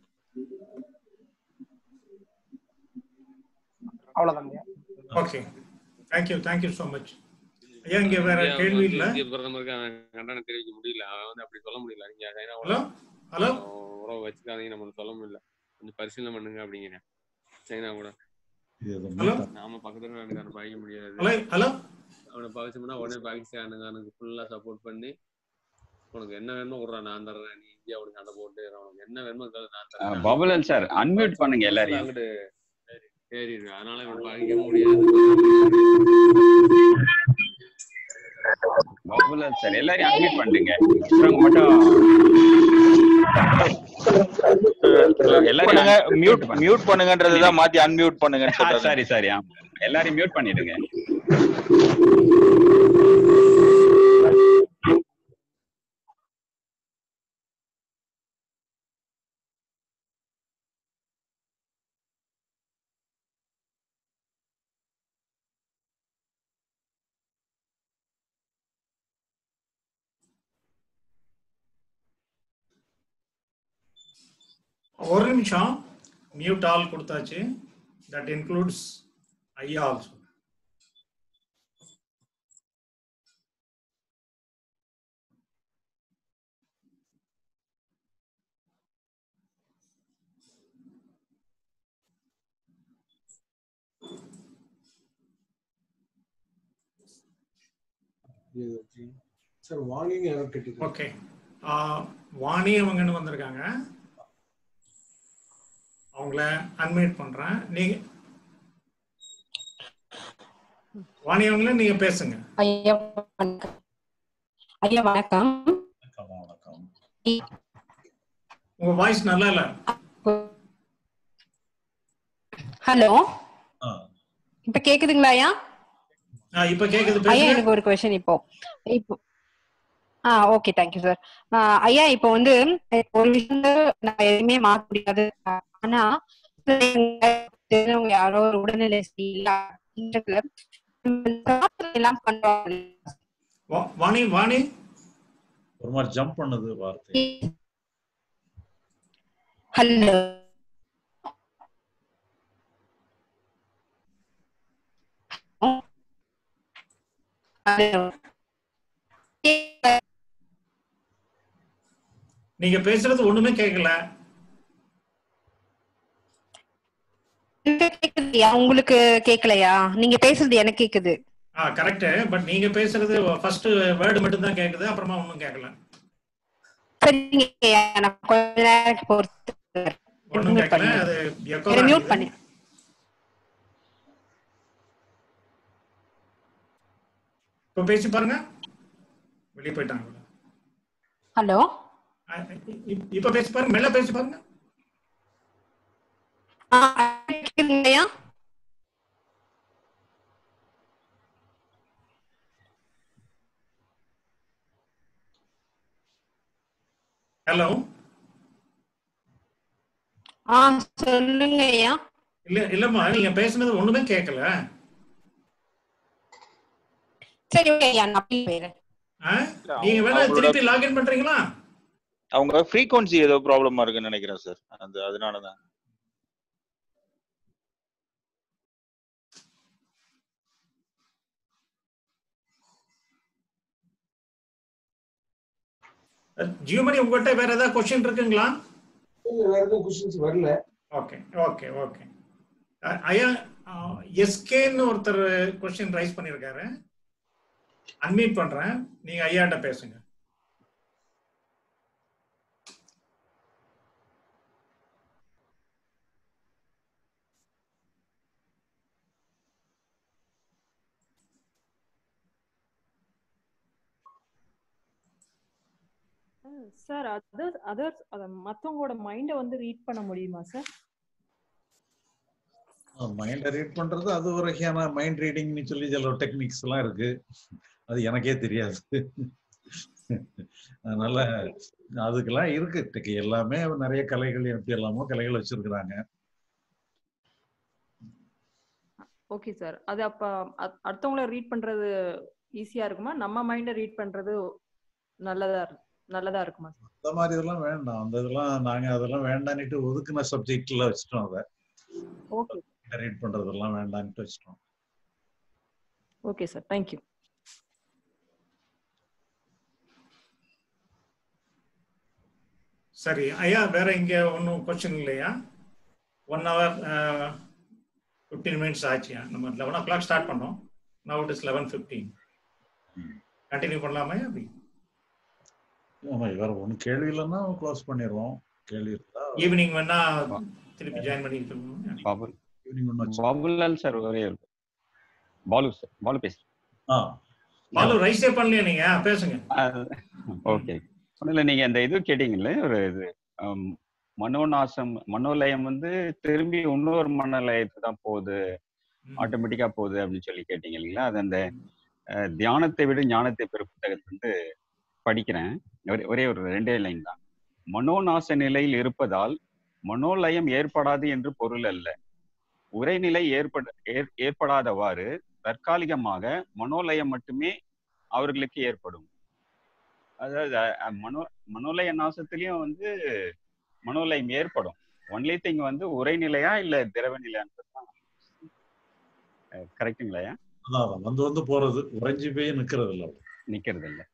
அவ்வளவுதாங்க okay thank you thank you so much ஐயா இங்க வேற இந்தியா கேள்வி வந்து இல்ல இந்திய பிரதமருக்கு அவன் கண்டனம் தெரிவிக்க முடியல அவன் வந்து அப்படி சொல்ல முடியல நீங்க சைனாவோட ஹலோ ஹலோ உறவு வச்சுக்காதீங்க நம்ம சொல்ல முடியல கொஞ்சம் பரிசீலனை பண்ணுங்க அப்படிங்கிறேன் சைனா கூட இது எதுவுமே ஹலோ த- நாம பக்கத்துல நாட்டுக்காரன் பாய்க்க முடியாது ஹலோ ஹலோ அவனை பாவிச்சோம்னா உடனே பாகிஸ்தானுக்கு ஃபுல்லா சப்போர்ட் பண்ணி உனக்கு என்ன வேணுமோ விடுறா நான் தர்றேன் நீ இந்தியா உனக்கு சண்டை போட்டு உனக்கு என்ன வேணுமோ கேளு, நான் தர்றேன் பபுலன் சார் அன்மியூட் பண்ணுங்க எல்லாரையும் அங்கிட்டு சரி அதனால இவன் பாதிக்க முடியாது பபுலன் சார் எல்லாரையும் அன்மியூட் பண்ணுங்க மற்றவங்க மட்டும் எல்லாரையும் பண்ணுங்க unmute மியூட் பண்ணுங்க. மியூட் பண்ணுங்கன்றதுதான் மாத்தி அன்மியூட் பண்ணுங்கன்னு ஆ, சொல்றது சரி சரி ஆமா எல்லாரையும் மியூட் பண்ணிடுங்க ஒரு நிமிஷம் மியூட் ஆல் கொடுத்தாச்சு தட் இன்க்ளூட்ஸ் ஐயா ஆல்சோ சார் வாணின்னு யாரோ கேட்டு ஓகே வாணி அவங்கன்னு வந்திருக்காங்க அவங்கள அன்மியூட் பண்றேன் நீங்க வாணி அவங்கள நீங்க பேசுங்க ஐயா வணக்கம் ஐயா வணக்கம் வணக்கம் உங்க வாய்ஸ் நல்லா இல்ல ஹலோ இப்ப கேக்குதுங்களா ஐயா ஆ, இப்ப கேக்குது ஐயா பேசுங்க எனக்கு ஒரு கொஸ்டின் இப்போ இப்போ ஆ ஓகே தேங்க்யூ சார் ஐயா இப்போ வந்து ஒரு விஷயம் நம்ம எதுவுமே மாத்த முடியாது ஆனா தெரிஞ்சவங்க யாரோ ஒரு உடல்நிலை சரியில்லை அப்படின்றதுல பிரார்த்தனை எல்லாம் பண்றாங்க வா- வாணி வாணி ஒரு மாதிரி ஜம்ப் பண்ணுது வார்த்தை ஹலோ ஹலோ நீங்க பேசுறது ஒண்ணுமே கேட்கல கேக்குதுயா உங்களுக்கு கேக்கலையா நீங்க பேசுறது எனக்கு கேக்குது ஆ கரெக்ட் பட் நீங்க பேசுறது ஃபர்ஸ்ட் வேர்டு மட்டும் தான் கேக்குது அப்புறமா ஒண்ணும் கேட்கல சரிங்கய்யா நான் கொஞ்ச நேரம் பொறுத்து ஒண்ணும் mute கேட்கல பண்ணி அது எக்கோ மியூட் பண்ணி இப்ப பேசி பாருங்க வெளியே போயிட்டாங்க ஹலோ ஆ, இப்- இப்ப பேசி பாருங்க மெல்ல பேசி பாருங்க கேக்குதுங்கய்யா ஹலோ ஆ சொல்லுங்க ஐயா இல்ல இல்லம்மா நீங்க பேசுனது ஒண்ணுமே கேட்கல சரி ஓகே ஐயா நான் அப்படியே போயிடுறேன் ஆ? நீங்க வேணா அவங்களோட- திருப்பி லாகின் பண்றீங்களா அவங்க ஃப்ரீக்வன்சி ஏதோ ப்ராப்ளமா இருக்குன்னு நினைக்கிறேன் சார் அந்த அதனால தான் ஜியோமணி உங்ககிட்ட வேற ஏதாவது கொஸ்டின் இருக்குங்களா வேற எதுவும் கொஸ்டின்ஸ் வரல ஓகே ஓகே ஓகே ஐயா எஸ்கேன்னு ஒருத்தர் கொஸ்டின் ரைஸ் பண்ணியிருக்காரு அன்மீட் பண்றேன் நீங்க ஐயாட்ட பேசுங்க சார் அதர் அதர்ஸ் மத்தவங்களோட மைண்டை வந்து ரீட் பண்ண முடியுமா சார் மைண்டை ரீட் பண்றது அது ஒரு வகையான மைண்ட் ரீடிங்னு சொல்லி சில டெக்னிக்ஸ் எல்லாம் இருக்கு அது எனக்கே தெரியாது அதனால அதுக்கெல்லாம் இருக்கு டெக் எல்லாமே நிறைய கலைகள் எப்படி எல்லாமோ கலைகள் வச்சிருக்கிறாங்க ஓகே சார் அது அப்ப அ- அடுத்தவங்கள ரீட் பண்றது ஈஸியா இருக்குமா நம்ம மைண்டை ரீட் பண்றது நல்லதா இரு- நல்லதா இருக்குமா சார் அந்த மாதிரி இதெல்லாம் வேண்டாம் அந்த இதெல்லாம் நாங்க அதெல்லாம் வேண்டான்னுட்டு ஒதுக்குன சப்ஜெக்ட்ல வச்சுட்டோம் அதை ஓகே ரீட் பண்றதெல்லாம் வேண்டான்ட்டு வச்சுட்டோம் ஓகே சார் தேங்க்யூ சரி ஐயா வேற இங்க ஒன்றும் கொஸ்டின் இல்லையா ஒன் ஹவர் ஃபிஃப்டீன் மினிட்ஸ் ஆச்சுயா நம்ம லெவன் ஓ கிளாக் ஸ்டார்ட் பண்ணோம் now it is eleven fifteen continue பண்ணலாமா அப்படி ஆமா வேற ஒன்றும் கேள்வி இல்லைன்னா க்ளோஸ் பண்ணிடுவோம் கேள்வி இருந்தா ஈவினிங் வேணா திருப்பி ஜாயின் பண்ணிட்டு பாபுல் ஈவினிங் ஒன்று பாபுலால் சார் ஒரே ஒரு பாலு சார் பாலு பேசுறேன் ஆ பாலு ரைஸே பண்ணலையா நீங்க பேசுங்க ஓகே ஒன்றும் நீங்க அந்த இது கேட்டீங்கல்ல ஒரு இது ஆம், மனோநாசம் மனோலயம் வந்து திரும்பி இன்னொரு மனோலயத்துக்கு தான் போகுது ஆட்டோமேட்டிக்கா போகுது அப்படின்னு சொல்லி கேட்டீங்க இல்லைங்களா அது அந்த அஹ், தியானத்தை விட ஞானத்தை பெற புத்தகத்துல இருந்து படிக்கிறேன் ஒரே- ஒரே ஒரு ரெண்டே லைன் தான் மனோநாச நிலையில் இருப்பதால் மனோலயம் ஏற்படாது என்று பொருள் அல்ல உரைநிலை ஏற்பட ஏற்- ஏற்படாதவாறு தற்காலிகமாக மனோலயம் மட்டுமே அவர்களுக்கு ஏற்படும் அதாவது அஹ், மனோ மனோலய நாசத்திலையும் வந்து மனோலயம் ஏற்படும் ஒன்லி திங் வந்து உரைநிலையா இல்ல திரவ நிலையான்றது கரெக்டுங்களாயா அதான் அதான். வந்து வந்து போறது உறைஞ்சி போய் நிக்கிறது இல்ல நிக்கிறது இல்ல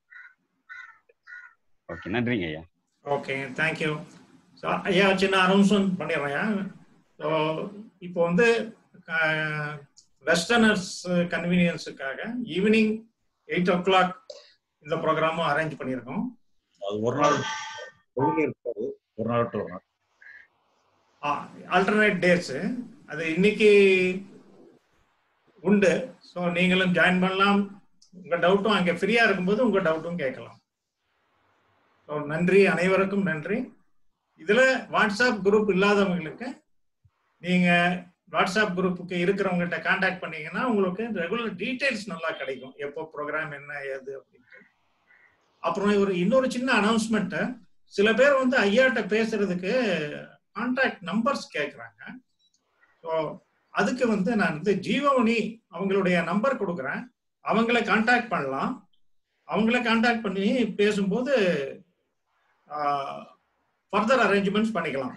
ஓகே நன்றிங்க ஐயா ஓகே தேங்க்யூ ஸோ ஐயா சின்ன அனௌன்ஸ்மெண்ட் பண்ணிடுறேன் ஸோ இப்போ வந்து வெஸ்டர்னர்ஸ் கன்வீனியன்ஸுக்காக ஈவினிங் எயிட் ஓ கிளாக் இந்த ப்ரோக்ராமும் அரேஞ்ச் பண்ணியிருக்கோம் அது ஒரு நாள் ஒழுங்கு இருக்காது ஒரு நாள் விட்டு ஒரு நாள் ஆல்டர்னேட் டேட்ஸு அது இன்னைக்கு உண்டு ஸோ நீங்களும் ஜாயின் பண்ணலாம் உங்கள் டவுட்டும் அங்கே ஃப்ரீயாக இருக்கும்போது உங்கள் டவுட்டும் கேட்கலாம் ஸோ நன்றி அனைவருக்கும் நன்றி இதில் வாட்ஸ்அப் குரூப் இல்லாதவங்களுக்கு நீங்கள் வாட்ஸ்அப் குரூப்புக்கு இருக்கிறவங்ககிட்ட காண்டாக்ட் பண்ணீங்கன்னா உங்களுக்கு ரெகுலர் டீட்டெயில்ஸ் நல்லா கிடைக்கும் எப்போ ப்ரோக்ராம் என்ன ஏது அப்படின்ட்டு அப்புறம் ஒரு இன்னொரு சின்ன அனௌன்ஸ்மெண்ட்டு சில பேர் வந்து ஐயாட்ட பேசுறதுக்கு கான்டாக்ட் நம்பர்ஸ் கேட்குறாங்க ஸோ அதுக்கு வந்து நான் வந்து ஜீவமணி அவங்களுடைய நம்பர் கொடுக்குறேன் அவங்கள கான்டாக்ட் பண்ணலாம் அவங்கள கான்டாக்ட் பண்ணி பேசும்போது ஃபர்தர் அரேஞ்ச்மெண்ட்ஸ் பண்ணிக்கலாம்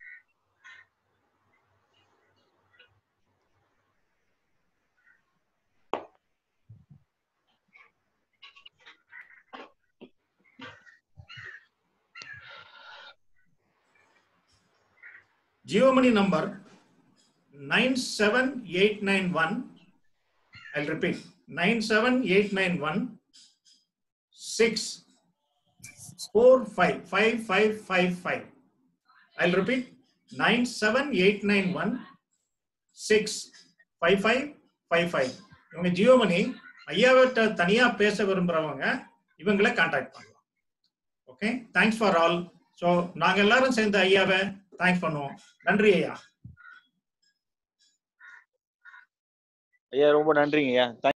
Jiyomani number nine seven eight nine one I repeat nine seven eight nine one six four five five five five five I repeat nine seven eight nine one six five five five five இவங்க ஜியோமணி ஐயாவிட்ட தனியா பேச விரும்புறவங்க இவங்களை contact பண்ணலாம் okay thanks for all so நாங்க எல்லாரும் சேர்ந்து ஐயாவை தேங்க்ஸ் பண்ணுவோம் நன்றி ஐயா ஐயா ரொம்ப நன்றிங்க ஐயா